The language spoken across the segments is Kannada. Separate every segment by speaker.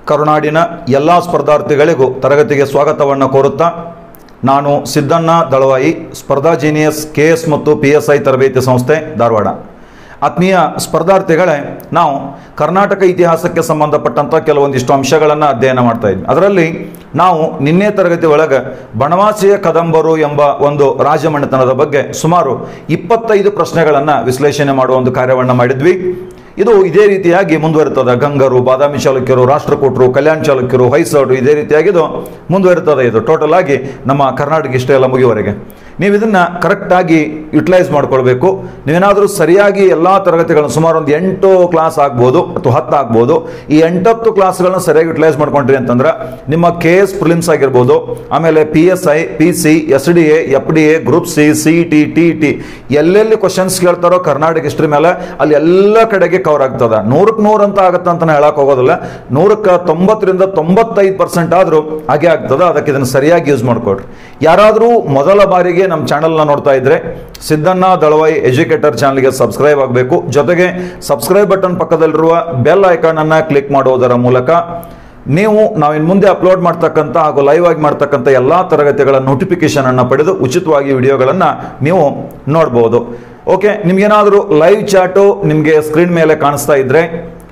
Speaker 1: ಕರುನಾಡಿನ ಎಲ್ಲ ಸ್ಪರ್ಧಾರ್ಥಿಗಳಿಗೂ ತರಗತಿಗೆ ಸ್ವಾಗತವನ್ನು ಕೋರುತ್ತಾ ನಾನು Siddanna Dalavayi Spardha genius K S ಮತ್ತು ಪಿ ಎಸ್ ಐ ತರಬೇತಿ ಸಂಸ್ಥೆ ಧಾರವಾಡ ಆತ್ಮೀಯ ಸ್ಪರ್ಧಾರ್ಥಿಗಳೇ ನಾವು ಕರ್ನಾಟಕ ಇತಿಹಾಸಕ್ಕೆ ಸಂಬಂಧಪಟ್ಟಂಥ ಕೆಲವೊಂದಿಷ್ಟು ಅಂಶಗಳನ್ನು ಅಧ್ಯಯನ ಮಾಡ್ತಾ ಇದ್ವಿ ಅದರಲ್ಲಿ ನಾವು ನಿನ್ನೆ ತರಗತಿ ಒಳಗೆ ಬಣವಾಸಿಯ ಕದಂಬರು ಎಂಬ ಒಂದು ರಾಜಮನೆತನದ ಬಗ್ಗೆ ಸುಮಾರು ಇಪ್ಪತ್ತೈದು ಪ್ರಶ್ನೆಗಳನ್ನು ವಿಶ್ಲೇಷಣೆ ಮಾಡುವ ಒಂದು ಕಾರ್ಯವನ್ನು ಮಾಡಿದ್ವಿ ಇದು ಇದೇ ರೀತಿಯಾಗಿ ಮುಂದುವರಿತದೆ ಗಂಗರು ಬಾದಾಮಿ ಚಾಲುಕ್ಯರು ರಾಷ್ಟ್ರಕೂಟರು ಕಲ್ಯಾಣ ಚಾಲುಕ್ಯರು ಹೊಯ್ಸಳರು ಇದೇ ರೀತಿಯಾಗಿ ಇದು ಮುಂದುವರಿತದೆ ಇದು ಟೋಟಲ್ ಆಗಿ ನಮ್ಮ ಕರ್ನಾಟಕ ಇಷ್ಟೇ ಎಲ್ಲ ಮುಗಿಯುವವರೆಗೆ ನೀವು ಇದನ್ನ ಕರೆಕ್ಟಾಗಿ ಯುಟಿಲೈಸ್ ಮಾಡ್ಕೊಳ್ಬೇಕು ನೀವೇನಾದರೂ ಸರಿಯಾಗಿ ಎಲ್ಲ ತರಗತಿಗಳನ್ನು ಸುಮಾರು ಒಂದು ಎಂಟು ಕ್ಲಾಸ್ ಆಗ್ಬೋದು ಅಥವಾ ಹತ್ತು ಆಗ್ಬೋದು ಈ ಎಂಟತ್ತು ಕ್ಲಾಸ್ಗಳನ್ನ ಸರಿಯಾಗಿ ಯುಟಿಲೈಸ್ ಮಾಡ್ಕೊಂಡ್ರಿ ಅಂತಂದ್ರೆ ನಿಮ್ಮ ಕೆ ಎಸ್ ಪ್ರಿಲಿಮ್ಸ್ ಆಗಿರ್ಬೋದು ಆಮೇಲೆ P S I P C S D A F D A group C C T T T ಎಲ್ಲೆಲ್ಲಿ ಕ್ವಶನ್ಸ್ ಕೇಳ್ತಾರೋ ಕರ್ನಾಟಕ ಹಿಸ್ಟ್ರಿ ಮೇಲೆ ಅಲ್ಲಿ ಎಲ್ಲ ಕಡೆಗೆ ಕವರ್ ಆಗ್ತದೆ ನೂರಕ್ಕೆ ನೂರು ಅಂತ ಆಗತ್ತೆ ಅಂತ ಹೇಳಕ್ ಹೋಗೋದಿಲ್ಲ ನೂರಕ್ಕೆ ತೊಂಬತ್ತರಿಂದ ತೊಂಬತ್ತೈದು ಪರ್ಸೆಂಟ್ ಆದರೂ ಹಾಗೆ ಆಗ್ತದೆ ಅದಕ್ಕೆ ಇದನ್ನು ಸರಿಯಾಗಿ ಯೂಸ್ ಮಾಡ್ಕೊಡ್ರಿ ಯಾರಾದರೂ ಮೊದಲ ಬಾರಿಗೆ ನಮ್ಮ ಚಾನಲ್ನ ನೋಡ್ತಾ ಇದ್ರೆ ಸಿದ್ದಣ್ಣ ದಳವಾಯಿ ಎಜುಕೇಟರ್ ಚಾನಲ್ಗೆ ಸಬ್ಸ್ಕ್ರೈಬ್ ಆಗಬೇಕು ಜೊತೆಗೆ ಸಬ್ಸ್ಕ್ರೈಬ್ ಬಟನ್ ಪಕ್ಕದಲ್ಲಿರುವ ಬೆಲ್ ಐಕಾನ್ ಅನ್ನ ಕ್ಲಿಕ್ ಮಾಡುವುದರ ಮೂಲಕ ನೀವು ನಾವಿನ್ ಮುಂದೆ ಅಪ್ಲೋಡ್ ಮಾಡ್ತಕ್ಕಂಥ ಹಾಗೂ ಲೈವ್ ಆಗಿ ಮಾಡ್ತಕ್ಕಂಥ ಎಲ್ಲ ತರಗತಿಗಳ ನೋಟಿಫಿಕೇಶನ್ ಅನ್ನು ಪಡೆದು ಉಚಿತವಾಗಿ ವಿಡಿಯೋಗಳನ್ನು ನೀವು ನೋಡ್ಬೋದು ಓಕೆ ನಿಮ್ಗೇನಾದರೂ ಲೈವ್ ಚಾಟು ನಿಮಗೆ ಸ್ಕ್ರೀನ್ ಮೇಲೆ ಕಾಣಿಸ್ತಾ ಇದ್ರೆ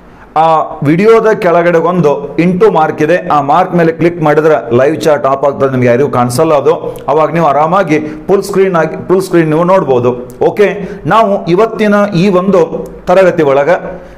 Speaker 1: ಆ ವಿಡಿಯೋದ ಕೆಳಗಡೆ ಒಂದು ಇಂಟು ಮಾರ್ಕ್ ಇದೆ ಆ ಮಾರ್ಕ್ ಮೇಲೆ ಕ್ಲಿಕ್ ಮಾಡಿದ್ರೆ ಲೈವ್ ಚಾಟ್ ಆಫ್ ಆಗ್ತದೆ ನಿಮ್ಗೆ ಯಾರಿಗೂ ಕಾಣಿಸಲ್ಲ ಅದು ಅವಾಗ ನೀವು ಆರಾಮಾಗಿ ಫುಲ್ ಸ್ಕ್ರೀನ್ ಆಗಿ ಫುಲ್ ಸ್ಕ್ರೀನ್ ನೀವು ನೋಡ್ಬೋದು ಓಕೆ ನಾವು ಇವತ್ತಿನ ಈ ಒಂದು ತರಗತಿ ಒಳಗೆ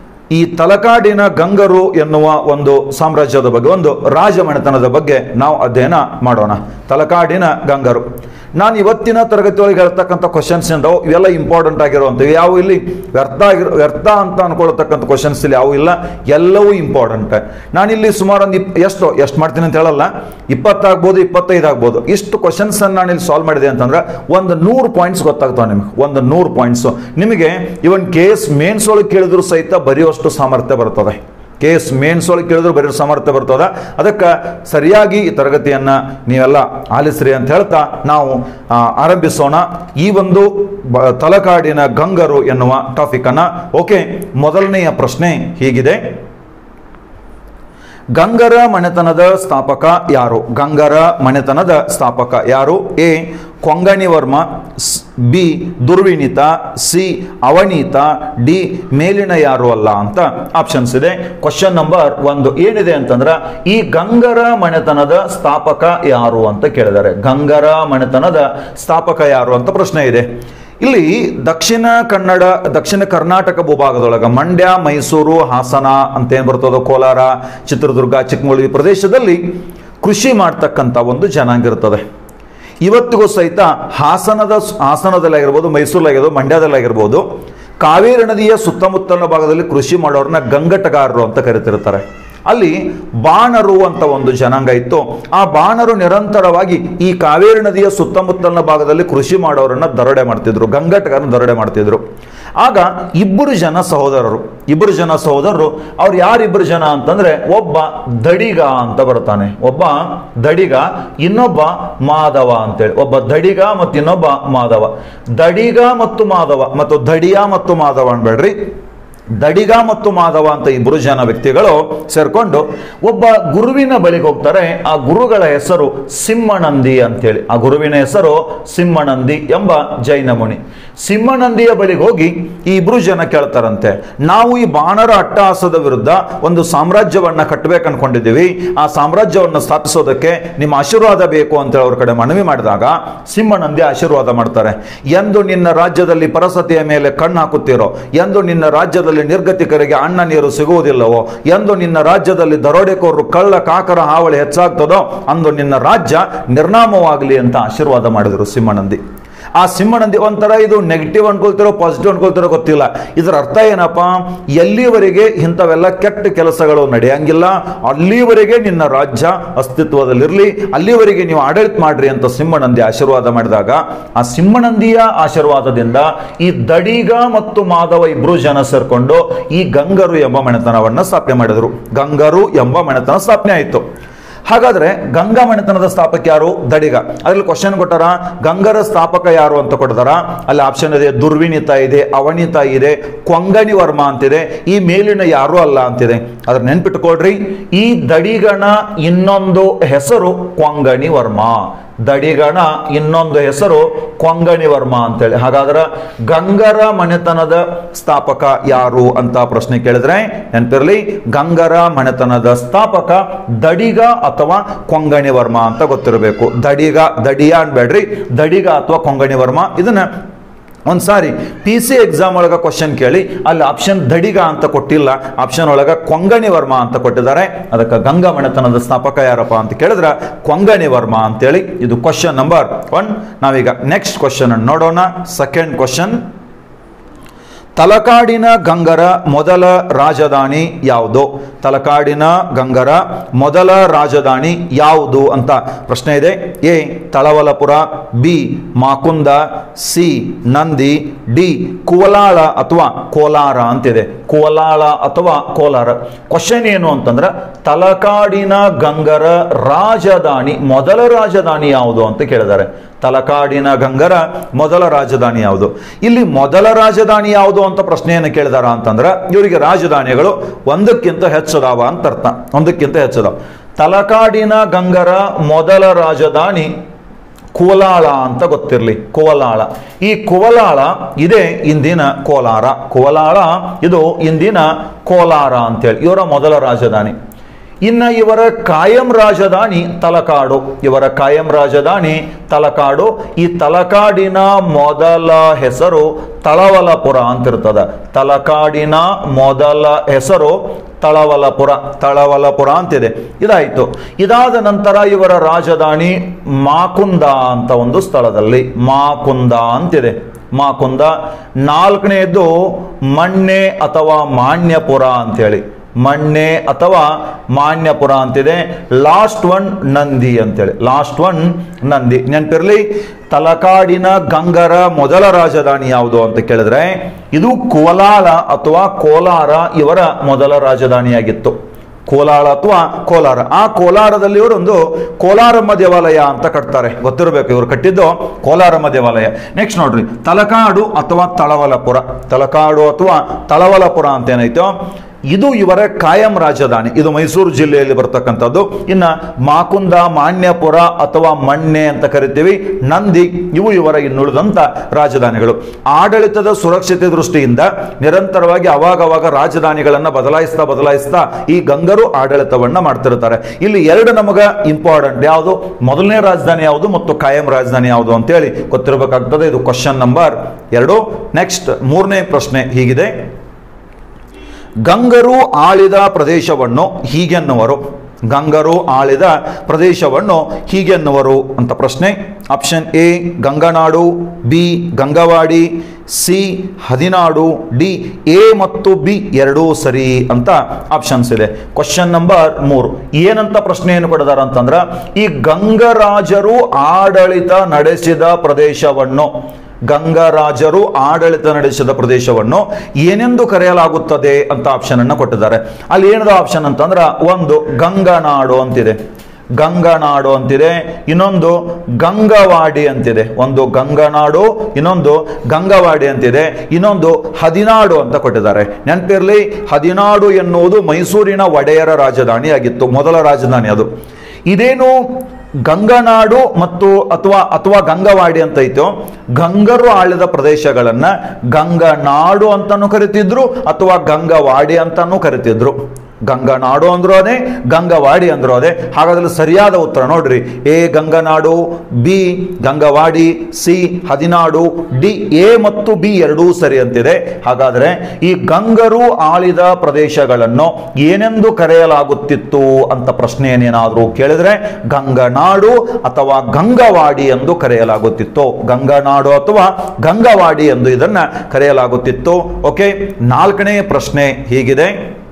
Speaker 1: ಈ ತಲಕಾಡಿನ ಗಂಗರು ಎನ್ನುವ ಒಂದು ಸಾಮ್ರಾಜ್ಯದ ಬಗ್ಗೆ ಒಂದು ರಾಜಮನೆತನದ ಬಗ್ಗೆ ನಾವು ಅಧ್ಯಯನ ಮಾಡೋಣ ತಲಕಾಡಿನ ಗಂಗರು ನಾನು ಇವತ್ತಿನ ತರಗತಿ ಒಳಗೆ ಹೇಳ್ತಕ್ಕಂಥ ಕ್ವಶನ್ಸ್ ಏನೋ ಇವೆಲ್ಲ ಇಂಪಾರ್ಟೆಂಟ್ ಆಗಿರುವಂಥವು ಯಾವ ಇಲ್ಲಿ ವ್ಯರ್ಥ ಆಗಿರೋ ವ್ಯರ್ಥ ಅಂತ ಅನ್ಕೊಳ್ತಕ್ಕಂಥ ಕ್ವಶನ್ಸ್ ಇಲ್ಲಿ ಯಾವ ಇಲ್ಲ ಎಲ್ಲವೂ ಇಂಪಾರ್ಟೆಂಟ್ ನಾನಿಲ್ಲಿ ಸುಮಾರು ಒಂದು ಇಪ್ ಎಷ್ಟು ಎಷ್ಟು ಮಾಡ್ತೀನಿ ಅಂತ ಹೇಳಲ್ಲ ಇಪ್ಪತ್ತಾಗ್ಬೋದು ಇಪ್ಪತ್ತೈದು ಆಗ್ಬೋದು ಇಷ್ಟು ಕ್ವಶನ್ಸ್ ಅನ್ನು ನಾನು ಇಲ್ಲಿ ಸಾಲ್ವ್ ಮಾಡಿದೆ ಅಂತಂದ್ರೆ ಒಂದು ನೂರು ಪಾಯಿಂಟ್ಸ್ ಗೊತ್ತಾಗ್ತಾವೆ ನಿಮಗೆ ಒಂದು ನೂರು ಪಾಯಿಂಟ್ಸ್ ನಿಮಗೆ ಇವನ್ ಕೇಸ್ ಮೇನ್ಸ್ ಒಳಗೆ ಕೇಳಿದ್ರು ಸಹಿತ ಬರೆಯುವಷ್ಟು ಸಾಮರ್ಥ್ಯ ಬರ್ತದೆ ಕೇಸ್ ಮೇನ್ಸ್ ಒಳಗೆ ಕೇಳಿದ್ರು ಬರೀ ಸಾಮರ್ಥ್ಯ ಬರ್ತದ ಅದಕ್ಕೆ ಸರಿಯಾಗಿ ಈ ತರಗತಿಯನ್ನ ನೀವೆಲ್ಲ ಆಲಿಸ್ರಿ ಅಂತ ಹೇಳ್ತಾ ನಾವು ಆ, ಆರಂಭಿಸೋಣ ಈ ಒಂದು ಬ- ತಲಕಾಡಿನ ಗಂಗರು ಎನ್ನುವ ಟಾಪಿಕ್ ಅನ್ನ ಓಕೆ ಮೊದಲನೆಯ ಪ್ರಶ್ನೆ ಹೀಗಿದೆ ಗಂಗರ ಮನೆತನದ ಸ್ಥಾಪಕ ಯಾರು ಗಂಗರ ಮನೆತನದ ಸ್ಥಾಪಕ ಯಾರು ಎ ಕೊಂಗಣಿವರ್ಮ ಸ್- B Durvinita C Avanita D ಮೇಲಿನ ಯಾರು ಅಲ್ಲ ಅಂತ ಆಪ್ಷನ್ಸ್ ಇದೆ ಕ್ವಶನ್ ನಂಬರ್ ಒಂದು ಏನಿದೆ ಅಂತಂದ್ರ ಈ ಗಂಗರ ಮನೆತನದ ಸ್ಥಾಪಕ ಯಾರು ಅಂತ ಕೇಳಿದ್ದಾರೆ ಗಂಗರ ಮನೆತನದ ಸ್ಥಾಪಕ ಯಾರು ಅಂತ ಪ್ರಶ್ನೆ ಇದೆ ಇಲ್ಲಿ ದಕ್ಷಿಣ ಕನ್ನಡ ದಕ್ಷಿಣ ಕರ್ನಾಟಕ ಭೂಭಾಗದೊಳಗ ಮಂಡ್ಯ ಮೈಸೂರು ಹಾಸನ ಅಂತ ಏನ್ ಬರ್ತದೋ ಕೋಲಾರ ಚಿತ್ರದುರ್ಗ ಚಿಕ್ಕಮಗಳೂರು ಈ ಪ್ರದೇಶದಲ್ಲಿ ಕೃಷಿ ಮಾಡ್ತಕ್ಕಂಥ ಒಂದು ಜನಾಂಗ ಇರ್ತದೆ ಇವತ್ತಿಗೂ ಸಹಿತ ಹಾಸನದ ಹಾಸನದಲ್ಲಿ ಆಗಿರ್ಬೋದು ಮೈಸೂರಲ್ಲಾಗಿರ್ಬೋದು ಮಂಡ್ಯದಲ್ಲಾಗಿರ್ಬೋದು ಕಾವೇರಿ ನದಿಯ ಸುತ್ತಮುತ್ತಲಿನ ಭಾಗದಲ್ಲಿ ಕೃಷಿ ಮಾಡೋರನ್ನ ಗಂಗಟಗಾರರು ಅಂತ ಕರಿತಿರ್ತಾರೆ ಅಲ್ಲಿ ಬಾಣರು ಅಂತ ಒಂದು ಜನಾಂಗ ಇತ್ತು ಆ ಬಾಣರು ನಿರಂತರವಾಗಿ ಈ ಕಾವೇರಿ ನದಿಯ ಸುತ್ತಮುತ್ತಲಿನ ಭಾಗದಲ್ಲಿ ಕೃಷಿ ಮಾಡೋರನ್ನ ದರೋಡೆ ಮಾಡ್ತಿದ್ರು ಗಂಗಟಗಾರನ ದರೋಡೆ ಮಾಡ್ತಿದ್ರು ಆಗ ಇಬ್ಬರು ಜನ ಸಹೋದರರು ಇಬ್ಬರು ಜನ ಸಹೋದರರು ಅವ್ರು ಯಾರಿಬ್ಬರು ಜನ ಅಂತಂದ್ರೆ ಒಬ್ಬ ದಡಿಗ ಅಂತ ಬರ್ತಾನೆ ಒಬ್ಬ ದಡಿಗ ಇನ್ನೊಬ್ಬ ಮಾಧವ ಅಂತೇಳಿ ಒಬ್ಬ ದಡಿಗ ಮತ್ತು ಇನ್ನೊಬ್ಬ ಮಾಧವ ದಡಿಗ ಮತ್ತು ಮಾಧವ ಮತ್ತು ದಡಿಯ ಮತ್ತು ಮಾಧವ ಅನ್ಬೇಡ್ರಿ ದಡಿಗ ಮತ್ತು ಮಾಧವ ಅಂತ ಇಬ್ಬರು ಜನ ವ್ಯಕ್ತಿಗಳು ಸೇರ್ಕೊಂಡು ಒಬ್ಬ ಗುರುವಿನ ಬಳಿಗೆ ಹೋಗ್ತಾರೆ ಆ ಗುರುಗಳ ಹೆಸರು ಸಿಂಹನಂದಿ ಅಂತೇಳಿ ಆ ಗುರುವಿನ ಹೆಸರು ಸಿಂಹನಂದಿ ಎಂಬ ಜೈನ ಮುನಿ ಸಿಂಹನಂದಿಯ ಬಳಿಗೆ ಹೋಗಿ ಈ ಇಬ್ರು ಜನ ಕೇಳ್ತಾರಂತೆ ನಾವು ಈ ಬಾಣರ ಅಟ್ಟಹಾಸದ ವಿರುದ್ಧ ಒಂದು ಸಾಮ್ರಾಜ್ಯವನ್ನ ಕಟ್ಟಬೇಕು ಅನ್ಕೊಂಡಿದ್ದೀವಿ ಆ ಸಾಮ್ರಾಜ್ಯವನ್ನು ಸ್ಥಾಪಿಸೋದಕ್ಕೆ ನಿಮ್ಮ ಆಶೀರ್ವಾದ ಬೇಕು ಅಂತ ಅವ್ರ ಕಡೆ ಮನವಿ ಮಾಡಿದಾಗ ಸಿಂಹನಂದಿ ಆಶೀರ್ವಾದ ಮಾಡ್ತಾರೆ ಎಂದು ನಿನ್ನ ರಾಜ್ಯದಲ್ಲಿ ಪರಸತಿಯ ಮೇಲೆ ಕಣ್ಣು ಹಾಕುತ್ತೀರೋ ಎಂದು ನಿನ್ನ ರಾಜ್ಯದಲ್ಲಿ ನಿರ್ಗತಿಕರಿಗೆ ಅನ್ನ ನೀರು ಸಿಗುವುದಿಲ್ಲವೋ ಎಂದು ನಿನ್ನ ರಾಜ್ಯದಲ್ಲಿ ದರೋಡೆಕೋರರು ಕಳ್ಳ ಕಾಕರ ಹಾವಳಿ ಹೆಚ್ಚಾಗ್ತದೋ ಅಂದು ನಿನ್ನ ರಾಜ್ಯ ನಿರ್ನಾಮವಾಗಲಿ ಅಂತ ಆಶೀರ್ವಾದ ಮಾಡಿದರು ಸಿಂಹನಂದಿ ಆ ಸಿಂಹನಂದಿ ಒಂಥರ ಇದು ನೆಗೆಟಿವ್ ಅನ್ಕೊಳ್ತಿರೋ ಪಾಸಿಟಿವ್ ಅನ್ಕೊಳ್ತಿರೋ ಗೊತ್ತಿಲ್ಲ ಇದರ ಅರ್ಥ ಏನಪ್ಪ ಎಲ್ಲಿವರೆಗೆ ಇಂಥವೆಲ್ಲ ಕೆಟ್ಟ ಕೆಲಸಗಳು ನಡೆಯಂಗಿಲ್ಲ ಅಲ್ಲಿವರೆಗೆ ನಿನ್ನ ರಾಜ್ಯ ಅಸ್ತಿತ್ವದಲ್ಲಿರಲಿ ಅಲ್ಲಿವರೆಗೆ ನೀವು ಆಡಳಿತ ಮಾಡ್ರಿ ಅಂತ ಸಿಂಹನಂದಿ ಆಶೀರ್ವಾದ ಮಾಡಿದಾಗ ಆ ಸಿಂಹನಂದಿಯ ಆಶೀರ್ವಾದದಿಂದ ಈ ದಡಿಗ ಮತ್ತು ಮಾಧವ ಇಬ್ರು ಜನ ಸೇರ್ಕೊಂಡು ಈ ಗಂಗರು ಎಂಬ ಮನೆತನವನ್ನ ಸ್ಥಾಪನೆ ಮಾಡಿದರು ಗಂಗರು ಎಂಬ ಮನೆತನ ಸ್ಥಾಪನೆ ಆಯಿತು ಹಾಗಾದ್ರೆ ಗಂಗಾ ಮನೆತನದ ಸ್ಥಾಪಕ ಯಾರು ದಡಿಗ ಅದ್ರಲ್ಲಿ ಕ್ವಶನ್ ಕೊಟ್ಟಾರ ಗಂಗರ ಸ್ಥಾಪಕ ಯಾರು ಅಂತ ಕೊಡ್ತಾರ ಅಲ್ಲಿ ಆಪ್ಷನ್ ಇದೆ ದುರ್ವಿನಿತ ಇದೆ ಅವಣಿತ ಇದೆ ಕೊಂಗಣಿ ವರ್ಮ ಅಂತಿದೆ ಈ ಮೇಲಿನ ಯಾರು ಅಲ್ಲ ಅಂತಿದೆ ಅದ್ರ ನೆನ್ಪಿಟ್ಕೊಳ್ರಿ ಈ ದಡಿಗಣ ಇನ್ನೊಂದು ಹೆಸರು ಕೊಂಗಣಿ ವರ್ಮ ದಡಿಗಣ ಇನ್ನೊಂದು ಹೆಸರು ಕೊಂಗಣಿ ವರ್ಮ ಅಂತೇಳಿ ಹಾಗಾದ್ರೆ ಗಂಗರ ಮನೆತನದ ಸ್ಥಾಪಕ ಯಾರು ಅಂತ ಪ್ರಶ್ನೆ ಕೇಳಿದ್ರೆ ನೆನಪಿರ್ಲಿ ಗಂಗರ ಮನೆತನದ ಸ್ಥಾಪಕ ದಡಿಗ ಅಥವಾ ಕೊಂಗಣಿ ವರ್ಮ ಅಂತ ಗೊತ್ತಿರಬೇಕು ದಡಿಗ ದಡಿಯ ಅನ್ಬೇಡ್ರಿ ದಡಿಗ ಅಥವಾ ಕೊಂಗಣಿ ವರ್ಮ ಇದನ್ನ ಒಂದ್ಸಾರಿ ಪಿ ಸಿ ಎಕ್ಸಾಮ್ ಒಳಗ ಕ್ವಶನ್ ಕೇಳಿ ಅಲ್ಲಿ ಆಪ್ಷನ್ ದಡಿಗ ಅಂತ ಕೊಟ್ಟಿಲ್ಲ ಆಪ್ಷನ್ ಒಳಗ ಕೊಂಗಣಿ ವರ್ಮ ಅಂತ ಕೊಟ್ಟಿದ್ದಾರೆ ಅದಕ್ಕೆ ಗಂಗಾ ಮನೆತನದ ಸ್ಥಾಪಕ ಯಾರಪ್ಪ ಅಂತ ಕೇಳಿದ್ರೆ ಕೊಂಗಣಿ ವರ್ಮ ಅಂತೇಳಿ ಇದು ಕ್ವಶನ್ ನಂಬರ್ ಒನ್ ನಾವೀಗ ನೆಕ್ಸ್ಟ್ ಕ್ವಶನ್ ನೋಡೋಣ ಸೆಕೆಂಡ್ ಕ್ವಶನ್ ತಲಕಾಡಿನ ಗಂಗರ ಮೊದಲ ರಾಜಧಾನಿ ಯಾವುದು ತಲಕಾಡಿನ ಗಂಗರ ಮೊದಲ ರಾಜಧಾನಿ ಯಾವುದು ಅಂತ ಪ್ರಶ್ನೆ ಇದೆ A Talavalapura B Makunda C Nandi D Kuvalala ಅಥವಾ ಕೋಲಾರ ಅಂತಿದೆ ಕೋಲಾಳ ಅಥವಾ ಕೋಲಾರ ಕ್ವಶನ್ ಏನು ಅಂತಂದ್ರೆ ತಲಕಾಡಿನ ಗಂಗರ ರಾಜಧಾನಿ ಮೊದಲ ರಾಜಧಾನಿ ಯಾವುದು ಅಂತ ಕೇಳಿದ್ದಾರೆ ತಲಕಾಡಿನ ಗಂಗರ ಮೊದಲ ರಾಜಧಾನಿ ಯಾವುದು ಇಲ್ಲಿ ಮೊದಲ ರಾಜಧಾನಿ ಯಾವುದು ಅಂತ ಪ್ರಶ್ನೆಯನ್ನು ಕೇಳಿದಾರ ಅಂತಂದ್ರೆ ಇವರಿಗೆ ರಾಜಧಾನಿಗಳು ಒಂದಕ್ಕಿಂತ ಹೆಚ್ಚದಾವ ಅಂತ ಅರ್ಥ ಒಂದಕ್ಕಿಂತ ಹೆಚ್ಚದಾವ ತಲಕಾಡಿನ ಗಂಗರ ಮೊದಲ ರಾಜಧಾನಿ ಕೋಲಾಳ ಅಂತ ಗೊತ್ತಿರಲಿ ಕೋಲಾಳ ಈ ಕೋಲಾಳ ಇದೇ ಇಂದಿನ ಕೋಲಾರ ಕೋಲಾಳ ಇದು ಇಂದಿನ ಕೋಲಾರ ಅಂತೇಳಿ ಇವರ ಮೊದಲ ರಾಜಧಾನಿ ಇನ್ನ ಇವರ ಕಾಯಂ ರಾಜಧಾನಿ ತಲಕಾಡು ಇವರ ಕಾಯಂ ರಾಜಧಾನಿ ತಲಕಾಡು ಈ ತಲಕಾಡಿನ ಮೊದಲ ಹೆಸರು ತಳವಲಪುರ ಅಂತಿರ್ತದ ತಲಕಾಡಿನ ಮೊದಲ ಹೆಸರು ತಳವಲಪುರ ತಳವಲಪುರ ಅಂತಿದೆ ಇದಾಯಿತು ಇದಾದ ನಂತರ ಇವರ ರಾಜಧಾನಿ ಮಾಕುಂದ ಅಂತ ಒಂದು ಸ್ಥಳದಲ್ಲಿ ಮಾಕುಂದ ಅಂತಿದೆ ಮಾಕುಂದ ನಾಲ್ಕನೆಯದು ಮಣ್ಣೆ ಅಥವಾ ಮಾನ್ಯಪುರ ಅಂತೇಳಿ ಮಣ್ಣೆ ಅಥವಾ ಮಾನ್ಯಪುರ ಅಂತಿದೆ ಲಾಸ್ಟ್ ಒನ್ ನಂದಿ ಅಂತೇಳಿ ಲಾಸ್ಟ್ ಒನ್ ನಂದಿ ನೆನಪಿರ್ಲಿ ತಲಕಾಡಿನ ಗಂಗರ ಮೊದಲ ರಾಜಧಾನಿ ಯಾವುದು ಅಂತ ಕೇಳಿದ್ರೆ ಇದು ಕೋಲಾರ ಅಥವಾ ಕೋಲಾರ ಇವರ ಮೊದಲ ರಾಜಧಾನಿಯಾಗಿತ್ತು ಕೋಲಾರ ಅಥವಾ ಕೋಲಾರ ಆ ಕೋಲಾರದಲ್ಲಿ ಇವರೊಂದು ಕೋಲಾರಮ್ಮ ದೇವಾಲಯ ಅಂತ ಕಟ್ತಾರೆ ಗೊತ್ತಿರಬೇಕು ಇವರು ಕಟ್ಟಿದ್ದು ಕೋಲಾರಮ್ಮ ದೇವಾಲಯ ನೆಕ್ಸ್ಟ್ ನೋಡ್ರಿ ತಲಕಾಡು ಅಥವಾ ತಳವಲಪುರ ತಲಕಾಡು ಅಥವಾ ತಳವಲಪುರ ಅಂತ ಏನೈತೋ ಇದು ಇವರ ಕಾಯಂ ರಾಜಧಾನಿ ಇದು ಮೈಸೂರು ಜಿಲ್ಲೆಯಲ್ಲಿ ಬರ್ತಕ್ಕಂಥದ್ದು ಇನ್ನ ಮಾಕುಂದ ಮಾನ್ಯಪುರ ಅಥವಾ ಮಣ್ಣೆ ಅಂತ ಕರಿತೀವಿ ನಂದಿ ಇವು ಇವರ ಇನ್ನುಳಿದಂತ ರಾಜಧಾನಿಗಳು ಆಡಳಿತದ ಸುರಕ್ಷತೆ ದೃಷ್ಟಿಯಿಂದ ನಿರಂತರವಾಗಿ ಅವಾಗವಾಗ ರಾಜಧಾನಿಗಳನ್ನ ಬದಲಾಯಿಸ್ತಾ ಬದಲಾಯಿಸ್ತಾ ಈ ಗಂಗರು ಆಡಳಿತವನ್ನ ಮಾಡ್ತಿರ್ತಾರೆ ಇಲ್ಲಿ ಎರಡು ನಮಗ ಇಂಪಾರ್ಟೆಂಟ್ ಯಾವುದು ಮೊದಲನೇ ರಾಜಧಾನಿ ಯಾವುದು ಮತ್ತು ಕಾಯಂ ರಾಜಧಾನಿ ಯಾವುದು ಅಂತೇಳಿ ಗೊತ್ತಿರಬೇಕಾಗ್ತದೆ ಇದು ಕ್ವಶನ್ ನಂಬರ್ ಎರಡು ನೆಕ್ಸ್ಟ್ ಮೂರನೇ ಪ್ರಶ್ನೆ ಹೀಗಿದೆ ಗಂಗರು ಆಳಿದ ಪ್ರದೇಶವನ್ನು ಹೀಗೆನ್ನುವರು ಗಂಗರು ಆಳಿದ ಪ್ರದೇಶವನ್ನು ಹೀಗೆನ್ನುವರು ಅಂತ ಪ್ರಶ್ನೆ option A Ganganadu B Gangavadi C Hadinadu D A ಮತ್ತು ಬಿ ಎರಡೂ ಸರಿ ಅಂತ ಆಪ್ಷನ್ಸ್ ಇದೆ ಕ್ವಶನ್ ನಂಬರ್ ಮೂರು ಏನಂತ ಪ್ರಶ್ನೆಯನ್ನು ಕೊಡಿದಾರ ಅಂತಂದ್ರ ಈ ಗಂಗರಾಜರು ಆಡಳಿತ ನಡೆಸಿದ ಪ್ರದೇಶವನ್ನು ಗಂಗರಾಜರು ಆಡಳಿತ ನಡೆಸಿದ ಪ್ರದೇಶವನ್ನು ಏನೆಂದು ಕರೆಯಲಾಗುತ್ತದೆ ಅಂತ ಆಪ್ಷನ್ ಅನ್ನು ಕೊಟ್ಟಿದ್ದಾರೆ ಅಲ್ಲಿ ಏನದ ಆಪ್ಷನ್ ಅಂತಂದ್ರ ಒಂದು ಗಂಗನಾಡು ಅಂತಿದೆ ಗಂಗನಾಡು ಅಂತಿದೆ ಇನ್ನೊಂದು ಗಂಗವಾಡಿ ಅಂತಿದೆ ಒಂದು ಗಂಗನಾಡು ಇನ್ನೊಂದು ಗಂಗವಾಡಿ ಅಂತಿದೆ ಇನ್ನೊಂದು ಹದಿನಾಡು ಅಂತ ಕೊಟ್ಟಿದ್ದಾರೆ ನೆನಪಿರ್ಲಿ ಹದಿನಾಡು ಎನ್ನುವುದು ಮೈಸೂರಿನ ಒಡೆಯರ ರಾಜಧಾನಿ ಆಗಿತ್ತು ಮೊದಲ ರಾಜಧಾನಿ ಅದು ಇದೇನು ಗಂಗನಾಡು ಮತ್ತು ಅಥವಾ ಅಥವಾ ಗಂಗವಾಡಿ ಅಂತ ಐತೋ ಗಂಗರು ಆಳಿದ ಪ್ರದೇಶಗಳನ್ನ ಗಂಗನಾಡು ಅಂತಾನು ಕರಿತಿದ್ರು ಅಥವಾ ಗಂಗವಾಡಿ ಅಂತಾನು ಕರಿತಿದ್ರು ಗಂಗನಾಡು ಅಂದ್ರೂ ಅದೇ ಗಂಗವಾಡಿ ಅಂದ್ರೂ ಅದೇ ಹಾಗಾದ್ರೆ ಸರಿಯಾದ ಉತ್ತರ ನೋಡ್ರಿ A Ganganadu B Gangavadi C Hadinadu D A ಮತ್ತು ಬಿ ಎರಡೂ ಸರಿ ಅಂತಿದೆ ಹಾಗಾದ್ರೆ ಈ ಗಂಗರು ಆಳಿದ ಪ್ರದೇಶಗಳನ್ನು ಏನೆಂದು ಕರೆಯಲಾಗುತ್ತಿತ್ತು ಅಂತ ಪ್ರಶ್ನೆಯನ್ನೇನಾದರೂ ಕೇಳಿದ್ರೆ ಗಂಗನಾಡು ಅಥವಾ ಗಂಗವಾಡಿ ಎಂದು ಕರೆಯಲಾಗುತ್ತಿತ್ತು ಗಂಗನಾಡು ಅಥವಾ ಗಂಗವಾಡಿ ಎಂದು ಇದನ್ನ ಕರೆಯಲಾಗುತ್ತಿತ್ತು ಓಕೆ ನಾಲ್ಕನೇ ಪ್ರಶ್ನೆ ಹೀಗಿದೆ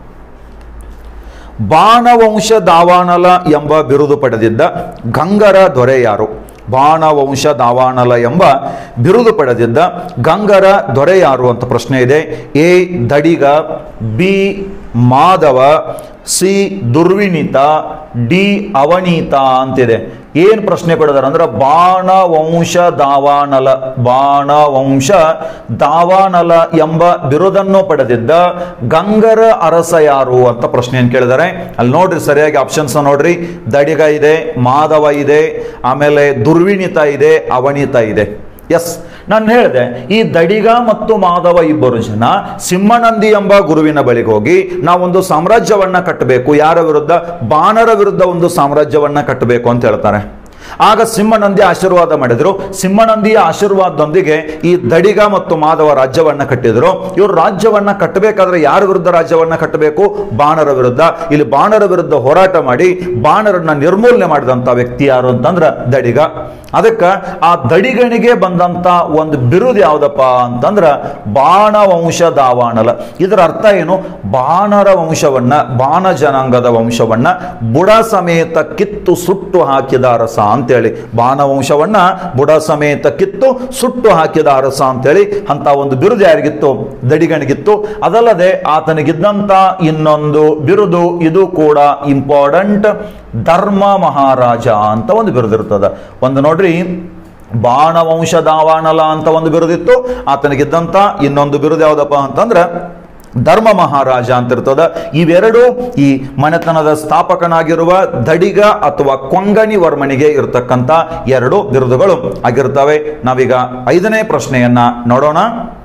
Speaker 1: ಬಾಣವಂಶ ದಾವಾನಲ ಎಂಬ ಬಿರುದು ಪಡೆದಿದ್ದ ಗಂಗರ ದೊರೆ ಯಾರು ಬಾಣವಂಶ ದಾವಾನಲ ಎಂಬ ಬಿರುದು ಪಡೆದಿದ್ದ ಗಂಗರ ದೊರೆ ಯಾರು ಅಂತ ಪ್ರಶ್ನೆ ಇದೆ A Dadiga B Madhava C Durvinita D Avanita ಅಂತಿದೆ ಏನ್ ಪ್ರಶ್ನೆ ಕೊಡಿದಾರೆ ಅಂದ್ರೆ ಬಾಣ ವಂಶ ದಾವಾನಲ ಬಾಣ ವಂಶ ದಾವಾನಲ ಎಂಬ ಬಿರುದನ್ನು ಪಡೆದಿದ್ದ ಗಂಗರ ಅರಸ ಯಾರು ಅಂತ ಪ್ರಶ್ನೆಯನ್ನು ಕೇಳಿದ್ದಾರೆ ಅಲ್ಲಿ ನೋಡ್ರಿ ಸರಿಯಾಗಿ ಆಪ್ಷನ್ಸ್ ನೋಡ್ರಿ ದಡಿಗ ಇದೆ ಮಾಧವ ಇದೆ ಆಮೇಲೆ ದುರ್ವಿಣಿತ ಇದೆ ಅವನೀತ ಇದೆ ಎಸ್ ನಾನು ಹೇಳಿದೆ ಈ ದಡಿಗ ಮತ್ತು ಮಾಧವ ಇಬ್ಬರು ಜನ ಸಿಂಹನಂದಿ ಎಂಬ ಗುರುವಿನ ಬಳಿಗೆ ಹೋಗಿ ನಾವೊಂದು ಸಾಮ್ರಾಜ್ಯವನ್ನ ಕಟ್ಟಬೇಕು ಯಾರ ವಿರುದ್ಧ ಬಾಣರ ವಿರುದ್ಧ ಒಂದು ಸಾಮ್ರಾಜ್ಯವನ್ನ ಕಟ್ಟಬೇಕು ಅಂತ ಹೇಳ್ತಾರೆ ಆಗ ಸಿಂಹನಂದಿ ಆಶೀರ್ವಾದ ಮಾಡಿದ್ರು ಸಿಂಹನಂದಿಯ ಆಶೀರ್ವಾದದೊಂದಿಗೆ ಈ ದಡಿಗ ಮತ್ತು ಮಾಧವ ರಾಜ್ಯವನ್ನ ಕಟ್ಟಿದ್ರು ಇವರು ರಾಜ್ಯವನ್ನ ಕಟ್ಟಬೇಕಾದ್ರೆ ಯಾರ ವಿರುದ್ಧ ರಾಜ್ಯವನ್ನ ಕಟ್ಟಬೇಕು ಬಾಣರ ವಿರುದ್ಧ ಇಲ್ಲಿ ಬಾಣರ ವಿರುದ್ಧ ಹೋರಾಟ ಮಾಡಿ ಬಾಣರನ್ನ ನಿರ್ಮೂಲನೆ ಮಾಡಿದಂತ ವ್ಯಕ್ತಿ ಯಾರು ಅಂತಂದ್ರ ದಡಿಗ ಅದಕ್ಕೆ ಆ ದಡಿಗಣಿಗೆ ಬಂದಂತ ಒಂದು ಬಿರುದು ಯಾವ್ದಪ್ಪ ಅಂತಂದ್ರ ಬಾಣ ವಂಶ ದಾವಾಣಲ ಇದರ ಅರ್ಥ ಏನು ಬಾಣರ ವಂಶವನ್ನ ಬಾಣ ಜನಾಂಗದ ವಂಶವನ್ನ ಬುಡ ಸಮೇತ ಕಿತ್ತು ಸುಟ್ಟು ಹಾಕಿದ ಅರಸ ಅಂತೇಳಿ ಬಾಣ ವಂಶವನ್ನ ಬುಡ ಸಮೇತ ಕಿತ್ತು ಸುಟ್ಟು ಹಾಕಿದ ಅರಸ ಅಂತೇಳಿ ಅಂತ ಒಂದು ಬಿರುದು ಯಾರಿಗಿತ್ತು ದಡಿಗಣಿಗಿತ್ತು ಅದಲ್ಲದೆ ಆತನಿಗಿದ್ದಂತ ಇನ್ನೊಂದು ಬಿರುದು ಇದು ಕೂಡ ಇಂಪಾರ್ಟೆಂಟ್ ಧರ್ಮ ಮಹಾರಾಜ ಅಂತ ಒಂದು ಬಿರುದಿರ್ತದೆ ಒಂದು ನೋಡ್ರಿ ಬಾಣವಂಶ ದಾವಾಣಲ ಅಂತ ಒಂದು ಬಿರುದಿತ್ತು ಆತನಿಗಿದ್ದಂತ ಇನ್ನೊಂದು ಬಿರುದು ಯಾವ್ದಪ್ಪ ಅಂತಂದ್ರೆ ಧರ್ಮ ಮಹಾರಾಜ ಅಂತ ಇರ್ತದ ಇವೆರಡು ಈ ಮನೆತನದ ಸ್ಥಾಪಕನಾಗಿರುವ ದಡಿಗ ಅಥವಾ ಕೊಂಗಣಿ ವರ್ಮನಿಗೆ ಇರತಕ್ಕಂತ ಎರಡು ಬಿರುದುಗಳು ಆಗಿರ್ತವೆ ನಾವೀಗ ಐದನೇ ಪ್ರಶ್ನೆಯನ್ನ ನೋಡೋಣ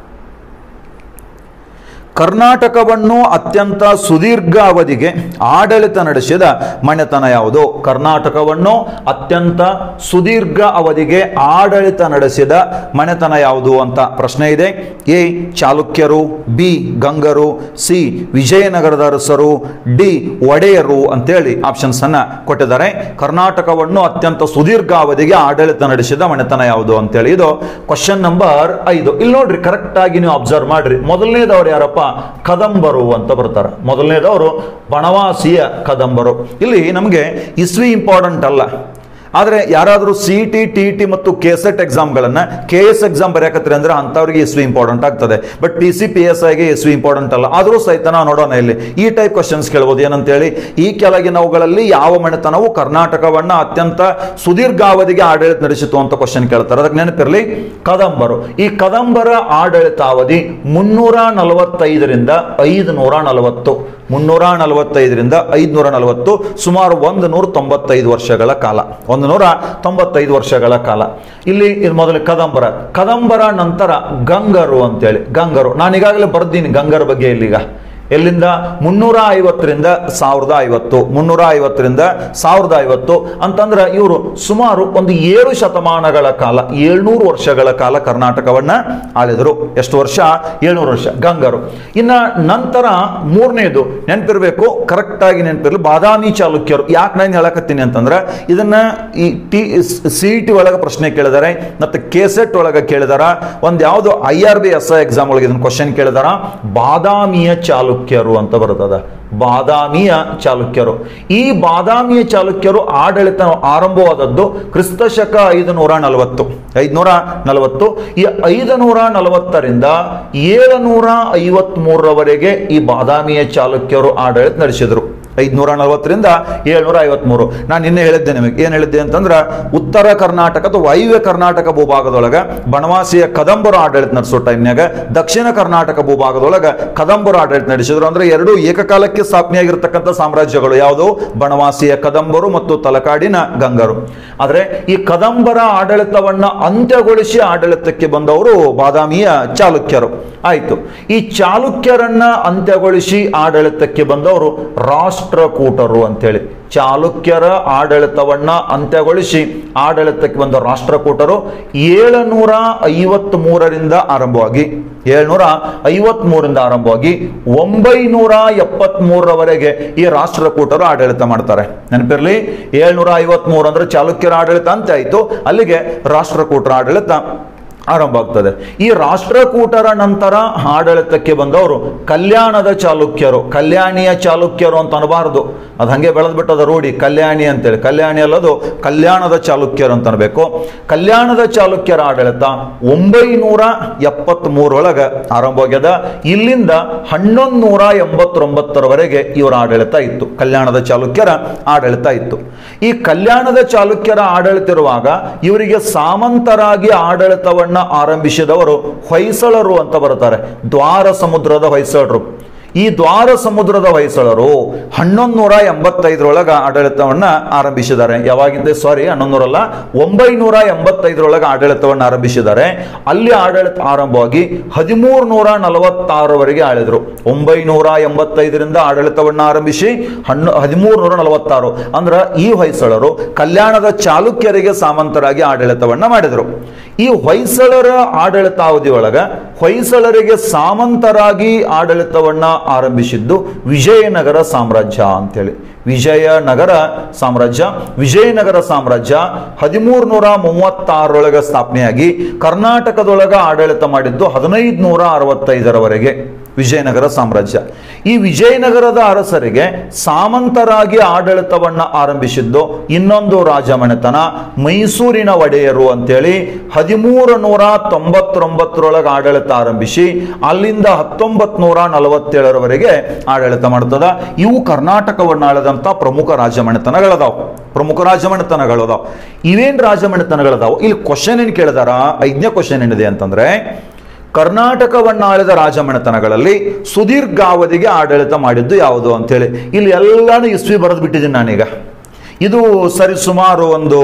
Speaker 1: ಕರ್ನಾಟಕವನ್ನು ಅತ್ಯಂತ ಸುದೀರ್ಘ ಅವಧಿಗೆ ಆಡಳಿತ ನಡೆಸಿದ ಮನೆತನ ಯಾವುದು ಕರ್ನಾಟಕವನ್ನು ಅತ್ಯಂತ ಸುದೀರ್ಘ ಅವಧಿಗೆ ಆಡಳಿತ ನಡೆಸಿದ ಮನೆತನ ಯಾವುದು ಅಂತ ಪ್ರಶ್ನೆ ಇದೆ ಎ ಚಾಲುಕ್ಯರು ಬಿ ಗಂಗರು ಸಿ ವಿಜಯನಗರದ ಅರಸರು ಡಿ ಒಡೆಯರು ಅಂತೇಳಿ ಆಪ್ಷನ್ಸ್ ಅನ್ನ ಕೊಟ್ಟಿದ್ದಾರೆ ಕರ್ನಾಟಕವನ್ನು ಅತ್ಯಂತ ಸುದೀರ್ಘ ಅವಧಿಗೆ ಆಡಳಿತ ನಡೆಸಿದ ಮನೆತನ ಯಾವುದು ಅಂತೇಳಿ ಇದು ಕ್ವಶನ್ ನಂಬರ್ ಐದು ಇಲ್ಲಿ ನೋಡ್ರಿ ಕರೆಕ್ಟ್ ಆಗಿ ನೀವು ಅಬ್ಸರ್ವ್ ಮಾಡ್ರಿ ಮೊದಲನೇದವ್ರು ಯಾರಪ್ಪ ಕದಂಬರು ಅಂತ ಬರ್ತಾರೆ ಮೊದಲನೇದವರು ಬಣವಾಸಿಯ ಕದಂಬರು ಇಲ್ಲಿ ನಮಗೆ ಇಸ್ವಿ ಇಂಪಾರ್ಟೆಂಟ್ ಅಲ್ಲ ಆದರೆ ಯಾರಾದರೂ ಸಿ ಟಿ ಟಿ ಟಿ ಮತ್ತು ಕೆ ಸೆಟ್ ಎಕ್ಸಾಮ್ಗಳನ್ನು ಕೆ ಎಸ್ ಎಕ್ಸಾಮ್ ಬರೆಯಕತ್ರಿ ಅಂದ್ರೆ ಅಂಥವ್ರಿಗೆ ಎಸ್ ವಿ ಇಂಪಾರ್ಟೆಂಟ್ ಆಗ್ತದೆ but P C P S ಐಗೆ ಎಸ್ ವಿ ಇಂಪಾರ್ಟೆಂಟ್ ಅಲ್ಲ ಆದರೂ ಸಹಿತ ನಾವು ನೋಡೋಣ ಇಲ್ಲಿ ಈ ಟೈಪ್ ಕ್ವಶನ್ಸ್ ಕೇಳ್ಬೋದು ಏನಂತೇಳಿ ಈ ಕೆಳಗಿನವುಗಳಲ್ಲಿ ಯಾವ ಮನೆತನವು ಕರ್ನಾಟಕವನ್ನ ಅತ್ಯಂತ ಸುದೀರ್ಘಾವಧಿಗೆ ಆಡಳಿತ ನಡೆಸಿತು ಅಂತ ಕ್ವಶನ್ ಕೇಳ್ತಾರೆ ಅದಕ್ಕೆ ನೆನಪಿರಲಿ ಕದಂಬರು ಈ ಕದಂಬರ ಆಡಳಿತಾವಧಿ ಮುನ್ನೂರ ನಲವತ್ತೈದರಿಂದ ಐದು ನೂರ ನಲವತ್ತು ಮುನ್ನೂರ ನಲವತ್ತೈದರಿಂದ ಐದುನೂರ ನಲವತ್ತು ಸುಮಾರು ಒಂದು ನೂರ ತೊಂಬತ್ತೈದು ವರ್ಷಗಳ ಕಾಲ ಒಂದು ನೂರ ತೊಂಬತ್ತೈದು ವರ್ಷಗಳ ಕಾಲ ಇಲ್ಲಿ ಇದು ಮೊದಲು ಕದಂಬರ ಕದಂಬರ ನಂತರ ಗಂಗರು ಅಂತೇಳಿ ಗಂಗರು ನಾನು ಈಗಾಗಲೇ ಬರ್ದೀನಿ ಗಂಗರ ಬಗ್ಗೆ ಇಲ್ಲಿಗ ಎಲ್ಲಿಂದ ಮುನ್ನೂರ ಐವತ್ತರಿಂದ ಸಾವಿರದ ಐವತ್ತು ಮುನ್ನೂರ ಐವತ್ತರಿಂದ ಸಾವಿರದ ಐವತ್ತು ಅಂತಂದ್ರೆ ಇವರು ಸುಮಾರು ಒಂದು ಏಳು ಶತಮಾನಗಳ ಕಾಲ ಏಳ್ನೂರು ವರ್ಷಗಳ ಕಾಲ ಕರ್ನಾಟಕವನ್ನ ಆಳಿದರು ಎಷ್ಟು ವರ್ಷ ಏಳ್ನೂರು ವರ್ಷ ಗಂಗರು ಇನ್ನ ನಂತರ ಮೂರನೇದು ನೆನಪಿರ್ಬೇಕು ಕರೆಕ್ಟ್ ಆಗಿ ನೆನಪಿರ್ಲಿ ಬಾದಾಮಿ ಚಾಲುಕ್ಯರು ಯಾಕೆ ನಾನು ಹೇಳಕತ್ತೀನಿ ಅಂತಂದ್ರೆ ಇದನ್ನ ಈ ಟಿ ಸಿ ಟಿ ಒಳಗೆ ಪ್ರಶ್ನೆ ಕೇಳಿದಾರೆ ಮತ್ತೆ ಕೆಸೆಟ್ ಒಳಗೆ ಕೇಳಿದಾರ ಒಂದು ಯಾವುದು I R B S I exam ಒಳಗೆ ಇದನ್ನ ಕ್ವಶನ್ ಕೇಳಿದಾರ ಬಾದಾಮಿಯ ಚಾಲುಕ್ಯರು ಅಂತ ಬರ್ತದ ಬಾದಾಮಿಯ ಚಾಲುಕ್ಯರು ಈ ಬಾದಾಮಿಯ ಚಾಲುಕ್ಯರು ಆಡಳಿತ ಆರಂಭವಾದದ್ದು ಕ್ರಿಸ್ತ ಶಕ ಐದು ನೂರ ನಲವತ್ತು ಐದುನೂರ ನಲವತ್ತು ಈ ಐದು ನೂರ ನಲವತ್ತರಿಂದ ಏಳುನೂರ ಐವತ್ತ್ ಮೂರರವರೆಗೆ ಈ ಬಾದಾಮಿಯ ಚಾಲುಕ್ಯರು ಆಡಳಿತ ನಡೆಸಿದರು ಐದುನೂರ ನಲವತ್ತರಿಂದ ಏಳ್ನೂರ ಐವತ್ಮೂರು ನಾನು ನಿನ್ನೆ ಹೇಳಿದ್ದೆ ನಿಮಗೆ ಏನು ಹೇಳಿದ್ದೆ ಅಂತಂದ್ರೆ ಉತ್ತರ ಕರ್ನಾಟಕ ಅಥವಾ ವಾಯುವ್ಯ ಕರ್ನಾಟಕ ಭೂಭಾಗದೊಳಗೆ ಬನವಾಸಿಯ ಕದಂಬರು ಆಡಳಿತ ನಡೆಸೋ ಟೈಮ್ನಾಗ ದಕ್ಷಿಣ ಕರ್ನಾಟಕ ಭೂಭಾಗದೊಳಗೆ ಕದಂಬರು ಆಡಳಿತ ನಡೆಸಿದ್ರು ಅಂದ್ರೆ ಎರಡು ಏಕಕಾಲಕ್ಕೆ ಸ್ಥಾಪನೆಯಾಗಿರ್ತಕ್ಕಂಥ ಸಾಮ್ರಾಜ್ಯಗಳು ಯಾವುದು ಬನವಾಸಿಯ ಕದಂಬರು ಮತ್ತು ತಲಕಾಡಿನ ಗಂಗರು ಆದರೆ ಈ ಕದಂಬರ ಆಡಳಿತವನ್ನ ಅಂತ್ಯಗೊಳಿಸಿ ಆಡಳಿತಕ್ಕೆ ಬಂದವರು ಬಾದಾಮಿಯ ಚಾಲುಕ್ಯರು ಆಯಿತು ಈ ಚಾಲುಕ್ಯರನ್ನ ಅಂತ್ಯಗೊಳಿಸಿ ಆಡಳಿತಕ್ಕೆ ಬಂದವರು ರಾಷ್ಟ್ರಕೂಟರು ಅಂತೇಳಿ ಚಾಲುಕ್ಯರ ಆಡಳಿತವನ್ನ ಅಂತ್ಯಗೊಳಿಸಿ ಆಡಳಿತಕ್ಕೆ ಬಂದ ರಾಷ್ಟ್ರಕೂಟರು ಏಳುನೂರ ಐವತ್ತ್ ಮೂರರಿಂದ ಆರಂಭವಾಗಿ ಏಳ್ನೂರ ಐವತ್ತ್ ಮೂರರಿಂದ ಆರಂಭವಾಗಿ ಒಂಬೈನೂರ ಎಪ್ಪತ್ತ್ ಮೂರರವರೆಗೆ ಈ ರಾಷ್ಟ್ರಕೂಟರು ಆಡಳಿತ ಮಾಡ್ತಾರೆ ನೆನಪಿರ್ಲಿ ಏಳ್ನೂರ ಐವತ್ತ್ ಮೂರು ಅಂದ್ರೆ ಚಾಲುಕ್ಯರ ಆಡಳಿತ ಅಂತ್ಯ ಆಯಿತು ಅಲ್ಲಿಗೆ ರಾಷ್ಟ್ರಕೂಟರ ಆಡಳಿತ ಆರಂಭ ಆಗ್ತದೆ ಈ ರಾಷ್ಟ್ರಕೂಟರ ನಂತರ ಆಡಳಿತಕ್ಕೆ ಬಂದವರು ಕಲ್ಯಾಣದ ಚಾಲುಕ್ಯರು ಕಲ್ಯಾಣಿಯ ಚಾಲುಕ್ಯರು ಅಂತ ಅನ್ನಬಾರದು ಅದು ಹಾಗೆ ಬೆಳೆದ್ಬಿಟ್ಟದ ರೂಢಿ ಕಲ್ಯಾಣಿ ಅಂತೇಳಿ ಕಲ್ಯಾಣಿ ಅಲ್ಲದು ಕಲ್ಯಾಣದ ಚಾಲುಕ್ಯರು ಅಂತ ಅನ್ಬೇಕು ಕಲ್ಯಾಣದ ಚಾಲುಕ್ಯರ ಆಡಳಿತ ಒಂಬೈನೂರ ಎಪ್ಪತ್ತ್ ಮೂರೊಳಗೆ ಆರಂಭವಾಗ್ಯದ ಇಲ್ಲಿಂದ ಹನ್ನೊಂದು ನೂರ ಎಂಬತ್ತೊಂಬತ್ತರವರೆಗೆ ಇವರ ಆಡಳಿತ ಇತ್ತು ಕಲ್ಯಾಣದ ಚಾಲುಕ್ಯರ ಆಡಳಿತ ಇತ್ತು ಈ ಕಲ್ಯಾಣದ ಚಾಲುಕ್ಯರ ಆಡಳಿತ ಇರುವಾಗ ಇವರಿಗೆ ಸಾಮಂತರಾಗಿ ಆಡಳಿತವನ್ನ ಆರಂಭಿಸಿದವರು ಹೊಯ್ಸಳರು ಅಂತ ಬರ್ತಾರೆ ದ್ವಾರ ಸಮುದ್ರದ ಹೊಯ್ಸಳರು ಈ ದ್ವಾರ ಸಮುದ್ರದ ಹೊಯ್ಸಳರು ಹನ್ನೊಂದು ನೂರ ಎಂಬತ್ತೈದರೊಳಗ ಆಡಳಿತವನ್ನ ಆರಂಭಿಸಿದ್ದಾರೆ ಯಾವಾಗಿದ್ದೆ ಸಾರಿ ಹನ್ನೊಂದು ನೂರಲ್ಲ ಒಂಬೈನೂರ ಎಂಬತ್ತೈದರೊಳಗೆ ಆಡಳಿತವನ್ನು ಆರಂಭಿಸಿದ್ದಾರೆ ಅಲ್ಲಿ ಆಡಳಿತ ಆರಂಭವಾಗಿ ಹದಿಮೂರು ನೂರ ನಲವತ್ತಾರವರೆಗೆ ಆಳಿದ್ರು ಒಂಬೈನೂರ ಎಂಬತ್ತೈದರಿಂದ ಆಡಳಿತವನ್ನು ಆರಂಭಿಸಿ ಹಣ್ಣು ಹದಿಮೂರು ನೂರ ನಲವತ್ತಾರು ಅಂದ್ರೆ ಈ ಹೊಯ್ಸಳರು ಕಲ್ಯಾಣದ ಚಾಲುಕ್ಯರಿಗೆ ಸಾಮಂತರಾಗಿ ಆಡಳಿತವನ್ನ ಮಾಡಿದರು ಈ ಹೊಯ್ಸಳರ ಆಡಳಿತಾವಧಿಯೊಳಗ ಹೊಯ್ಸಳರಿಗೆ ಸಾಮಂತರಾಗಿ ಆಡಳಿತವನ್ನ ಆರಂಭಿಸಿದ್ದು ವಿಜಯನಗರ ಸಾಮ್ರಾಜ್ಯ ಅಂತೇಳಿ ವಿಜಯನಗರ ಸಾಮ್ರಾಜ್ಯ ವಿಜಯನಗರ ಸಾಮ್ರಾಜ್ಯ ಹದಿಮೂರು ನೂರ ಮೂವತ್ತಾರರೊಳಗೆ ಸ್ಥಾಪನೆಯಾಗಿ ಕರ್ನಾಟಕದೊಳಗ ಆಡಳಿತ ಮಾಡಿದ್ದು ಹದಿನೈದು ನೂರ ಅರವತ್ತೈದರವರೆಗೆ ವಿಜಯನಗರ ಸಾಮ್ರಾಜ್ಯ ಈ ವಿಜಯನಗರದ ಅರಸರಿಗೆ ಸಾಮಂತರಾಗಿ ಆಡಳಿತವನ್ನ ಆರಂಭಿಸಿದ್ದು ಇನ್ನೊಂದು ರಾಜಮನೆತನ ಮೈಸೂರಿನ ಒಡೆಯರು ಅಂತೇಳಿ ಹದಿಮೂರು ನೂರ ತೊಂಬತ್ತೊಂಬತ್ತರೊಳಗೆ ಆಡಳಿತ ಆರಂಭಿಸಿ ಅಲ್ಲಿಂದ ಹತ್ತೊಂಬತ್ ನೂರ ನಲವತ್ತೇಳರವರೆಗೆ ಆಡಳಿತ ಮಾಡ್ತದ ಇವು ಕರ್ನಾಟಕವನ್ನು ಆಳದಂತ ಪ್ರಮುಖ ರಾಜಮನೆತನಗಳದಾವು ಪ್ರಮುಖ ರಾಜಮನೆತನಗಳದಾವು ಇವೇನ್ ರಾಜಮನೆತನಗಳದಾವು ಇಲ್ಲಿ ಕ್ವಶನ್ ಏನ್ ಕೇಳಿದಾರ ಐದನೇ ಕ್ವಶನ್ ಏನಿದೆ ಅಂತಂದ್ರೆ ಕರ್ನಾಟಕವನ್ನು ಆಳಿದ ರಾಜಮನೆತನಗಳಲ್ಲಿ ಸುದೀರ್ಘಾವಧಿಗೆ ಆಡಳಿತ ಮಾಡಿದ್ದು ಯಾವುದು ಅಂತೇಳಿ ಇಲ್ಲಿ ಎಲ್ಲಾನು ಇಸ್ವಿ ಬರೆದು ಬಿಟ್ಟಿದ್ದೀನಿ ನಾನೀಗ ಇದು ಸರಿ ಸುಮಾರು ಒಂದು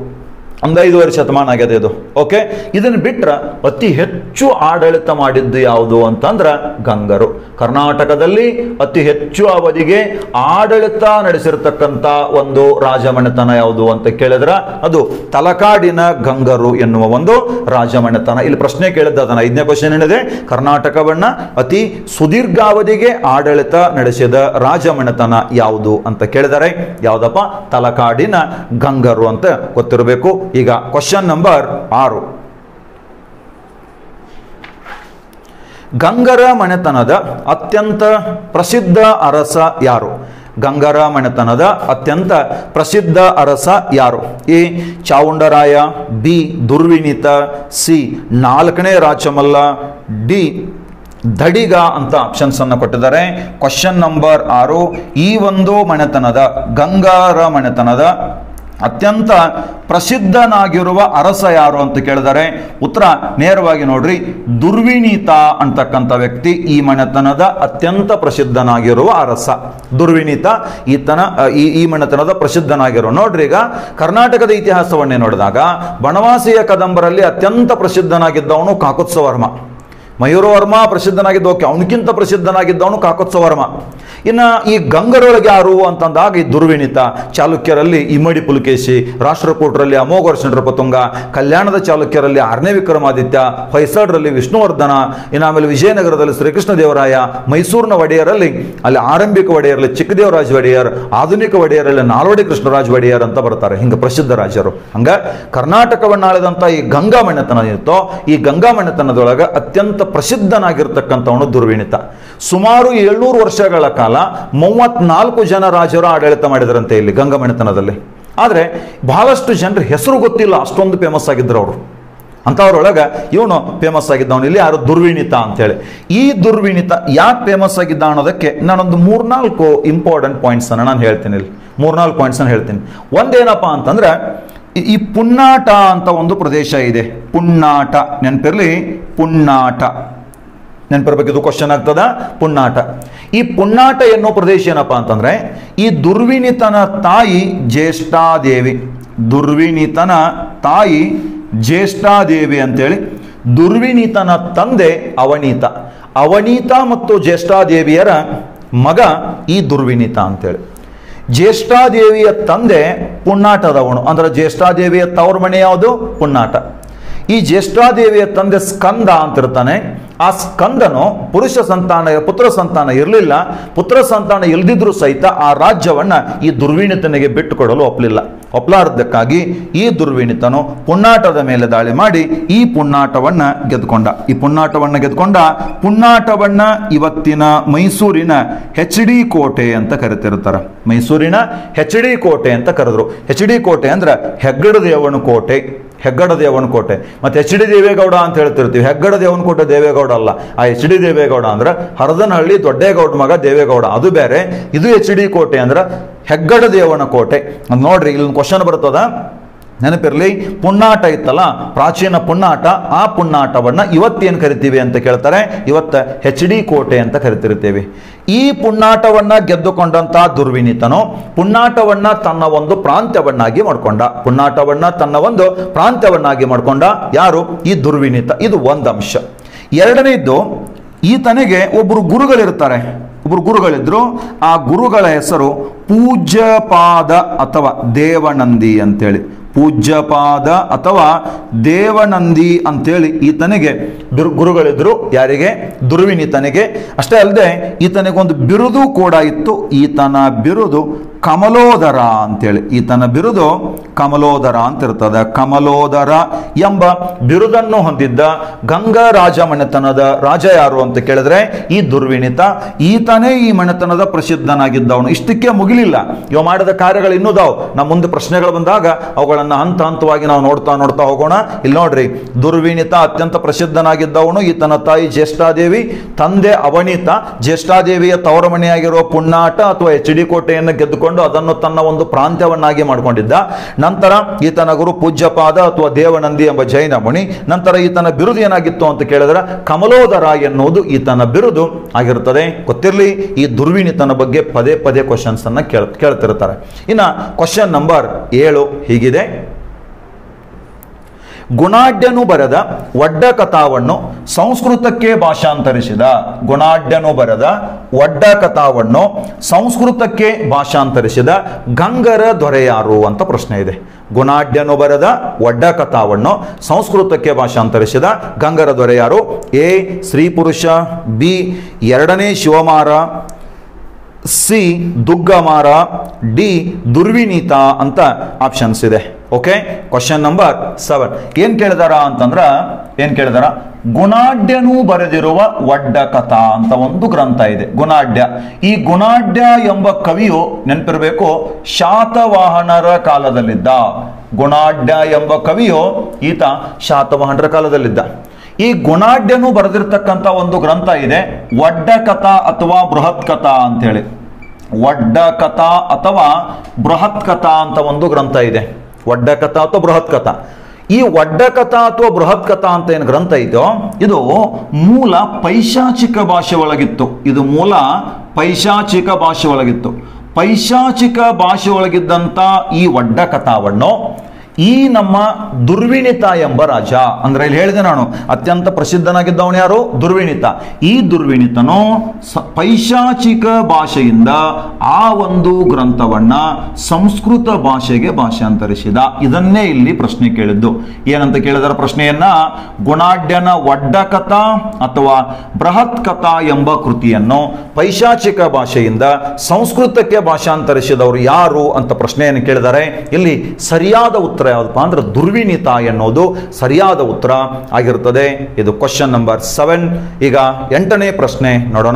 Speaker 1: ಒಂದು ಐದೂವರೆ ಶತಮಾನ ಆಗ್ಯದ ಇದು ಓಕೆ ಇದನ್ನು ಬಿಟ್ರೆ ಅತಿ ಹೆಚ್ಚು ಆಡಳಿತ ಮಾಡಿದ್ದು ಯಾವುದು ಅಂತಂದ್ರೆ ಗಂಗರು ಕರ್ನಾಟಕದಲ್ಲಿ ಅತಿ ಹೆಚ್ಚು ಅವಧಿಗೆ ಆಡಳಿತ ನಡೆಸಿರ್ತಕ್ಕಂಥ ಒಂದು ರಾಜಮನೆತನ ಯಾವುದು ಅಂತ ಕೇಳಿದ್ರೆ ಅದು ತಲಕಾಡಿನ ಗಂಗರು ಎನ್ನುವ ಒಂದು ರಾಜಮನೆತನ ಇಲ್ಲಿ ಪ್ರಶ್ನೆ ಕೇಳಿದ್ದ ಅದನ್ನ ಐದನೇ ಕ್ವಶನ್ ಏನಿದೆ ಕರ್ನಾಟಕವನ್ನ ಅತಿ ಸುದೀರ್ಘಾವಧಿಗೆ ಆಡಳಿತ ನಡೆಸಿದ ರಾಜಮನೆತನ ಯಾವುದು ಅಂತ ಕೇಳಿದರೆ ಯಾವುದಪ್ಪ ತಲಕಾಡಿನ ಗಂಗರು ಅಂತ ಗೊತ್ತಿರಬೇಕು ಈಗ ಕ್ವಶನ್ ನಂಬರ್ ಆರು ಗಂಗರ ಮನೆತನದ ಅತ್ಯಂತ ಪ್ರಸಿದ್ಧ ಅರಸ ಯಾರು ಗಂಗರ ಮನೆತನದ ಅತ್ಯಂತ ಪ್ರಸಿದ್ಧ ಅರಸ ಯಾರು A Chavundaraya B Durvinita C ನಾಲ್ಕನೇ ರಾಚಮಲ್ಲ ಡಿ ದಡಿಗ ಅಂತ ಆಪ್ಷನ್ಸ್ ಅನ್ನು ಕೊಟ್ಟಿದ್ದಾರೆ ಕ್ವಶನ್ ನಂಬರ್ ಆರು ಈ ಒಂದು ಮನೆತನದ ಗಂಗಾರ ಮನೆತನದ ಅತ್ಯಂತ ಪ್ರಸಿದ್ಧನಾಗಿರುವ ಅರಸ ಯಾರು ಅಂತ ಕೇಳಿದರೆ ಉತ್ತರ ನೇರವಾಗಿ ನೋಡ್ರಿ ದುರ್ವಿನೀತ ಅಂತಕ್ಕಂಥ ವ್ಯಕ್ತಿ ಈ ಮನೆತನದ ಅತ್ಯಂತ ಪ್ರಸಿದ್ಧನಾಗಿರುವ ಅರಸ ದುರ್ವಿನೀತ ಈತನ ಅ, ಈ ಈ ಮನೆತನದ ಪ್ರಸಿದ್ಧನಾಗಿರೋ ನೋಡ್ರಿ ಈಗ ಕರ್ನಾಟಕದ ಇತಿಹಾಸವನ್ನೇ ನೋಡಿದಾಗ ಬನವಾಸಿಯ ಕದಂಬರಲ್ಲಿ ಅತ್ಯಂತ ಪ್ರಸಿದ್ಧನಾಗಿದ್ದವನು ಕಾಕುತ್ಸವರ್ಮ ಮಯೂರವರ್ಮ ಪ್ರಸಿದ್ಧನಾಗಿದ್ದ ಓಕೆ ಅವನಕ್ಕಿಂತ ಪ್ರಸಿದ್ಧನಾಗಿದ್ದವನು ಕಾಕೋತ್ಸವರ್ಮ ಇನ್ನ ಈ ಗಂಗರೊಳಗೆ ಯಾರು ಅಂತಂದಾಗ ಈ ದುರ್ವಿಣಿತ ಚಾಲುಕ್ಯರಲ್ಲಿ ಇಮ್ಮಡಿ ಪುಲಕೇಶಿ ರಾಷ್ಟ್ರಕೂಟರಲ್ಲಿ ಅಮೋಘರ್ಷ ನೃಪತುಂಗ ಕಲ್ಯಾಣದ ಚಾಲುಕ್ಯರಲ್ಲಿ ಆರನೇ ವಿಕ್ರಮಾದಿತ್ಯ ಹೊಯ್ಸಳರಲ್ಲಿ ವಿಷ್ಣುವರ್ಧನ ಇನ್ನು ಆಮೇಲೆ ವಿಜಯನಗರದಲ್ಲಿ ಶ್ರೀಕೃಷ್ಣ ದೇವರಾಯ ಮೈಸೂರಿನ ಒಡೆಯರಲ್ಲಿ ಅಲ್ಲಿ ಆರಂಭಿಕ ಒಡೆಯರಲ್ಲಿ ಚಿಕ್ಕದೇವರಾಜ ಒಡೆಯರ್ ಆಧುನಿಕ ಒಡೆಯರಲ್ಲಿ ನಾಲ್ವಡಿ ಕೃಷ್ಣರಾಜ ಒಡೆಯರ್ ಅಂತ ಬರ್ತಾರೆ ಹಿಂಗೆ ಪ್ರಸಿದ್ಧ ರಾಜರು ಹಂಗ ಕರ್ನಾಟಕವನ್ನು ಆಳಿದಂಥ ಈ ಗಂಗಾ ಮನೆತನ ಇರುತ್ತೋ ಈ ಗಂಗಾ ಮನೆತನದೊಳಗೆ ಅತ್ಯಂತ ಪ್ರಸಿದ್ಧನಾಗಿರ್ತಕ್ಕಂಥವನು ದುರ್ವಿಣಿತ ಸುಮಾರು ಏಳ್ನೂರು ವರ್ಷಗಳ ಕಾಲ ಮೂವತ್ನಾಲ್ಕು ಜನ ರಾಜರು ಆಡಳಿತ ಮಾಡಿದರಂತೆ ಇಲ್ಲಿ ಗಂಗಾ ಮನೆತನದಲ್ಲಿ ಆದರೆ ಬಹಳಷ್ಟು ಜನರ ಹೆಸರು ಗೊತ್ತಿಲ್ಲ ಅಷ್ಟೊಂದು ಫೇಮಸ್ ಆಗಿದ್ರು ಅವರು ಅಂಥವ್ರೊಳಗೆ ಇವನು ಫೇಮಸ್ ಆಗಿದ್ದವನು ಇಲ್ಲಿ ಯಾರು ದುರ್ವಿಣಿತ ಅಂತೇಳಿ ಈ ದುರ್ವಿಣಿತ ಯಾಕೆ ಫೇಮಸ್ ಆಗಿದ್ದ ಅನ್ನೋದಕ್ಕೆ ನಾನೊಂದು ಮೂರ್ನಾಲ್ಕು ಇಂಪಾರ್ಟೆಂಟ್ ಪಾಯಿಂಟ್ಸ್ ಅನ್ನು ನಾನು ಹೇಳ್ತೀನಿ ಇಲ್ಲಿ ಮೂರ್ನಾಲ್ಕು ಪಾಯಿಂಟ್ಸ್ ಅನ್ನು ಹೇಳ್ತೀನಿ ಒಂದೇನಪ್ಪ ಅಂತಂದ್ರೆ ಈ- ಈ ಪುನ್ನಾಟ ಅಂತ ಒಂದು ಪ್ರದೇಶ ಇದೆ ಪುನ್ನಾಟ ನೆನಪಿರ್ಲಿ ಪುನ್ನಾಟ ನೆನಪಿರ್ಬೇಕಿದು ಕ್ವಶನ್ ಆಗ್ತದ ಪುನ್ನಾಟ ಈ ಪುನ್ನಾಟ ಎನ್ನೋ ಪ್ರದೇಶ ಏನಪ್ಪಾ ಅಂತಂದ್ರೆ ಈ ದುರ್ವಿನಿತನ ತಾಯಿ ಜ್ಯೇಷ್ಠಾದೇವಿ ದುರ್ವಿನಿತನ ತಾಯಿ ಜ್ಯೇಷ್ಠಾದೇವಿ ಅಂತೇಳಿ ದುರ್ವಿನೀತನ ತಂದೆ ಅವನೀತ ಅವನೀತ ಮತ್ತು ಜ್ಯೇಷ್ಠಾದೇವಿಯರ ಮಗ ಈ ದುರ್ವಿನೀತ ಅಂತೇಳಿ ಜ್ಯೇಷ್ಠಾದೇವಿಯ ತಂದೆ ಪುನ್ನಾಟದವನು ಅಂದ್ರೆ ಜ್ಯೇಷ್ಠಾದೇವಿಯ ತವ್ರ ಮನೆ ಯಾವುದು ಪುನ್ನಾಟ ಈ ಜ್ಯೇಷ್ಠಾದೇವಿಯ ತಂದೆ ಸ್ಕಂದ ಅಂತಿರ್ತಾನೆ ಆ ಸ್ಕಂದನು ಪುರುಷ ಸಂತಾನ ಪುತ್ರ ಸಂತಾನ ಇರಲಿಲ್ಲ ಪುತ್ರ ಸಂತಾನ ಇಲ್ದಿದ್ರೂ ಸಹಿತ ಆ ರಾಜ್ಯವನ್ನ ಈ ದುರ್ವಿಣಿತನಿಗೆ ಬಿಟ್ಟು ಕೊಡಲು ಒಪ್ಪಲಿಲ್ಲ ಒಪ್ಪಲಾರದಕ್ಕಾಗಿ ಈ ದುರ್ವಿಣಿತನು ಪುಣ್ಣಾಟದ ಮೇಲೆ ದಾಳಿ ಮಾಡಿ ಈ ಪುಣ್ಣಾಟವನ್ನ ಗೆದ್ಕೊಂಡ ಈ ಪುಣ್ಣಾಟವನ್ನ ಗೆದ್ಕೊಂಡ ಪುಣ್ಣಾಟವನ್ನ ಇವತ್ತಿನ ಮೈಸೂರಿನ ಹೆಚ್ ಡಿ ಕೋಟೆ ಅಂತ ಕರಿತಿರ್ತಾರೆ ಮೈಸೂರಿನ ಹೆಚ್ ಡಿ ಕೋಟೆ ಅಂತ ಕರೆದ್ರು ಹೆಚ್ ಡಿ ಕೋಟೆ ಅಂದ್ರೆ ಹೆಗ್ಗಡ ದೇವನ ಕೋಟೆ ಹೆಗ್ಗಡ ದೇವನ ಕೋಟೆ ಮತ್ತೆ ಎಚ್ ಡಿ ದೇವೇಗೌಡ ಅಂತ ಹೇಳ್ತಿರ್ತೀವಿ ಹೆಗ್ಗಡ ದೇವನ ಕೋಟೆ ದೇವೇಗೌಡ ಅಲ್ಲ ಆ ಎಚ್ ಡಿ ದೇವೇಗೌಡ ಅಂದ್ರೆ ಹರದನಹಳ್ಳಿ ದೊಡ್ಡೇಗೌಡ ಮಗ ದೇವೇಗೌಡ ಅದು ಬೇರೆ ಇದು ಎಚ್ ಡಿ ಕೋಟೆ ಅಂದ್ರೆ ಹೆಗ್ಗಡ ದೇವನ ಕೋಟೆ ಅದ್ ನೋಡ್ರಿ ಇಲ್ಲೊಂದು ಕ್ವಶನ್ ಬರ್ತದ ನೆನಪಿರಲಿ ಪುಣ್ಣಾಟ ಇತ್ತಲ್ಲ ಪ್ರಾಚೀನ ಪುಣ್ಣಾಟ ಆ ಪುಣ್ಣಾಟವನ್ನ ಇವತ್ತೇನು ಕರಿತೀವಿ ಅಂತ ಕೇಳ್ತಾರೆ ಇವತ್ತ ಹೆಚ್ ಡಿ ಕೋಟೆ ಅಂತ ಕರಿತಿರ್ತೀವಿ ಈ ಪುಣ್ಣಾಟವನ್ನ ಗೆದ್ದುಕೊಂಡಂತ ದುರ್ವಿನೀತನು ಪುಣ್ಣಾಟವನ್ನ ತನ್ನ ಒಂದು ಪ್ರಾಂತ್ಯವನ್ನಾಗಿ ಮಾಡ್ಕೊಂಡ ಪುಣ್ಣಾಟವನ್ನ ತನ್ನ ಒಂದು ಪ್ರಾಂತ್ಯವನ್ನಾಗಿ ಮಾಡ್ಕೊಂಡ ಯಾರು ಈ ದುರ್ವಿನೀತ ಇದು ಒಂದು ಅಂಶ ಎರಡನೇದ್ದು ಈತನಿಗೆ ಒಬ್ಬರು ಗುರುಗಳಿರ್ತಾರೆ ಒಬ್ಬರು ಗುರುಗಳಿದ್ರು ಆ ಗುರುಗಳ ಹೆಸರು ಪೂಜ್ಯಪಾದ ಅಥವಾ ದೇವನಂದಿ ಅಂತೇಳಿ ಪೂಜ್ಯಪಾದ ಅಥವಾ ದೇವನಂದಿ ಅಂತೇಳಿ ಈತನಿಗೆ ಬಿರು ಗುರುಗಳಿದ್ರು ಯಾರಿಗೆ ದುರ್ವಿನೀತನಿಗೆ ಅಷ್ಟೇ ಅಲ್ಲದೆ ಈತನಿಗೊಂದು ಬಿರುದು ಕೂಡ ಇತ್ತು ಈತನ ಬಿರುದು ಕಮಲೋದರ ಅಂತೇಳಿ ಈತನ ಬಿರುದು ಕಮಲೋದರ ಅಂತ ಇರ್ತದೆ ಕಮಲೋದರ ಎಂಬ ಬಿರುದನ್ನು ಹೊಂದಿದ್ದ ಗಂಗಾ ರಾಜ ಮನೆತನದ ರಾಜ ಯಾರು ಅಂತ ಕೇಳಿದ್ರೆ ಈ ದುರ್ವಿಣಿತ ಈತನೇ ಈ ಮನೆತನದ ಪ್ರಸಿದ್ಧನಾಗಿದ್ದವನು ಇಷ್ಟಕ್ಕೆ ಮುಗಿಲಿಲ್ಲ ಇವ ಮಾಡಿದ ಕಾರ್ಯಗಳು ಇನ್ನೂದಾವ್ ನಮ್ಮ ಮುಂದೆ ಪ್ರಶ್ನೆಗಳು ಬಂದಾಗ ಅವುಗಳನ್ನು ಹಂತ ಹಂತವಾಗಿ ನಾವು ನೋಡ್ತಾ ನೋಡ್ತಾ ಹೋಗೋಣ ಇಲ್ಲಿ ನೋಡ್ರಿ ದುರ್ವಿಣಿತ ಅತ್ಯಂತ ಪ್ರಸಿದ್ಧನಾಗಿದ್ದವನು ಈತನ ತಾಯಿ ಜ್ಯೇಷ್ಠಾದೇವಿ ತಂದೆ ಅವನಿತ ಜ್ಯೇಷ್ಠಾದೇವಿಯ ತವರ ಮನೆಯಾಗಿರುವ ಪುಣ್ಣಾಟ ಅಥವಾ ಎಚ್ ಡಿ ಕೋಟೆಯನ್ನು ಗೆದ್ದುಕೊಂಡು ಅದನ್ನು ತನ್ನ ಒಂದು ಪ್ರಾಂತ್ಯವನ್ನಾಗಿ ಮಾಡಿಕೊಂಡಿದ್ದ ನಂತರ ಈತನ ಗುರು ಪೂಜ್ಯಪಾದ ಅಥವಾ ದೇವನಂದಿ ಎಂಬ ಜೈನ ಮುನಿ ನಂತರ ಈತನ ಬಿರುದು ಏನಾಗಿತ್ತು ಅಂತ ಕೇಳಿದ್ರೆ ಕಮಲೋದರ ಎನ್ನುವುದು ಈತನ ಬಿರುದು ಆಗಿರುತ್ತದೆ ಗೊತ್ತಿರಲಿ ಈ ದುರ್ವಿನಿತನ ಬಗ್ಗೆ ಪದೇ ಪದೇ ಕ್ವಶನ್ಸ್ ಅನ್ನ ಕೇಳ್ ಕೇಳ್ತಿರ್ತಾರೆ ಇನ್ನ ಕ್ವಶನ್ ನಂಬರ್ ಏಳು ಹೀಗಿದೆ ಗುಣಾಢ್ಯನು ಬರೆದ ಒಡ್ಡ ಕಥಾವನ್ನು ಸಂಸ್ಕೃತಕ್ಕೆ ಭಾಷಾಂತರಿಸಿದ ಗುಣಾಢ್ಯನು ಬರೆದ ಒಡ್ಡ ಕಥಾವನ್ನು ಸಂಸ್ಕೃತಕ್ಕೆ ಭಾಷಾಂತರಿಸಿದ ಗಂಗರ ದೊರೆಯಾರು ಅಂತ ಪ್ರಶ್ನೆ ಇದೆ ಗುಣಾಢ್ಯನು ಬರೆದ ಒಡ್ಡ ಕಥಾವನ್ನು ಸಂಸ್ಕೃತಕ್ಕೆ ಭಾಷಾಂತರಿಸಿದ ಗಂಗರ ದೊರೆಯಾರು ಎ ಸ್ತ್ರೀ ಪುರುಷ ಬಿ ಎರಡನೇ ಶಿವಮಾರ ಸಿ ದುಗ್ಗಮಾರ ಡಿ ದುರ್ವಿನೀತ ಅಂತ ಆಪ್ಷನ್ಸ್ ಇದೆ ಓಕೆ ಕ್ವಶನ್ ನಂಬರ್ ಸೆವೆನ್ ಏನ್ ಕೇಳಿದಾರ ಅಂತಂದ್ರ ಏನ್ ಕೇಳಿದಾರ ಗುಣಾಢ್ಯನು ಬರೆದಿರುವ ಒಡ್ಡ ಕಥಾ ಅಂತ ಒಂದು ಗ್ರಂಥ ಇದೆ ಗುಣಾಢ್ಯ ಈ ಗುಣಾಢ್ಯ ಎಂಬ ಕವಿಯು ನೆನಪಿರಬೇಕು ಶಾತವಾಹನರ ಕಾಲದಲ್ಲಿದ್ದ ಗುಣಾಢ್ಯ ಎಂಬ ಕವಿಯು ಈತ ಶಾತವಾಹನರ ಕಾಲದಲ್ಲಿದ್ದ ಈ ಗುಣಾಢ್ಯನು ಬರೆದಿರ್ತಕ್ಕಂಥ ಒಂದು ಗ್ರಂಥ ಇದೆ ಒಡ್ಡ ಕಥಾ ಅಥವಾ ಬೃಹತ್ ಕಥಾ ಅಂತೇಳಿ ಒಡ್ಡ ಕಥಾ ಅಥವಾ ಬೃಹತ್ ಕಥಾ ಅಂತ ಒಂದು ಗ್ರಂಥ ಇದೆ ಒಡ್ಡ ಕಥಾ ಅಥವಾ ಬೃಹತ್ ಕಥಾ ಈ ಒಡ್ಡ ಕಥಾ ಅಥವಾ ಬೃಹತ್ ಕಥಾ ಅಂತ ಏನು ಗ್ರಂಥ ಇದೆಯೋ ಇದು ಮೂಲ ಪೈಶಾಚಿಕ ಭಾಷೆ ಒಳಗಿತ್ತು ಇದು ಮೂಲ ಪೈಶಾಚಿಕ ಭಾಷೆ ಒಳಗಿತ್ತು ಪೈಶಾಚಿಕ ಭಾಷೆ ಒಳಗಿದ್ದಂಥ ಈ ಒಡ್ಡ ಕಥಾವನ್ನು ಈ ನಮ್ಮ ದುರ್ವಿಣಿತ ಎಂಬ ರಾಜ ಅಂದ್ರೆ ಇಲ್ಲಿ ಹೇಳಿದೆ ನಾನು ಅತ್ಯಂತ ಪ್ರಸಿದ್ಧನಾಗಿದ್ದವನು ಯಾರು ದುರ್ವಿಣಿತ ಈ ದುರ್ವಿಣಿತನು ಸ- ಪೈಶಾಚಿಕ ಭಾಷೆಯಿಂದ ಆ ಒಂದು ಗ್ರಂಥವನ್ನ ಸಂಸ್ಕೃತ ಭಾಷೆಗೆ ಭಾಷಾಂತರಿಸಿದ ಇದನ್ನೇ ಇಲ್ಲಿ ಪ್ರಶ್ನೆ ಕೇಳಿದ್ದು ಏನಂತ ಕೇಳಿದರ ಪ್ರಶ್ನೆಯನ್ನ ಗುಣಾಢ್ಯನ ಒಡ್ಡ ಕಥಾ ಅಥವಾ ಬೃಹತ್ ಕಥಾ ಎಂಬ ಕೃತಿಯನ್ನು ಪೈಶಾಚಿಕ ಭಾಷೆಯಿಂದ ಸಂಸ್ಕೃತಕ್ಕೆ ಭಾಷಾಂತರಿಸಿದವರು ಯಾರು ಅಂತ ಪ್ರಶ್ನೆಯನ್ನು ಕೇಳಿದ್ದಾರೆ ಇಲ್ಲಿ ಸರಿಯಾದ ಉತ್ತರ ಯಾವುದಪ್ಪ ಅಂದ್ರೆ ದುರ್ವಿನೀತ ಎನ್ನುವುದು ಸರಿಯಾದ ಉತ್ತರ ಆಗಿರುತ್ತದೆ ಇದು ಕ್ವಶನ್ ನಂಬರ್ ಸೆವೆನ್ ಈಗ ಎಂಟನೇ ಪ್ರಶ್ನೆ ನೋಡೋಣ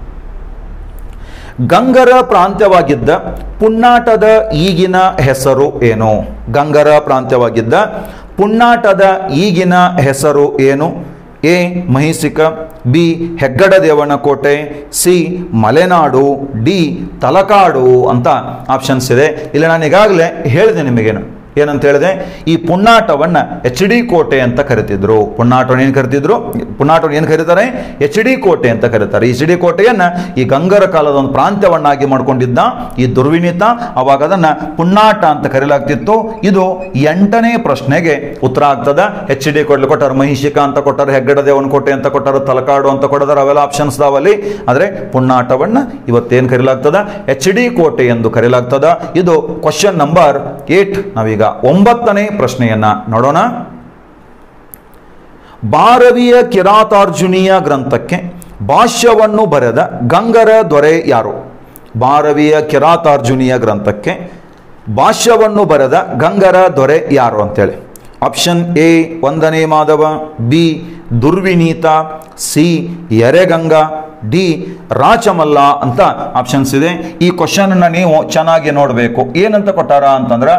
Speaker 1: ಗಂಗರ ಪ್ರಾಂತ್ಯವಾಗಿದ್ದ ಪುಣ್ಣಾಟದ ಈಗಿನ ಹೆಸರು ಏನು ಗಂಗರ ಪ್ರಾಂತ್ಯವಾಗಿದ್ದ ಪುಣ್ಣಾಟದ ಈಗಿನ ಹೆಸರು ಏನು ಎ ಮಹಿಸಿಕ ಬಿ ಹೆಗ್ಗಡ ದೇವನ ಕೋಟೆ ಸಿ ಮಲೆನಾಡು ಡಿ ತಲಕಾಡು ಅಂತ ಆಪ್ಷನ್ಸ್ ಇದೆ ಇಲ್ಲಿ ನಾನು ಈಗಾಗಲೇ ಹೇಳಿದೆ ನಿಮಗೇನು ಏನಂತ ಹೇಳಿದೆ ಈ ಪುಣ್ಣಾಟವನ್ನ ಎಚ್ ಡಿ ಕೋಟೆ ಅಂತ ಕರಿತಿದ್ರು ಪುಣ್ಣಾಟವನ್ನು ಏನು ಕರಿತಿದ್ರು ಪುಣ್ಣಾಟವನ್ನು ಏನು ಕರೀತಾರೆ ಎಚ್ ಡಿ ಕೋಟೆ ಅಂತ ಕರೀತಾರೆ ಎಚ್ ಡಿ ಕೋಟೆಯನ್ನ ಈ ಗಂಗರ ಕಾಲದ ಒಂದು ಪ್ರಾಂತ್ಯವನ್ನಾಗಿ ಮಾಡ್ಕೊಂಡಿದ್ದ ಈ ದುರ್ವಿನೀತ ಅವಾಗ ಅದನ್ನ ಪುಣ್ಣಾಟ ಅಂತ ಕರೆಯಲಾಗ್ತಿತ್ತು ಇದು ಎಂಟನೇ ಪ್ರಶ್ನೆಗೆ ಉತ್ತರ ಆಗ್ತದ ಎಚ್ ಡಿ ಕೊಡ್ಲಿ ಕೊಟ್ಟಾರ ಮಹಿಷಿಕ ಅಂತ ಕೊಟ್ಟಾರ ಹೆಗ್ಗಡ ದೇವನ ಕೋಟೆ ಅಂತ ಕೊಟ್ಟಾರ ತಲಕಾಡು ಅಂತ ಕೊಡದಾರ ಅವೆಲ್ಲ ಆಪ್ಷನ್ಸ್ ದಾವಲ್ಲಿ ಆದ್ರೆ ಪುಣ್ಣಾಟವನ್ನ ಇವತ್ತೇನು ಕರೆಯಲಾಗ್ತದ ಎಚ್ ಡಿ ಕೋಟೆ ಎಂದು ಕರೆಯಲಾಗ್ತದ ಇದು ಕ್ವಶನ್ ನಂಬರ್ ಏಟ್ ನಾವೀಗ ಒಂಬತ್ತನೇ ಪ್ರಶ್ನೆಯನ್ನ ನೋಡೋಣ ಭಾರವಿಯ ಕಿರಾತಾರ್ಜುನಿಯ ಗ್ರಂಥಕ್ಕೆ ಭಾಷ್ಯವನ್ನು ಬರೆದ ಗಂಗರ ದೊರೆ ಯಾರು ಭಾರವಿಯ ಕಿರಾತಾರ್ಜುನಿಯ ಗ್ರಂಥಕ್ಕೆ ಭಾಷ್ಯವನ್ನು ಬರೆದ ಗಂಗರ ದೊರೆ ಯಾರು ಅಂತೇಳಿ ಆಪ್ಷನ್ ಎ ಒಂದನೇ Madhava B Durvinita C Ereganga D Rachamalla ಅಂತ ಆಪ್ಷನ್ಸ್ ಇದೆ ಈ ಕ್ವಶನ್ ನೀವು ಚೆನ್ನಾಗಿ ನೋಡಬೇಕು ಏನಂತ ಕೊಟ್ಟಾರ ಅಂತಂದ್ರೆ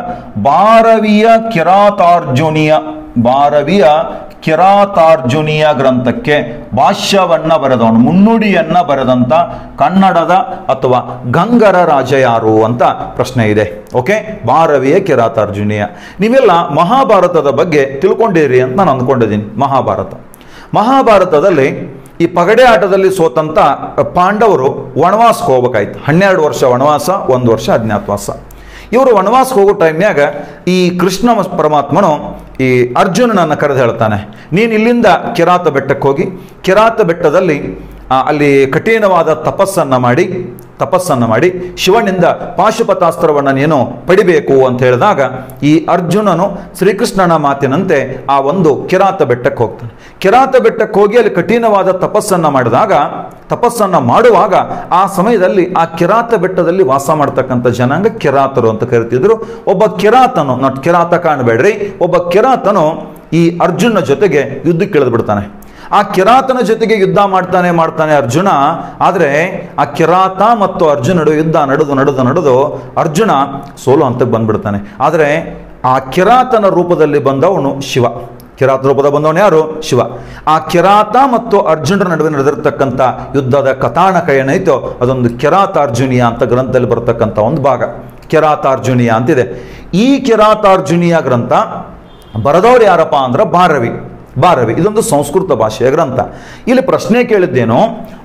Speaker 1: ಭಾರವಿಯ ಕಿರಾತಾರ್ಜುನಿಯ ಭಾರವಿಯ ಕಿರಾತಾರ್ಜುನಿಯ ಗ್ರಂಥಕ್ಕೆ ಭಾಷ್ಯವನ್ನ ಬರೆದವನು ಮುನ್ನುಡಿಯನ್ನ ಬರೆದಂತ ಕನ್ನಡದ ಅಥವಾ ಗಂಗರ ರಾಜ ಯಾರು ಅಂತ ಪ್ರಶ್ನೆ ಇದೆ ಓಕೆ ಭಾರವಿಯ ಕಿರಾತಾರ್ಜುನಿಯ ನೀವೆಲ್ಲ ಮಹಾಭಾರತದ ಬಗ್ಗೆ ತಿಳ್ಕೊಂಡಿರಿ ಅಂತ ನಾನು ಅಂದ್ಕೊಂಡಿದ್ದೀನಿ ಮಹಾಭಾರತ ಮಹಾಭಾರತದಲ್ಲಿ ಈ ಪಗಡೆ ಆಟದಲ್ಲಿ ಸೋತಂತ ಪಾಂಡವರು ವನವಾಸಕ್ಕೆ ಹೋಗ್ಬೇಕಾಯ್ತು ಹನ್ನೆರಡು ವರ್ಷ ವನವಾಸ ಒಂದು ವರ್ಷ ಅಜ್ಞಾತವಾಸ ಇವರು ವನವಾಸಕ್ಕೆ ಹೋಗೋ ಟೈಮ್ನಾಗ ಈ ಕೃಷ್ಣ ಪರಮಾತ್ಮನು ಈ ಅರ್ಜುನನನ್ನು ಕರೆದು ಹೇಳ್ತಾನೆ ನೀನು ಇಲ್ಲಿಂದ ಕಿರಾತ ಬೆಟ್ಟಕ್ಕೆ ಹೋಗಿ ಕಿರಾತ ಬೆಟ್ಟದಲ್ಲಿ ಆ, ಅಲ್ಲಿ ಕಠಿಣವಾದ ತಪಸ್ಸನ್ನು ಮಾಡಿ ತಪಸ್ಸನ್ನು ಮಾಡಿ ಶಿವನಿಂದ ಪಾಶುಪತಾಸ್ತ್ರವನ್ನು ನೀನು ಪಡಿಬೇಕು ಅಂತ ಹೇಳಿದಾಗ ಈ ಅರ್ಜುನನು ಶ್ರೀಕೃಷ್ಣನ ಮಾತಿನಂತೆ ಆ ಒಂದು ಕಿರಾತ ಬೆಟ್ಟಕ್ಕೆ ಹೋಗ್ತಾನೆ ಕಿರಾತ ಬೆಟ್ಟಕ್ಕೆ ಹೋಗಿ ಅಲ್ಲಿ ಕಠಿಣವಾದ ತಪಸ್ಸನ್ನು ಮಾಡಿದಾಗ ತಪಸ್ಸನ್ನು ಮಾಡುವಾಗ ಆ ಸಮಯದಲ್ಲಿ ಆ ಕಿರಾತ ಬೆಟ್ಟದಲ್ಲಿ ವಾಸ ಮಾಡ್ತಕ್ಕಂಥ ಜನಾಂಗ ಕಿರಾತರು ಅಂತ ಕರಿತಿದ್ರು ಒಬ್ಬ ಕಿರಾತನು ನಾಟ್ ಕಿರಾತ ಕಾಣಬೇಡ್ರಿ ಒಬ್ಬ ಕಿರಾತನು ಈ ಅರ್ಜುನ ಜೊತೆಗೆ ಯುದ್ಧಕ್ಕೆ ಇಳಿದು ಬಿಡ್ತಾನೆ ಆ ಕಿರಾತನ ಜೊತೆಗೆ ಯುದ್ಧ ಮಾಡ್ತಾನೆ ಮಾಡ್ತಾನೆ ಅರ್ಜುನ ಆದರೆ ಆ ಕಿರಾತ ಮತ್ತು ಅರ್ಜುನಡು ಯುದ್ಧ ನಡೆದು ನಡೆದು ನಡೆದು ಅರ್ಜುನ ಸೋಲು ಹಂತಕ್ಕೆ ಬಂದ್ಬಿಡ್ತಾನೆ ಆದರೆ ಆ ಕಿರಾತನ ರೂಪದಲ್ಲಿ ಬಂದವನು ಶಿವ ಕಿರಾತ ರೂಪದ ಬಂದವನು ಯಾರು ಶಿವ ಆ ಕಿರಾತ ಮತ್ತು ಅರ್ಜುನರ ನಡುವೆ ನಡೆದಿರ್ತಕ್ಕಂಥ ಯುದ್ಧದ ಕಥಾನಕ ಏನೈತೋ ಅದೊಂದು ಕಿರಾತಾರ್ಜುನಿಯ ಅಂತ ಗ್ರಂಥದಲ್ಲಿ ಬರ್ತಕ್ಕಂಥ ಒಂದು ಭಾಗ ಕಿರಾತಾರ್ಜುನಿಯ ಅಂತಿದೆ ಈ ಕಿರಾತಾರ್ಜುನಿಯ ಗ್ರಂಥ ಬರೆದವ್ರು ಯಾರಪ್ಪ ಅಂದ್ರೆ ಭಾರವಿ ಭಾರವಿ ಇದೊಂದು ಸಂಸ್ಕೃತ ಭಾಷೆಯ ಗ್ರಂಥ ಇಲ್ಲಿ ಪ್ರಶ್ನೆ ಕೇಳಿದ್ದೇನು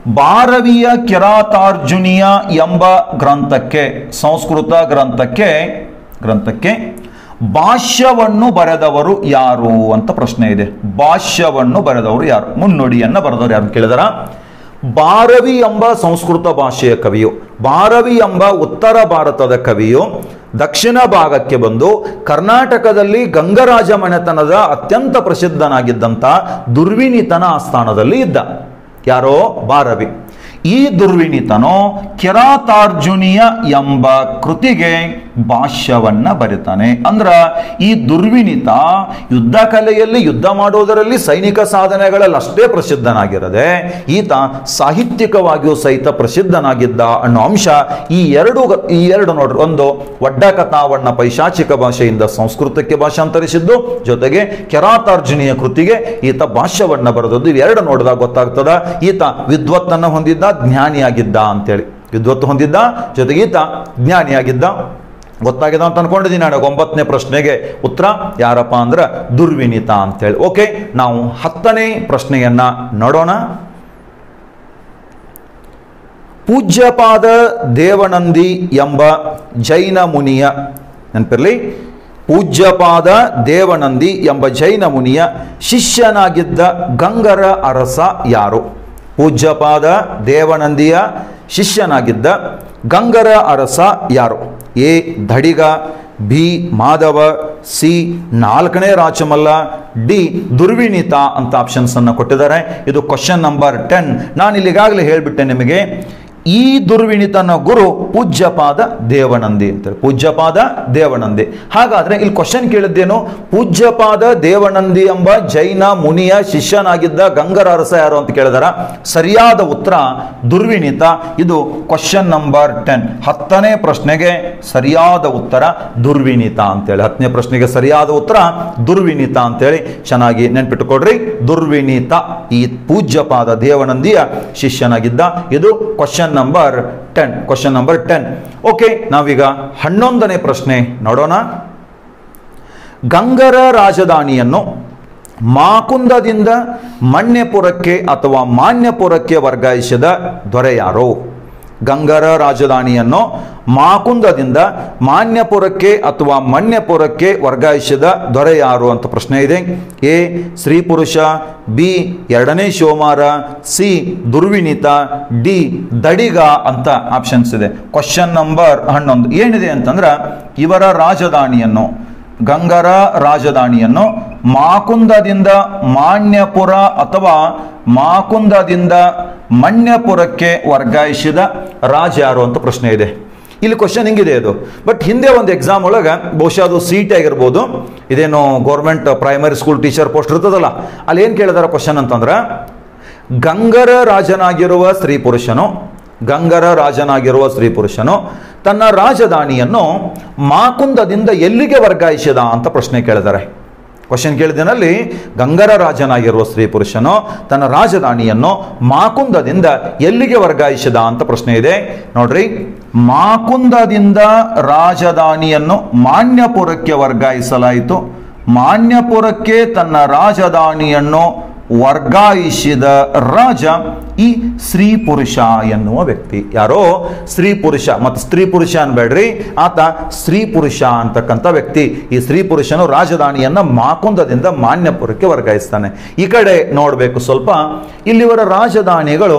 Speaker 1: ಭಾರವಿಯ ಕಿರಾತಾರ್ಜುನಿಯ ಎಂಬ ಗ್ರಂಥಕ್ಕೆ ಸಂಸ್ಕೃತ ಗ್ರಂಥಕ್ಕೆ ಗ್ರಂಥಕ್ಕೆ ಭಾಷ್ಯವನ್ನು ಬರೆದವರು ಯಾರು ಅಂತ ಪ್ರಶ್ನೆ ಇದೆ ಭಾಷ್ಯವನ್ನು ಬರೆದವರು ಯಾರು ಮುನ್ನುಡಿಯನ್ನ ಬರೆದವರು ಯಾರು ಅಂತ ಕೇಳಿದಾರ ಭಾರವಿ ಎಂಬ ಸಂಸ್ಕೃತ ಭಾಷೆಯ ಕವಿಯು ಭಾರವಿ ಎಂಬ ಉತ್ತರ ಭಾರತದ ಕವಿಯು ದಕ್ಷಿಣ ಭಾಗಕ್ಕೆ ಬಂದು ಕರ್ನಾಟಕದಲ್ಲಿ ಗಂಗರಾಜ ಮನೆತನದ ಅತ್ಯಂತ ಪ್ರಸಿದ್ಧನಾಗಿದ್ದಂಥ ದುರ್ವಿನೀತನ ಆಸ್ಥಾನದಲ್ಲಿ ಇದ್ದ ಯಾರೋ ಭಾರವಿ ಈ ದುರ್ವಿನೀತನು ಕಿರಾತಾರ್ಜುನಿಯ ಎಂಬ ಕೃತಿಗೆ ಭಾಷ್ಯವನ್ನ ಬರೀತಾನೆ ಅಂದ್ರ ಈ ದುರ್ವಿನೀತ ಯುದ್ಧ ಕಲೆಯಲ್ಲಿ ಯುದ್ಧ ಮಾಡೋದರಲ್ಲಿ ಸೈನಿಕ ಸಾಧನೆಗಳಲ್ಲಿ ಅಷ್ಟೇ ಪ್ರಸಿದ್ಧನಾಗಿರದೆ ಈತ ಸಾಹಿತ್ಯಿಕವಾಗಿಯೂ ಸಹಿತ ಪ್ರಸಿದ್ಧನಾಗಿದ್ದ ಅನ್ನೋ ಅಂಶ ಈ ಎರಡು ಗ- ಈ ಎರಡು ನೋಡ್ರಿ ಒಂದು ಒಡ್ಡ ಕಥಾವಣ್ಣ ಪೈಶಾಚಿಕ ಭಾಷೆಯಿಂದ ಸಂಸ್ಕೃತಕ್ಕೆ ಭಾಷಾಂತರಿಸಿದ್ದು ಜೊತೆಗೆ ಕೆರಾತಾರ್ಜುನಿಯ ಕೃತಿಗೆ ಈತ ಭಾಷ್ಯವನ್ನ ಬರೆದದ್ದು ಇವೆರಡು ನೋಡಿದಾಗ ಗೊತ್ತಾಗ್ತದ ಈತ ವಿದ್ವತ್ತನ್ನು ಹೊಂದಿದ್ದ ಜ್ಞಾನಿಯಾಗಿದ್ದ ಅಂತೇಳಿ ವಿದ್ವತ್ತು ಹೊಂದಿದ್ದ ಜೊತೆಗೆ ಈತ ಜ್ಞಾನಿಯಾಗಿದ್ದ ಗೊತ್ತಾಗಿದೆ ಅಂತ ಅನ್ಕೊಂಡಿದ್ದೀನಿ ನನಗೆ ಒಂಬತ್ತನೇ ಪ್ರಶ್ನೆಗೆ ಉತ್ತರ ಯಾರಪ್ಪ ಅಂದ್ರೆ ದುರ್ವಿನೀತ ಅಂತೇಳಿ ಓಕೆ ನಾವು ಹತ್ತನೇ ಪ್ರಶ್ನೆಯನ್ನ ನೋಡೋಣ ಪೂಜ್ಯಪಾದ ದೇವನಂದಿ ಎಂಬ ಜೈನ ಮುನಿಯ ನೆನಪಿರಲಿ ಪೂಜ್ಯಪಾದ ದೇವನಂದಿ ಎಂಬ ಜೈನ ಮುನಿಯ ಶಿಷ್ಯನಾಗಿದ್ದ ಗಂಗರ ಅರಸ ಯಾರು ಪೂಜ್ಯಪಾದ ದೇವನಂದಿಯ ಶಿಷ್ಯನಾಗಿದ್ದ ಗಂಗರ ಅರಸ ಯಾರು A Dhadiga B Madhava C ನಾಲ್ಕನೇ ರಾಚಮಲ್ಲ ಡಿ ದುರ್ವಿನೀತ ಅಂತ ಆಪ್ಷನ್ಸ್ ಅನ್ನು ಕೊಟ್ಟಿದ್ದಾರೆ ಇದು ಕ್ವಶನ್ ನಂಬರ್ ಟೆನ್ ನಾನು ಇಲ್ಲಿಗಾಗಲೇ ಹೇಳಿಬಿಟ್ಟೆ ನಿಮಗೆ ಈ ದುರ್ವಿನೀತನ ಗುರು ಪೂಜ್ಯಪಾದ ದೇವನಂದಿ ಅಂತೇಳಿ ಪೂಜ್ಯಪಾದ ದೇವನಂದಿ ಹಾಗಾದ್ರೆ ಇಲ್ಲಿ ಕ್ವಶನ್ ಕೇಳಿದ್ದೇನು ಪೂಜ್ಯಪಾದ ದೇವನಂದಿ ಎಂಬ ಜೈನ ಮುನಿಯ ಶಿಷ್ಯನಾಗಿದ್ದ ಗಂಗರ ಅರಸ ಯಾರು ಅಂತ ಕೇಳಿದಾರ ಸರಿಯಾದ ಉತ್ತರ ದುರ್ವಿನೀತ ಇದು ಕ್ವಶನ್ ನಂಬರ್ ಟೆನ್ ಹತ್ತನೇ ಪ್ರಶ್ನೆಗೆ ಸರಿಯಾದ ಉತ್ತರ ದುರ್ವಿನೀತ ಅಂತೇಳಿ ಹತ್ತನೇ ಪ್ರಶ್ನೆಗೆ ಸರಿಯಾದ ಉತ್ತರ ದುರ್ವಿನೀತ ಅಂತೇಳಿ ಚೆನ್ನಾಗಿ ನೆನ್ಪಿಟ್ಟುಕೊಡ್ರಿ ದುರ್ವಿನೀತ ಈ ಪೂಜ್ಯಪಾದ ದೇವನಂದಿಯ ಶಿಷ್ಯನಾಗಿದ್ದ ಇದು question number ten question number ten okay ನಾವೀಗ ಹನ್ನೊಂದನೇ ಪ್ರಶ್ನೆ ನೋಡೋಣ ಗಂಗರ ರಾಜಧಾನಿಯನ್ನು ಮಾಕುಂದದಿಂದ ಮಣ್ಯಪುರಕ್ಕೆ ಅಥವಾ ಮಾನ್ಯಪುರಕ್ಕೆ ವರ್ಗಾಯಿಸಿದ ದೊರೆ ಯಾರು ಗಂಗರ ರಾಜಧಾನಿಯನ್ನು ಮಾಕುಂದದಿಂದ ಮಾನ್ಯಪುರಕ್ಕೆ ಅಥವಾ ಮನ್ಯಪುರಕ್ಕೆ ವರ್ಗಾಯಿಸಿದ ದೊರೆ ಯಾರು ಅಂತ ಪ್ರಶ್ನೆ ಇದೆ ಎ ಸ್ತ್ರೀ ಪುರುಷ ಬಿ ಎರಡನೇ ಶಿವಮಾರ ಸಿ ದುರ್ವಿನೀತ ಡಿ ದಡಿಗ ಅಂತ ಆಪ್ಷನ್ಸ್ ಇದೆ ಕ್ವಶನ್ ನಂಬರ್ ಹನ್ನೊಂದು ಏನಿದೆ ಅಂತಂದ್ರೆ ಇವರ ರಾಜಧಾನಿಯನ್ನು ಗಂಗರ ರಾಜಧಾನಿಯನ್ನು ಮಾಕುಂದದಿಂದ ಮಾನ್ಯಪುರ ಅಥವಾ ಮಾಕುಂದದಿಂದ ಮಣ್ಯಪುರಕ್ಕೆ ವರ್ಗಾಯಿಸಿದ ರಾಜ ಯಾರು ಅಂತ ಪ್ರಶ್ನೆ ಇದೆ ಇಲ್ಲಿ ಕ್ವಶನ್ ಹಿಂಗಿದೆ ಅದು ಬಟ್ ಹಿಂದೆ ಒಂದು ಎಕ್ಸಾಮ್ ಒಳಗೆ ಬಹುಶಃ ಅದು ಸಿ ಟಿ ಆಗಿರ್ಬೋದು ಇದೇನು government primary school teacher post ಇರ್ತದಲ್ಲ ಅಲ್ಲಿ ಏನು ಕೇಳಿದಾರೆ ಕ್ವಶನ್ ಅಂತಂದ್ರೆ ಗಂಗರ ರಾಜನಾಗಿರುವ ಸ್ತ್ರೀ ಪುರುಷನು ಗಂಗರ ರಾಜನಾಗಿರುವ ಸ್ತ್ರೀ ಪುರುಷನು ತನ್ನ ರಾಜಧಾನಿಯನ್ನು ಮಾಕುಂದದಿಂದ ಎಲ್ಲಿಗೆ ವರ್ಗಾಯಿಸಿದ ಅಂತ ಪ್ರಶ್ನೆ ಕೇಳಿದ್ದಾರೆ ಕ್ವಶನ್ ಕೇಳಿದಿನಲ್ಲಿ ಗಂಗರ ರಾಜನಾಗಿರುವ ಸ್ತ್ರೀ ಪುರುಷನು ತನ್ನ ರಾಜಧಾನಿಯನ್ನು ಮಾಕುಂದದಿಂದ ಎಲ್ಲಿಗೆ ವರ್ಗಾಯಿಸಿದ ಅಂತ ಪ್ರಶ್ನೆ ಇದೆ ನೋಡ್ರಿ ಮಾಕುಂದದಿಂದ ರಾಜಧಾನಿಯನ್ನು ಮಾನ್ಯಪುರಕ್ಕೆ ವರ್ಗಾಯಿಸಲಾಯಿತು ಮಾನ್ಯಪುರಕ್ಕೆ ತನ್ನ ರಾಜಧಾನಿಯನ್ನು ವರ್ಗಾಯಿಸಿದ ರಾಜ ಈ ಸ್ತ್ರೀ ಪುರುಷ ಎನ್ನುವ ವ್ಯಕ್ತಿ ಯಾರೋ ಸ್ತ್ರೀ ಪುರುಷ ಮತ್ತು ಸ್ತ್ರೀ ಪುರುಷ ಅನ್ಬೇಡ್ರಿ ಆತ ಸ್ತ್ರೀ ಪುರುಷ ಅಂತಕ್ಕಂಥ ವ್ಯಕ್ತಿ ಈ ಸ್ತ್ರೀ ಪುರುಷನು ರಾಜಧಾನಿಯನ್ನ ಮಾಕುಂದದಿಂದ ಮಾನ್ಯಪುರಕ್ಕೆ ವರ್ಗಾಯಿಸ್ತಾನೆ ಈ ಕಡೆ ನೋಡಬೇಕು ಸ್ವಲ್ಪ ಇಲ್ಲಿವರ ರಾಜಧಾನಿಗಳು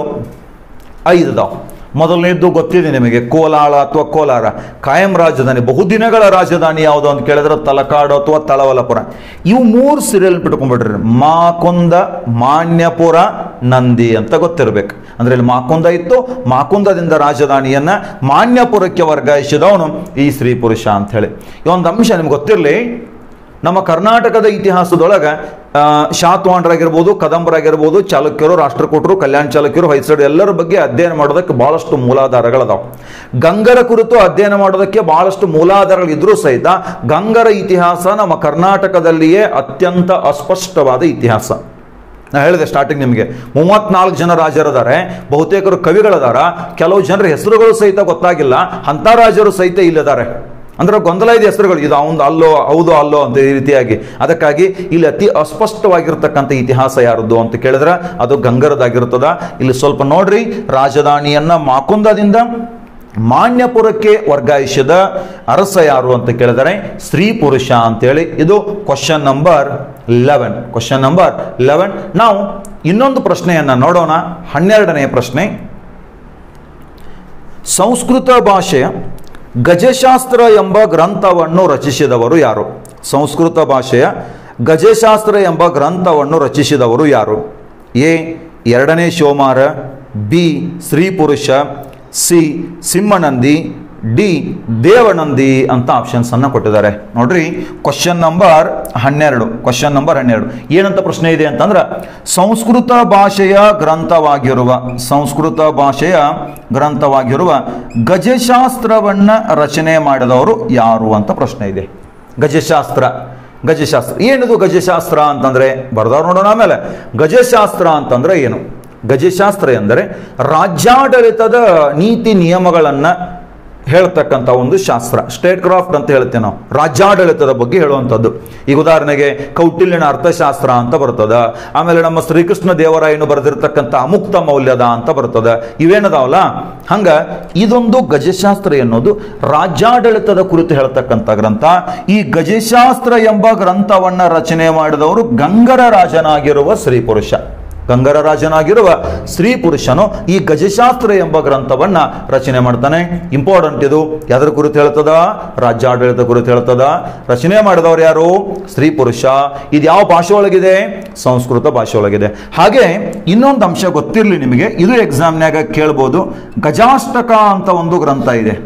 Speaker 1: ಐದದಾವ್ ಮೊದಲನೇದ್ದು ಗೊತ್ತಿದೆ ನಿಮಗೆ ಕೋಲಾಳ ಅಥವಾ ಕೋಲಾರ ಕಾಯಂ ರಾಜಧಾನಿ ಬಹುದಿನಗಳ ರಾಜಧಾನಿ ಯಾವುದು ಅಂತ ಕೇಳಿದ್ರೆ ತಲಕಾಡು ಅಥವಾ ತಳವಲಪುರ ಇವು ಮೂರು ಸೀರಿಯಲ್ ಬಿಟ್ಕೊಂಡ್ಬಿಡ್ರಿ ಮಾಕುಂದ ಮಾನ್ಯಪುರ ನಂದಿ ಅಂತ ಗೊತ್ತಿರಬೇಕು ಅಂದ್ರೆ ಇಲ್ಲಿ ಮಾಕುಂದ ಇತ್ತು ಮಾಕುಂದದಿಂದ ರಾಜಧಾನಿಯನ್ನ ಮಾನ್ಯಪುರಕ್ಕೆ ವರ್ಗಾಯಿಸಿದವನು ಈ ಸ್ತ್ರೀ ಪುರುಷ ಅಂತ ಹೇಳಿ ಈ ಒಂದು ಅಂಶ ನಿಮ್ಗೆ ಗೊತ್ತಿರಲಿ ನಮ್ಮ ಕರ್ನಾಟಕದ ಇತಿಹಾಸದೊಳಗೆ ಆ, ಶಾತವಾಹನರಾಗಿರ್ಬೋದು ಕದಂಬರಾಗಿರ್ಬೋದು ಚಾಲುಕ್ಯರು ರಾಷ್ಟ್ರಕೂಟರು ಕಲ್ಯಾಣ ಚಾಲುಕ್ಯರು ಹೊಯ್ಸಳರು ಎಲ್ಲರ ಬಗ್ಗೆ ಅಧ್ಯಯನ ಮಾಡೋದಕ್ಕೆ ಬಹಳಷ್ಟು ಮೂಲಾಧಾರಗಳದಾವ ಗಂಗರ ಕುರಿತು ಅಧ್ಯಯನ ಮಾಡೋದಕ್ಕೆ ಬಹಳಷ್ಟು ಮೂಲಾಧಾರಗಳಿದ್ರೂ ಸಹಿತ ಗಂಗರ ಇತಿಹಾಸ ನಮ್ಮ ಕರ್ನಾಟಕದಲ್ಲಿಯೇ ಅತ್ಯಂತ ಅಸ್ಪಷ್ಟವಾದ ಇತಿಹಾಸ ನಾ ಹೇಳಿದೆ ಸ್ಟಾರ್ಟಿಂಗ್ ನಿಮಗೆ ಮೂವತ್ನಾಲ್ಕು ಜನ ರಾಜರದಾರೆ ಬಹುತೇಕರು ಕವಿಗಳದಾರ ಕೆಲವು ಜನರ ಹೆಸರುಗಳು ಸಹಿತ ಗೊತ್ತಾಗಿಲ್ಲ ಅಂಥ ರಾಜರು ಸಹಿತ ಇಲ್ಲಿದ್ದಾರೆ ಅಂದ್ರೆ ಗೊಂದಲ ಇದೆ ಹೆಸರುಗಳು ಇದು ಅವನು ಅಲ್ಲೋ ಹೌದು ಅಲ್ಲೋ ಅಂತ ಈ ರೀತಿಯಾಗಿ ಅದಕ್ಕಾಗಿ ಇಲ್ಲಿ ಅತಿ ಅಸ್ಪಷ್ಟವಾಗಿರ್ತಕ್ಕಂಥ ಇತಿಹಾಸ ಯಾರದ್ದು ಅಂತ ಕೇಳಿದ್ರೆ ಅದು ಗಂಗರದಾಗಿರ್ತದ ಇಲ್ಲಿ ಸ್ವಲ್ಪ ನೋಡ್ರಿ ರಾಜಧಾನಿಯನ್ನ ಮಾಕುಂದದಿಂದ ಮಾನ್ಯಪುರಕ್ಕೆ ವರ್ಗಾಯಿಸಿದ ಅರಸ ಯಾರು ಅಂತ ಕೇಳಿದರೆ ಸ್ತ್ರೀ ಪುರುಷ ಅಂತೇಳಿ ಇದು question number eleven question number eleven ನಾವು ಇನ್ನೊಂದು ಪ್ರಶ್ನೆಯನ್ನ ನೋಡೋಣ ಹನ್ನೆರಡನೇ ಪ್ರಶ್ನೆ ಸಂಸ್ಕೃತ ಭಾಷೆಯ ಗಜಶಾಸ್ತ್ರ ಎಂಬ ಗ್ರಂಥವನ್ನು ರಚಿಸಿದವರು ಯಾರು ಸಂಸ್ಕೃತ ಭಾಷೆಯ ಗಜಶಾಸ್ತ್ರ ಎಂಬ ಗ್ರಂಥವನ್ನು ರಚಿಸಿದವರು ಯಾರು ಎ ಎರಡನೇ ಶಿವಮಾರ ಬಿ ಸ್ತ್ರೀ ಪುರುಷ ಸಿ ಸಿಂಹನಂದಿ ಡಿ ದೇವನಂದಿ ಅಂತ ಆಪ್ಷನ್ಸ್ ಅನ್ನ ಕೊಟ್ಟಿದ್ದಾರೆ ನೋಡ್ರಿ ಕ್ವಶನ್ ನಂಬರ್ ಹನ್ನೆರಡು ಕ್ವಶನ್ ನಂಬರ್ ಹನ್ನೆರಡು ಏನಂತ ಪ್ರಶ್ನೆ ಇದೆ ಅಂತಂದ್ರೆ ಸಂಸ್ಕೃತ ಭಾಷೆಯ ಗ್ರಂಥವಾಗಿರುವ ಸಂಸ್ಕೃತ ಭಾಷೆಯ ಗ್ರಂಥವಾಗಿರುವ ಗಜಶಾಸ್ತ್ರವನ್ನ ರಚನೆ ಮಾಡಿದವರು ಯಾರು ಅಂತ ಪ್ರಶ್ನೆ ಇದೆ ಗಜಶಾಸ್ತ್ರ ಗಜಶಾಸ್ತ್ರ ಏನದು ಗಜಶಾಸ್ತ್ರ ಅಂತಂದ್ರೆ ಬರ್ದವ್ರು ನೋಡೋಣ ಆಮೇಲೆ ಗಜಶಾಸ್ತ್ರ ಅಂತಂದ್ರೆ ಏನು ಗಜಶಾಸ್ತ್ರ ಎಂದರೆ ರಾಜ್ಯಾಡಳಿತದ ನೀತಿ ನಿಯಮಗಳನ್ನ ಹೇಳ್ತಕ್ಕಂಥ ಒಂದು ಶಾಸ್ತ್ರ ಸ್ಟೇಟ್ ಕ್ರಾಫ್ಟ್ ಅಂತ ಹೇಳ್ತೇವೆ ನಾವು ರಾಜ್ಯಾಡಳಿತದ ಬಗ್ಗೆ ಹೇಳುವಂಥದ್ದು ಈಗ ಉದಾಹರಣೆಗೆ ಕೌಟಿಲ್ಯನ ಅರ್ಥಶಾಸ್ತ್ರ ಅಂತ ಬರ್ತದ ಆಮೇಲೆ ನಮ್ಮ ಶ್ರೀಕೃಷ್ಣ ದೇವರಾಯನು ಬರೆದಿರ್ತಕ್ಕಂಥ ಅಮುಕ್ತ ಮೌಲ್ಯದ ಅಂತ ಬರ್ತದ ಇವೇನದಾವಲ್ಲ ಹಂಗ ಇದೊಂದು ಗಜಶಾಸ್ತ್ರ ಎನ್ನುವುದು ರಾಜ್ಯಾಡಳಿತದ ಕುರಿತು ಹೇಳ್ತಕ್ಕಂಥ ಗ್ರಂಥ ಈ ಗಜಶಾಸ್ತ್ರ ಎಂಬ ಗ್ರಂಥವನ್ನ ರಚನೆ ಮಾಡಿದವರು ಗಂಗರ ರಾಜನಾಗಿರುವ ಸ್ತ್ರೀ ಪುರುಷ ಗಂಗರ ರಾಜನಾಗಿರುವ ಸ್ತ್ರೀ ಪುರುಷನು ಈ ಗಜಶಾಸ್ತ್ರ ಎಂಬ ಗ್ರಂಥವನ್ನ ರಚನೆ ಮಾಡ್ತಾನೆ ಇಂಪಾರ್ಟೆಂಟ್ ಇದು ಯಾವ್ದ್ರ ಕುರಿತು ಹೇಳ್ತದ ರಾಜ್ಯಾಡಳಿತ ಕುರಿತು ಹೇಳ್ತದ ರಚನೆ ಮಾಡಿದವರು ಯಾರು ಸ್ತ್ರೀ ಪುರುಷ ಇದು ಯಾವ ಭಾಷೆ ಒಳಗಿದೆ ಸಂಸ್ಕೃತ ಭಾಷೆ ಒಳಗಿದೆ ಹಾಗೆ ಇನ್ನೊಂದು ಅಂಶ ಗೊತ್ತಿರಲಿ ನಿಮಗೆ ಇದು ಎಕ್ಸಾಮ್ನ್ಯಾಗ ಕೇಳ್ಬೋದು ಗಜಾಷ್ಟಕ ಅಂತ ಒಂದು ಗ್ರಂಥ ಇದೆ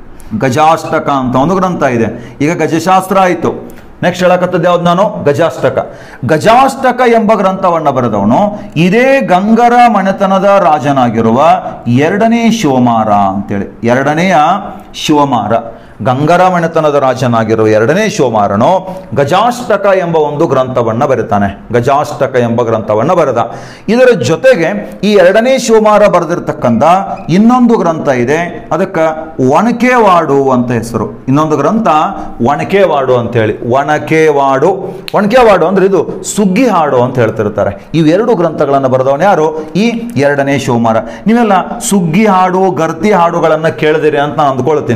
Speaker 1: ಗಜಾಷ್ಟಕ ಅಂತ ಒಂದು ಗ್ರಂಥ ಇದೆ ಈಗ ಗಜಶಾಸ್ತ್ರ ಆಯಿತು ನೆಕ್ಸ್ಟ್ ಹೇಳಕತ್ತದ್ದು ಯಾವ್ದು ನಾನು ಗಜಾಷ್ಟಕ ಗಜಾಷ್ಟಕ ಎಂಬ ಗ್ರಂಥವನ್ನ ಬರೆದವನು ಇದೇ ಗಂಗರ ಮನೆತನದ ರಾಜನಾಗಿರುವ ಎರಡನೇ ಶಿವಮಾರ ಅಂತೇಳಿ ಎರಡನೆಯ ಶಿವಮಾರ ಗಂಗರ ಮನೆತನದ ರಾಜನಾಗಿರುವ ಎರಡನೇ ಶಿವಮಾರನು ಗಜಾಷ್ಟಕ ಎಂಬ ಒಂದು ಗ್ರಂಥವನ್ನ ಬರೀತಾನೆ ಗಜಾಷ್ಟಕ ಎಂಬ ಗ್ರಂಥವನ್ನ ಬರೆದ ಇದರ ಜೊತೆಗೆ ಈ ಎರಡನೇ ಶಿವಮಾರ ಬರೆದಿರ್ತಕ್ಕಂಥ ಇನ್ನೊಂದು ಗ್ರಂಥ ಇದೆ ಅದಕ್ಕೆ ಒಣಕೆವಾಡು ಅಂತ ಹೆಸರು ಇನ್ನೊಂದು ಗ್ರಂಥ ಒಣಕೆವಾಡು ಅಂತ ಹೇಳಿ ಒಣಕೆವಾಡು ಒಣಕೆವಾಡು ಅಂದ್ರೆ ಇದು ಸುಗ್ಗಿ ಹಾಡು ಅಂತ ಹೇಳ್ತಿರ್ತಾರೆ ಇವೆರಡು ಗ್ರಂಥಗಳನ್ನು ಬರೆದವನು ಯಾರು ಈ ಎರಡನೇ ಶಿವಮಾರ ನೀವೆಲ್ಲ ಸುಗ್ಗಿ ಹಾಡು ಗರ್ತಿ ಹಾಡುಗಳನ್ನ ಕೇಳಿದಿರಿ ಅಂತ ನಾನು ಅಂದ್ಕೊಳ್ತೀನಿ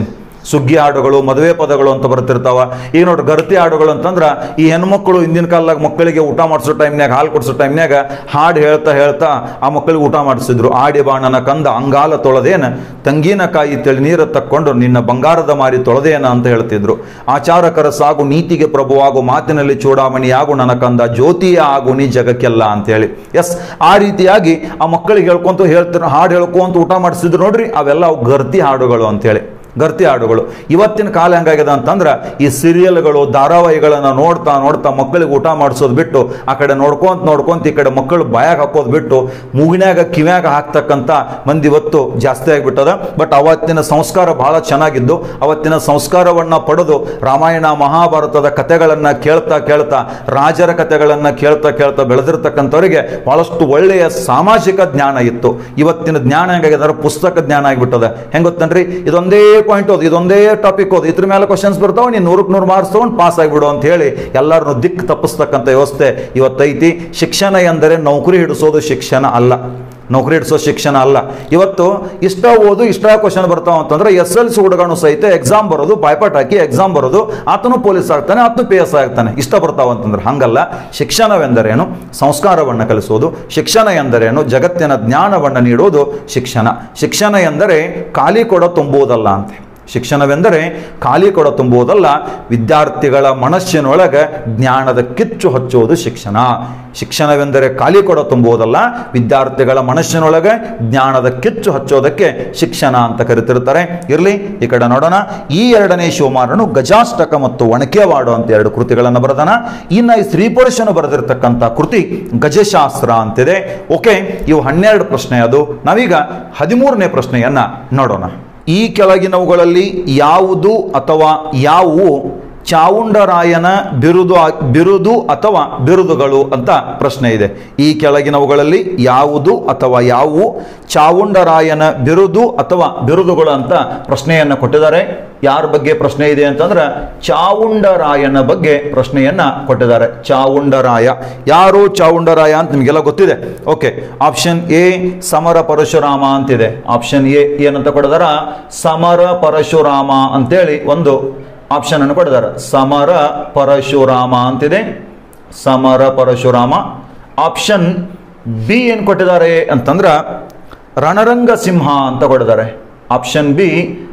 Speaker 1: ಸುಗ್ಗಿ ಹಾಡುಗಳು ಮದುವೆ ಪದಗಳು ಅಂತ ಬರ್ತಿರ್ತಾವ ಈಗ ನೋಡ್ರಿ ಗರತಿ ಹಾಡುಗಳು ಅಂತಂದ್ರ ಈ ಹೆಣ್ಮಕ್ಳು ಹಿಂದಿನ ಕಾಲದಾಗ ಮಕ್ಕಳಿಗೆ ಊಟ ಮಾಡಿಸೋ ಟೈಮ್ನಾಗ ಹಾಲು ಕೊಡಿಸೋ ಟೈಮ್ನಾಗ ಹಾಡು ಹೇಳ್ತಾ ಹೇಳ್ತಾ ಆ ಮಕ್ಕಳಿಗೆ ಊಟ ಮಾಡಿಸಿದ್ರು ಆಡಿ ಬಾಣನ ಕಂದ ಅಂಗಾಲ ತೊಳೆದೇನ ತಂಗಿನಕಾಯಿ ತೆಳಿ ನೀರು ತಕ್ಕೊಂಡು ನಿನ್ನ ಬಂಗಾರದ ಮಾರಿ ತೊಳೆದೇನ ಅಂತ ಹೇಳ್ತಿದ್ರು ಆಚಾರಕರ ಸಾಗು ನೀತಿಗೆ ಪ್ರಭುವಾಗು ಮಾತಿನಲ್ಲಿ ಚೂಡಾಮಣಿಯಾಗು ನನ್ನ ಕಂದ ಜ್ಯೋತಿಯ ಆಗು ನೀ ಜಗಕ್ಕೆಲ್ಲ ಅಂತೇಳಿ ಎಸ್ ಆ ರೀತಿಯಾಗಿ ಆ ಮಕ್ಕಳಿಗೆ ಹೇಳ್ಕೊಂತ ಹೇಳ್ತಿರೋ ಹಾಡು ಹೇಳ್ಕೊಂತ ಊಟ ಮಾಡಿಸಿದ್ರು ನೋಡ್ರಿ ಅವೆಲ್ಲ ಅವು ಗರ್ತಿ ಹಾಡುಗಳು ಅಂತೇಳಿ ಗರ್ತಿ ಹಾಡುಗಳು ಇವತ್ತಿನ ಕಾಲ ಹೆಂಗಾಗಿದೆ ಅಂತಂದ್ರೆ ಈ ಸೀರಿಯಲ್ಗಳು ಧಾರಾವಾಹಿಗಳನ್ನು ನೋಡ್ತಾ ನೋಡ್ತಾ ಮಕ್ಕಳಿಗೆ ಊಟ ಮಾಡಿಸೋದು ಬಿಟ್ಟು ಆ ಕಡೆ ನೋಡ್ಕೊಂತ ನೋಡ್ಕೊಂತ ಈ ಕಡೆ ಮಕ್ಕಳು ಬಾಯಾಗ ಹಾಕೋದು ಬಿಟ್ಟು ಮೂಗಿನ್ಯಾಗ ಕಿವ್ಯಾಗ ಹಾಕ್ತಕ್ಕಂಥ ಮಂದಿ ಇವತ್ತು ಜಾಸ್ತಿ ಆಗಿಬಿಟ್ಟದ ಬಟ್ ಅವತ್ತಿನ ಸಂಸ್ಕಾರ ಬಹಳ ಚೆನ್ನಾಗಿದ್ದು ಅವತ್ತಿನ ಸಂಸ್ಕಾರವನ್ನ ಪಡೆದು ರಾಮಾಯಣ ಮಹಾಭಾರತದ ಕಥೆಗಳನ್ನ ಕೇಳ್ತಾ ಕೇಳ್ತಾ ರಾಜರ ಕಥೆಗಳನ್ನ ಕೇಳ್ತಾ ಕೇಳ್ತಾ ಬೆಳೆದಿರ್ತಕ್ಕಂಥವರಿಗೆ ಬಹಳಷ್ಟು ಒಳ್ಳೆಯ ಸಾಮಾಜಿಕ ಜ್ಞಾನ ಇತ್ತು ಇವತ್ತಿನ ಜ್ಞಾನ ಹೆಂಗಾಗಿದೆ ಪುಸ್ತಕ ಜ್ಞಾನ ಆಗಿಬಿಟ್ಟದ ಹೆಂಗ್ ಗೊತ್ತನ್ರಿ ಇದೊಂದೇ ಪಾಯಿಂಟ್ ಓದು ಇದೊಂದೇ ಟಾಪಿಕ್ ಓದು ಇದ್ರ ಮೇಲೆ ಕ್ವಶನ್ಸ್ ಬರ್ತಾವ ನೀನು ನೂರಕ್ಕೆ ನೂರು ಮಾರ್ಕ್ಸ್ ತಗೊಂಡು ಪಾಸ್ ಆಗಿಬಿಡು ಅಂತ ಹೇಳಿ ಎಲ್ಲರನ್ನು ದಿಕ್ಕು ತಪ್ಪಿಸ್ತಕ್ಕಂಥ ವ್ಯವಸ್ಥೆ ಇವತ್ತೈತಿ ಶಿಕ್ಷಣ ಎಂದರೆ ನೌಕರಿ ಹಿಡಿಸೋದು ಶಿಕ್ಷಣ ಅಲ್ಲ ನೌಕರಿ ಹಿಡಿಸೋ ಶಿಕ್ಷಣ ಅಲ್ಲ ಇವತ್ತು ಇಷ್ಟ ಓದು ಇಷ್ಟ ಕ್ವಶನ್ ಬರ್ತಾವ ಅಂತಂದ್ರೆ ಎಸ್ ಎಲ್ ಸಿ ಹುಡುಗನು ಸಹಿತ ಎಕ್ಸಾಮ್ ಬರೋದು ಬಾಯ್ಪಾಟ್ ಹಾಕಿ ಎಕ್ಸಾಮ್ ಬರೋದು ಆತನು ಪೊಲೀಸ್ ಆಗ್ತಾನೆ ಆತನು ಪಿ ಎಸ್ ಆಗ್ತಾನೆ ಇಷ್ಟ ಬರ್ತಾವ ಅಂತಂದ್ರೆ ಹಂಗಲ್ಲ ಶಿಕ್ಷಣವೆಂದರೇನು ಸಂಸ್ಕಾರವನ್ನು ಕಲಿಸೋದು ಶಿಕ್ಷಣ ಎಂದರೇನು ಜಗತ್ತಿನ ಜ್ಞಾನವನ್ನು ನೀಡೋದು ಶಿಕ್ಷಣ ಶಿಕ್ಷಣ ಎಂದರೆ ಖಾಲಿ ಕೊಡ ತುಂಬುವುದಲ್ಲ ಅಂತೆ ಶಿಕ್ಷಣವೆಂದರೆ ಖಾಲಿ ಕೊಡ ತುಂಬುವುದಲ್ಲ ವಿದ್ಯಾರ್ಥಿಗಳ ಮನಸ್ಸಿನೊಳಗೆ ಜ್ಞಾನದ ಕಿಚ್ಚು ಹಚ್ಚುವುದು ಶಿಕ್ಷಣ ಶಿಕ್ಷಣವೆಂದರೆ ಖಾಲಿ ಕೊಡ ತುಂಬುವುದಲ್ಲ ವಿದ್ಯಾರ್ಥಿಗಳ ಮನಸ್ಸಿನೊಳಗೆ ಜ್ಞಾನದ ಕಿಚ್ಚು ಹಚ್ಚೋದಕ್ಕೆ ಶಿಕ್ಷಣ ಅಂತ ಕರಿತಿರ್ತಾರೆ ಇರಲಿ ಈ ಕಡೆ ನೋಡೋಣ ಈ ಎರಡನೇ ಶಿವಮಾರನು ಗಜಾಷ್ಟಕ ಮತ್ತು ಒಣಕೆವಾಡು ಅಂತ ಎರಡು ಕೃತಿಗಳನ್ನು ಬರೆದಾನ ಇನ್ನು ಈ ಸ್ತ್ರೀ ಪುರುಷನು ಬರೆದಿರ್ತಕ್ಕಂಥ ಕೃತಿ ಗಜಶಾಸ್ತ್ರ ಅಂತಿದೆ ಓಕೆ ಇವು ಹನ್ನೆರಡು ಪ್ರಶ್ನೆ ಅದು ನಾವೀಗ ಹದಿಮೂರನೇ ಪ್ರಶ್ನೆಯನ್ನ ನೋಡೋಣ ಈ ಕೆಳಗಿನವುಗಳಲ್ಲಿ ಯಾವುದು ಅಥವಾ ಯಾವುವು ಚಾವುಂಡರಾಯನ ಬಿರುದು ಆ- ಬಿರುದು ಅಥವಾ ಬಿರುದುಗಳು ಅಂತ ಪ್ರಶ್ನೆ ಇದೆ ಈ ಕೆಳಗಿನವುಗಳಲ್ಲಿ ಯಾವುದು ಅಥವಾ ಯಾವುವು ಚಾವುಂಡರಾಯನ ಬಿರುದು ಅಥವಾ ಬಿರುದುಗಳು ಅಂತ ಪ್ರಶ್ನೆಯನ್ನು ಕೊಟ್ಟಿದ್ದಾರೆ ಯಾರ ಬಗ್ಗೆ ಪ್ರಶ್ನೆ ಇದೆ ಅಂತಂದ್ರೆ ಚಾವುಂಡರಾಯನ ಬಗ್ಗೆ ಪ್ರಶ್ನೆಯನ್ನ ಕೊಟ್ಟಿದ್ದಾರೆ ಚಾವುಂಡರಾಯ ಯಾರು ಚಾವುಂಡರಾಯ ಅಂತ ನಿಮಗೆಲ್ಲ ಗೊತ್ತಿದೆ ಓಕೆ ಆಪ್ಷನ್ ಎ ಸಮರ ಪರಶುರಾಮ ಅಂತಿದೆ ಆಪ್ಷನ್ ಎ ಏನಂತ ಕೊಡಿದಾರ ಸಮರ ಪರಶುರಾಮ ಅಂತೇಳಿ ಒಂದು ಆಪ್ಷನ್ ಅನ್ನು ಕೊಟ್ಟಿದ್ದಾರೆ ಸಮರ ಪರಶುರಾಮ ಅಂತಿದೆ ಸಮರ ಪರಶುರಾಮ ಆಪ್ಷನ್ ಬಿ ಏನು ಕೊಟ್ಟಿದ್ದಾರೆ ಅಂತಂದ್ರ ರಣರಂಗ ಸಿಂಹ ಅಂತ ಕೊಟ್ಟಿದ್ದಾರೆ ಆಪ್ಷನ್ ಬಿ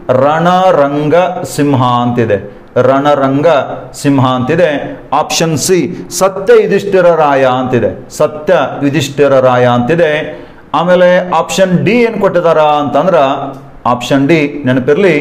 Speaker 1: ರಣರಂಗ ಸಿಂಹ ಅಂತಿದೆ ರಣರಂಗ ಸಿಂಹ ಅಂತಿದೆ ಆಪ್ಷನ್ ಸಿ ಸತ್ಯ ಯುಧಿಷ್ಠಿರ ರಾಯ ಅಂತಿದೆ ಸತ್ಯ ಯುಧಿಷ್ಠಿರ ರಾಯ ಅಂತಿದೆ ಆಮೇಲೆ ಆಪ್ಷನ್ ಡಿ ಏನು ಕೊಟ್ಟಿದಾರ ಅಂತಂದ್ರ ಆಪ್ಷನ್ ಡಿ ನೆನಪಿರ್ಲಿ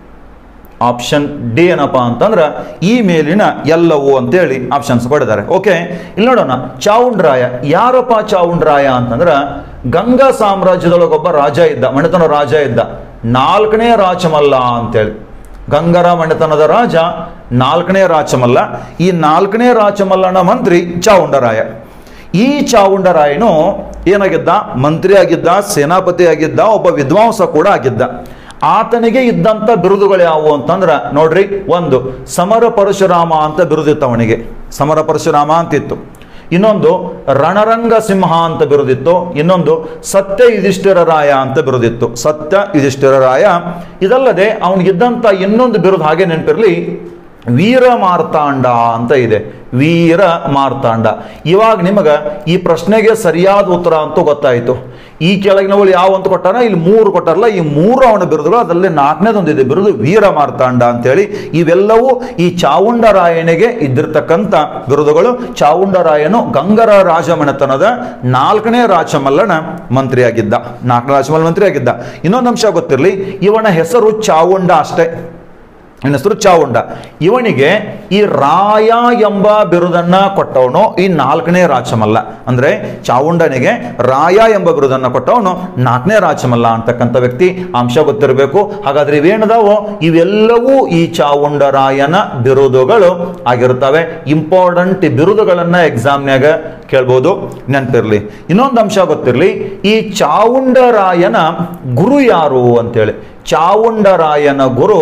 Speaker 1: ಆಪ್ಷನ್ ಡಿ ಏನಪ್ಪ ಅಂತಂದ್ರೆ ಈ ಮೇಲಿನ ಎಲ್ಲವೂ ಅಂತೇಳಿ ಆಪ್ಷನ್ಸ್ ಕೊಟ್ಟಿದ್ದಾರೆ ಓಕೆ ಇಲ್ಲಿ ನೋಡೋಣ ಚಾವುಂಡ್ರಾಯ ಯಾರಪ್ಪ ಚಾವುಂಡ್ರಾಯ ಅಂತಂದ್ರೆ ಗಂಗಾ ಸಾಮ್ರಾಜ್ಯದೊಳಗೊಬ್ಬ ರಾಜ ಇದ್ದ ಮಣಿತನ ರಾಜ ಇದ್ದ ನಾಲ್ಕನೇ ರಾಚಮಲ್ಲ ಅಂತೇಳಿ ಗಂಗರ ಮಣಿತನದ ರಾಜ ನಾಲ್ಕನೇ ರಾಚಮಲ್ಲ ಈ ನಾಲ್ಕನೇ ರಾಚಮಲ್ಲನ ಮಂತ್ರಿ ಚಾವುಂಡರಾಯ ಈ ಚಾವುಂಡರಾಯನು ಏನಾಗಿದ್ದ ಮಂತ್ರಿ ಆಗಿದ್ದ ಸೇನಾಪತಿ ಆಗಿದ್ದ ಒಬ್ಬ ವಿದ್ವಾಂಸ ಕೂಡ ಆಗಿದ್ದ ಆತನಿಗೆ ಇದ್ದಂಥ ಬಿರುದುಗಳು ಯಾವುವು ಅಂತಂದ್ರೆ ನೋಡ್ರಿ ಒಂದು ಸಮರ ಪರಶುರಾಮ ಅಂತ ಬಿರುದಿತ್ತು ಅವನಿಗೆ ಸಮರ ಪರಶುರಾಮ ಅಂತಿತ್ತು ಇನ್ನೊಂದು ರಣರಂಗ ಸಿಂಹ ಅಂತ ಬಿರುದಿತ್ತು ಇನ್ನೊಂದು ಸತ್ಯ ಯುಧಿಷ್ಠಿರ ರಾಯ ಅಂತ ಬಿರುದಿತ್ತು ಸತ್ಯ ಯುಧಿಷ್ಠಿರ ರಾಯ ಇದಲ್ಲದೆ ಅವನಿಗಿದ್ದಂಥ ಇನ್ನೊಂದು ಬಿರುದು ಹಾಗೆ ನೆನಪಿರಲಿ ವೀರ ಮಾರ್ತಾಂಡ ಅಂತ ಇದೆ ವೀರ ಮಾರ್ತಾಂಡ ಇವಾಗ ನಿಮಗ ಈ ಪ್ರಶ್ನೆಗೆ ಸರಿಯಾದ ಉತ್ತರ ಅಂತೂ ಗೊತ್ತಾಯಿತು ಈ ಕೆಳಗಿನವಳು ಯಾವ ಅಂತ ಕೊಟ್ಟಾರ ಇಲ್ಲಿ ಮೂರು ಕೊಟ್ಟಾರಲ್ಲ ಈ ಮೂರು ಅವನ ಬಿರುದುಗಳು ಅದರಲ್ಲಿ ನಾಲ್ಕನೇದೊಂದಿದೆ ಬಿರುದು ವೀರ ಮಾರ್ತಾಂಡ ಅಂತೇಳಿ ಇವೆಲ್ಲವೂ ಈ ಚಾವುಂಡರಾಯನಿಗೆ ಇದ್ದಿರ್ತಕ್ಕಂಥ ಬಿರುದುಗಳು ಚಾವುಂಡರಾಯನು ಗಂಗರ ರಾಜಮನೆತನದ ನಾಲ್ಕನೇ ರಾಜಮಲ್ಲನ ಮಂತ್ರಿಯಾಗಿದ್ದ ನಾಲ್ಕನೇ ರಾಜಮಲ್ಲ ಮಂತ್ರಿಯಾಗಿದ್ದ ಇನ್ನೊಂದು ಅಂಶ ಗೊತ್ತಿರಲಿ ಇವನ ಹೆಸರು ಚಾವುಂಡ ಅಷ್ಟೇ ಇವನ ಹೆಸರು ಚಾವುಂಡ ಇವನಿಗೆ ಈ ರಾಯ ಎಂಬ ಬಿರುದನ್ನ ಕೊಟ್ಟವನು ಈ ನಾಲ್ಕನೇ ರಾಚಮಲ್ಲ ಅಂದ್ರೆ ಚಾವುಂಡನಿಗೆ ರಾಯ ಎಂಬ ಬಿರುದನ್ನ ಕೊಟ್ಟವನು ನಾಲ್ಕನೇ ರಾಚಮಲ್ಲ ಅಂತಕ್ಕಂಥ ವ್ಯಕ್ತಿ ಅಂಶ ಗೊತ್ತಿರಬೇಕು ಹಾಗಾದ್ರೆ ಇವೇನದಾವೋ ಇವೆಲ್ಲವೂ ಈ ಚಾವುಂಡರಾಯನ ಬಿರುದುಗಳು ಆಗಿರ್ತವೆ ಇಂಪಾರ್ಟೆಂಟ್ ಬಿರುದುಗಳನ್ನ ಎಕ್ಸಾಮ್ನ್ಯಾಗ ಕೇಳ್ಬೋದು ನೆನಪಿರ್ಲಿ ಇನ್ನೊಂದು ಅಂಶ ಗೊತ್ತಿರಲಿ ಈ ಚಾವುಂಡರಾಯನ ಗುರು ಯಾರು ಅಂತೇಳಿ ಚಾವುಂಡರಾಯನ ಗುರು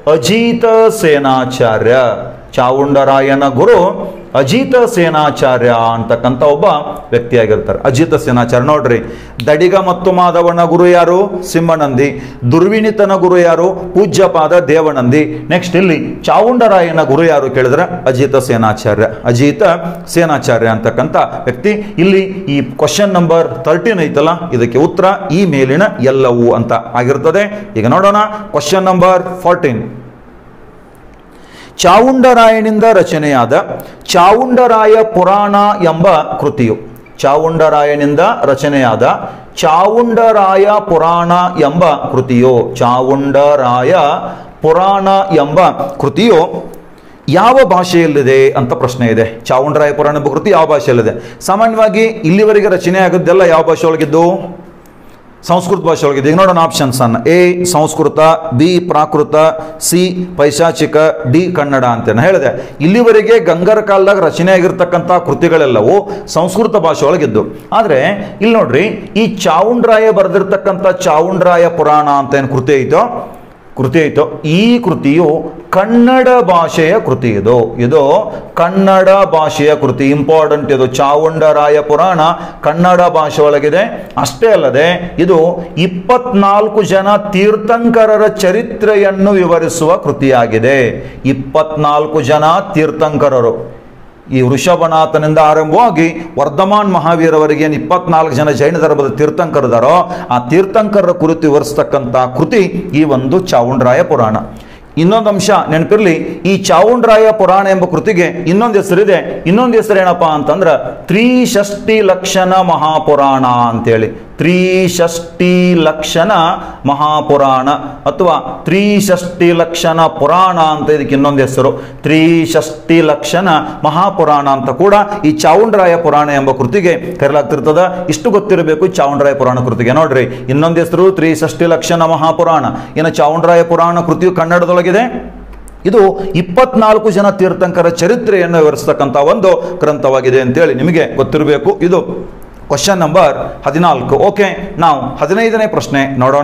Speaker 1: ಅಜಿತ ಸೇನಾಚಾರ್ಯ ಚಾವುಂಡರಾಯನ ಗುರು ಅಜಿತ ಸೇನಾಚಾರ್ಯ ಅಂತಕ್ಕಂಥ ಒಬ್ಬ ವ್ಯಕ್ತಿಯಾಗಿರ್ತಾರೆ ಅಜಿತ ಸೇನಾಚಾರ್ಯ ನೋಡ್ರಿ ದಡಿಗ ಮತ್ತು ಮಾಧವನ ಗುರು ಯಾರು ಸಿಂಹನಂದಿ ದುರ್ವಿನಿತನ ಗುರು ಯಾರು ಪೂಜ್ಯಪಾದ ದೇವನಂದಿ ನೆಕ್ಸ್ಟ್ ಇಲ್ಲಿ ಚಾವುಂಡರಾಯನ ಗುರು ಯಾರು ಕೇಳಿದ್ರೆ ಅಜಿತ ಸೇನಾಚಾರ್ಯ ಅಜಿತ ಸೇನಾಚಾರ್ಯ ಅಂತಕ್ಕಂಥ ವ್ಯಕ್ತಿ ಇಲ್ಲಿ ಈ ಕ್ವಶನ್ ನಂಬರ್ ತರ್ಟೀನ್ ಐತಲ್ಲ ಇದಕ್ಕೆ ಉತ್ತರ ಈ ಮೇಲಿನ ಎಲ್ಲವೂ ಅಂತ ಆಗಿರ್ತದೆ ಈಗ ನೋಡೋಣ ಕ್ವಶನ್ ನಂಬರ್ ಫೋರ್ಟೀನ್ ಚಾವುಂಡರಾಯನಿಂದ ರಚನೆಯಾದ ಚಾವುಂಡರಾಯ ಪುರಾಣ ಎಂಬ ಕೃತಿಯು ಚಾವುಂಡರಾಯನಿಂದ ರಚನೆಯಾದ ಚಾವುಂಡರಾಯ ಪುರಾಣ ಎಂಬ ಕೃತಿಯು ಚಾವುಂಡರಾಯ ಪುರಾಣ ಎಂಬ ಕೃತಿಯು ಯಾವ ಭಾಷೆಯಲ್ಲಿದೆ ಅಂತ ಪ್ರಶ್ನೆ ಇದೆ ಚಾವುಂಡರಾಯ ಪುರಾಣ ಎಂಬ ಕೃತಿ ಯಾವ ಭಾಷೆಯಲ್ಲಿದೆ ಸಾಮಾನ್ಯವಾಗಿ ಇಲ್ಲಿವರೆಗೆ ರಚನೆ ಆಗೋದೆಲ್ಲ ಯಾವ ಭಾಷೆ ಒಳಗಿದ್ದು ಸಂಸ್ಕೃತ ಭಾಷೆ ಒಳಗಿದೆ ಈಗ ನೋಡೋಣ ಆಪ್ಷನ್ಸ್ ಅನ್ನ A Sanskrit B Prakrit C Paishachika D Kannada ಅಂತ ನಾನು ಹೇಳಿದೆ ಇಲ್ಲಿವರೆಗೆ ಗಂಗರ ಕಾಲದಾಗ ರಚನೆ ಆಗಿರ್ತಕ್ಕಂಥ ಕೃತಿಗಳೆಲ್ಲವೂ ಸಂಸ್ಕೃತ ಭಾಷೆ ಒಳಗಿದ್ದು ಆದರೆ ಇಲ್ಲಿ ನೋಡ್ರಿ ಈ ಚಾವುಂಡ್ರಾಯ ಬರೆದಿರ್ತಕ್ಕಂಥ ಚಾವುಂಡ್ರಾಯ ಪುರಾಣ ಅಂತ ಏನು ಕೃತಿ ಐತೋ ಕೃತಿ ಐತೋ ಈ ಕೃತಿಯು ಕನ್ನಡ ಭಾಷೆಯ ಕೃತಿ ಇದು ಇದು ಕನ್ನಡ ಭಾಷೆಯ ಕೃತಿ ಇಂಪಾರ್ಟೆಂಟ್ ಇದು ಚಾವುಂಡರಾಯ ಪುರಾಣ ಕನ್ನಡ ಭಾಷೆ ಒಳಗಿದೆ ಅಷ್ಟೇ ಅಲ್ಲದೆ ಇದು ಇಪ್ಪತ್ನಾಲ್ಕು ಜನ ತೀರ್ಥಂಕರರ ಚರಿತ್ರೆಯನ್ನು ವಿವರಿಸುವ ಕೃತಿಯಾಗಿದೆ ಇಪ್ಪತ್ನಾಲ್ಕು ಜನ ತೀರ್ಥಂಕರರು ಈ ವೃಷಭನಾಥನಿಂದ ಆರಂಭವಾಗಿ ವರ್ಧಮಾನ್ ಮಹಾವೀರವರೆಗೆ ಏನು ಇಪ್ಪತ್ನಾಲ್ಕು ಜನ ಜೈನ ಧರ್ಮದ ತೀರ್ಥಂಕರದಾರೋ ಆ ತೀರ್ಥಂಕರರ ಕುರಿತು ವಿವರಿಸ್ತಕ್ಕಂಥ ಕೃತಿ ಈ ಒಂದು ಚಾವುಂಡರಾಯ ಪುರಾಣ ಇನ್ನೊಂದು ಅಂಶ ನೆನಪಿರ್ಲಿ ಈ ಚಾವುಂಡರಾಯ ಪುರಾಣ ಎಂಬ ಕೃತಿಗೆ ಇನ್ನೊಂದು ಹೆಸರಿದೆ ಇನ್ನೊಂದು ಹೆಸರು ಏನಪ್ಪಾ ಅಂತಂದ್ರೆ ತ್ರಿಷಷ್ಟಿ ಲಕ್ಷಣ ಮಹಾಪುರಾಣ ಅಂತೇಳಿ ತ್ರಿಷಷ್ಟಿ ಲಕ್ಷಣ ಮಹಾಪುರಾಣ ಅಥವಾ ತ್ರಿಷಷ್ಟಿ ಲಕ್ಷಣ ಪುರಾಣ ಅಂತ ಇದಕ್ಕೆ ಇನ್ನೊಂದು ಹೆಸರು ತ್ರಿಷಷ್ಟಿ ಲಕ್ಷಣ ಮಹಾಪುರಾಣ ಅಂತ ಕೂಡ ಈ ಚಾವುಂಡರಾಯ ಪುರಾಣ ಎಂಬ ಕೃತಿಗೆ ಕರೆಯಲಾಗ್ತಿರ್ತದ ಇಷ್ಟು ಗೊತ್ತಿರಬೇಕು ಚಾವುಂಡರಾಯ ಪುರಾಣ ಕೃತಿಗೆ ನೋಡ್ರಿ ಇನ್ನೊಂದು ಹೆಸರು ತ್ರಿಷಷ್ಟಿ ಲಕ್ಷಣ ಮಹಾಪುರಾಣ ಇನ್ನು ಚಾವುಂಡರಾಯ ಪುರಾಣ ಕೃತಿಯು ಕನ್ನಡದೊಳಗಿದೆ ಇದು ಇಪ್ಪತ್ನಾಲ್ಕು ಜನ ತೀರ್ಥಂಕರ ಚರಿತ್ರೆಯನ್ನು ವಿವರಿಸ್ತಕ್ಕಂಥ ಒಂದು ಗ್ರಂಥವಾಗಿದೆ ಅಂತೇಳಿ ನಿಮಗೆ ಗೊತ್ತಿರಬೇಕು ಇದು ಕ್ವಶನ್ ನಂಬರ್ ಹದಿನಾಲ್ಕು ಓಕೆ ನಾವು ಹದಿನೈದನೇ ಪ್ರಶ್ನೆ ನೋಡೋಣ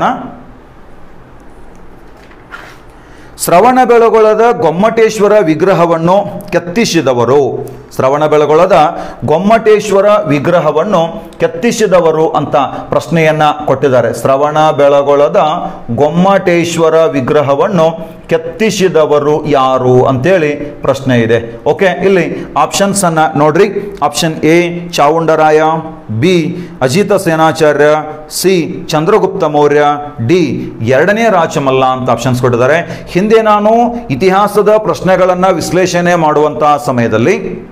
Speaker 1: ಶ್ರವಣ ಬೆಳಗೊಳದ ಗೊಮ್ಮಟೇಶ್ವರ ವಿಗ್ರಹವನ್ನು ಕೆತ್ತಿಸಿದವರು ಶ್ರವಣ ಬೆಳಗೊಳದ ಗೊಮ್ಮಟೇಶ್ವರ ವಿಗ್ರಹವನ್ನು ಕೆತ್ತಿಸಿದವರು ಅಂತ ಪ್ರಶ್ನೆಯನ್ನ ಕೊಟ್ಟಿದ್ದಾರೆ ಶ್ರವಣ ಬೆಳಗೊಳದ ಗೊಮ್ಮಟೇಶ್ವರ ವಿಗ್ರಹವನ್ನು ಕೆತ್ತಿಸಿದವರು ಯಾರು ಅಂತೇಳಿ ಪ್ರಶ್ನೆ ಇದೆ ಓಕೆ ಇಲ್ಲಿ ಆಪ್ಷನ್ಸ್ ಅನ್ನ ನೋಡ್ರಿ option A Chavundaraya B Ajita Senacharya C Chandragupta Maurya D ಎರಡನೇ ರಾಚಮಲ್ಲ ಅಂತ ಆಪ್ಷನ್ಸ್ ಕೊಟ್ಟಿದ್ದಾರೆ ಹಿಂದೆ ನಾನು ಇತಿಹಾಸದ ಪ್ರಶ್ನೆಗಳನ್ನು ವಿಶ್ಲೇಷಣೆ ಮಾಡುವಂತಹ ಸಮಯದಲ್ಲಿ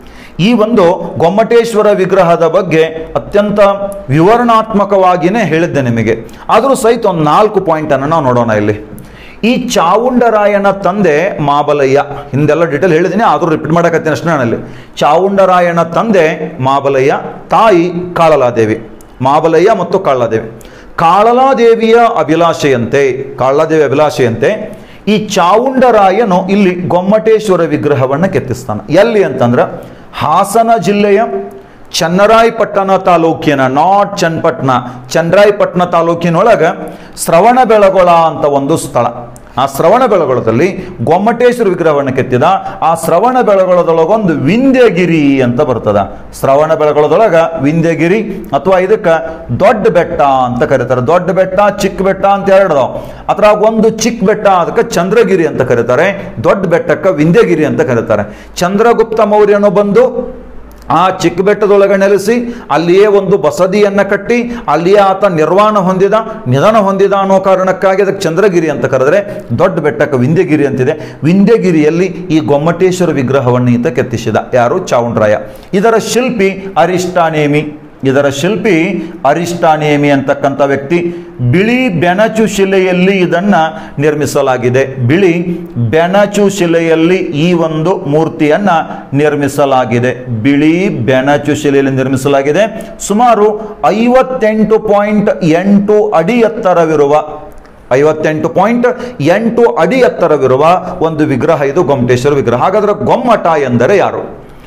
Speaker 1: ಈ ಒಂದು ಗೊಮ್ಮಟೇಶ್ವರ ವಿಗ್ರಹದ ಬಗ್ಗೆ ಅತ್ಯಂತ ವಿವರಣಾತ್ಮಕವಾಗಿಯೇ ಹೇಳಿದ್ದೆ ನಿಮಗೆ ಆದರೂ ಸಹಿತ ಒಂದು ನಾಲ್ಕು ಪಾಯಿಂಟನ್ನು ನಾವು ನೋಡೋಣ ಇಲ್ಲಿ ಈ ಚಾವುಂಡರಾಯನ ತಂದೆ ಮಾಬಲಯ್ಯ ಹಿಂದೆಲ್ಲ ಡೀಟೇಲ್ ಹೇಳಿದ್ದೀನಿ ಆದರೂ ರಿಪೀಟ್ ಮಾಡಕತ್ತೀನಿ ಅಷ್ಟೇ ನಾನಲ್ಲಿ ಚಾವುಂಡರಾಯನ ತಂದೆ ಮಾಬಲಯ್ಯ ತಾಯಿ ಕಾಳಲಾದೇವಿ ಮಾಬಲಯ್ಯ ಮತ್ತು ಕಾಳಲಾದೇವಿ ಕಾಳಲಾದೇವಿಯ ಅಭಿಲಾಷೆಯಂತೆ ಕಾಳಲಾದೇವಿ ಅಭಿಲಾಷೆಯಂತೆ ಈ ಚಾವುಂಡರಾಯನು ಇಲ್ಲಿ ಗೊಮ್ಮಟೇಶ್ವರ ವಿಗ್ರಹವನ್ನು ಕೆತ್ತಿಸ್ತಾನೆ ಎಲ್ಲಿ ಅಂತಂದ್ರೆ ಹಾಸನ ಜಿಲ್ಲೆಯ ಚನ್ನರಾಯಪಟ್ಟಣ ತಾಲೂಕಿನ ನಾಟ್ ಚನ್ನಪಟ್ಟಣ ಚನ್ನರಾಯಪಟ್ಟಣ ತಾಲೂಕಿನೊಳಗೆ ಶ್ರವಣ ಬೆಳಗೊಳ ಅಂತ ಒಂದು ಸ್ಥಳ ಆ ಶ್ರವಣ ಬೆಳಗೊಳದಲ್ಲಿ ಗೊಮ್ಮಟೇಶ್ವರ ವಿಗ್ರಹವನ್ನು ಕೆತ್ತಿದ ಆ ಶ್ರವಣ ಬೆಳಗೊಳದೊಳಗೊಂದು ವಿಂಧ್ಯಗಿರಿ ಅಂತ ಬರ್ತದ ಶ್ರವಣ ಬೆಳಗೊಳದೊಳಗ ವಿಂಧ್ಯಗಿರಿ ಅಥವಾ ಇದಕ್ಕೆ ದೊಡ್ಡ ಬೆಟ್ಟ ಅಂತ ಕರೀತಾರೆ ದೊಡ್ಡ ಬೆಟ್ಟ ಚಿಕ್ಕ ಬೆಟ್ಟ ಅಂತ ಎರಡು ಅದ್ರಾಗ ಒಂದು ಚಿಕ್ಕ ಬೆಟ್ಟ ಅದಕ್ಕೆ ಚಂದ್ರಗಿರಿ ಅಂತ ಕರೀತಾರೆ ದೊಡ್ಡ ಬೆಟ್ಟಕ್ಕೆ ವಿಂಧ್ಯಗಿರಿ ಅಂತ ಕರೀತಾರೆ ಚಂದ್ರಗುಪ್ತ ಮೌರ್ಯನು ಬಂದು ಆ ಚಿಕ್ಕ ಬೆಟ್ಟದೊಳಗೆ ನೆಲೆಸಿ ಅಲ್ಲಿಯೇ ಒಂದು ಬಸದಿಯನ್ನ ಕಟ್ಟಿ ಅಲ್ಲಿಯೇ ಆತ ನಿರ್ವಾಣ ಹೊಂದಿದ ನಿಧನ ಹೊಂದಿದ ಅನ್ನೋ ಕಾರಣಕ್ಕಾಗಿ ಅದಕ್ಕೆ ಚಂದ್ರಗಿರಿ ಅಂತ ಕರೆದ್ರೆ ದೊಡ್ಡ ಬೆಟ್ಟಕ್ಕೆ ವಿಂಧ್ಯಗಿರಿ ಅಂತಿದೆ ವಿಂಧ್ಯಗಿರಿಯಲ್ಲಿ ಈ ಗೊಮ್ಮಟೇಶ್ವರ ವಿಗ್ರಹವನ್ನು ಈತ ಕೆತ್ತಿಸಿದ ಯಾರು ಚಾವುಂಡ್ರಾಯ ಇದರ ಶಿಲ್ಪಿ ಅರಿಷ್ಟಾನೇಮಿ ಇದರ ಶಿಲ್ಪಿ ಅರಿಷ್ಟಾನೇಮಿ ಅಂತಕ್ಕಂಥ ವ್ಯಕ್ತಿ ಬಿಳಿ ಬೆಣಚು ಶಿಲೆಯಲ್ಲಿ ಇದನ್ನ ನಿರ್ಮಿಸಲಾಗಿದೆ ಬಿಳಿ ಬೆಣಚು ಶಿಲೆಯಲ್ಲಿ ಈ ಒಂದು ಮೂರ್ತಿಯನ್ನ ನಿರ್ಮಿಸಲಾಗಿದೆ ಬಿಳಿ ಬೆಣಚು ಶಿಲೆಯಲ್ಲಿ ನಿರ್ಮಿಸಲಾಗಿದೆ ಸುಮಾರು ಐವತ್ತೆಂಟು ಪಾಯಿಂಟ್ ಎಂಟು ಅಡಿ ಎತ್ತರವಿರುವ ಐವತ್ತೆಂಟು ಪಾಯಿಂಟ್ ಎಂಟು ಅಡಿ ಎತ್ತರವಿರುವ ಒಂದು ವಿಗ್ರಹ ಇದು ಗೊಮ್ಮಟೇಶ್ವರ ವಿಗ್ರಹ ಹಾಗಾದ್ರೆ ಗೊಮ್ಮಟ ಎಂದರೆ ಯಾರು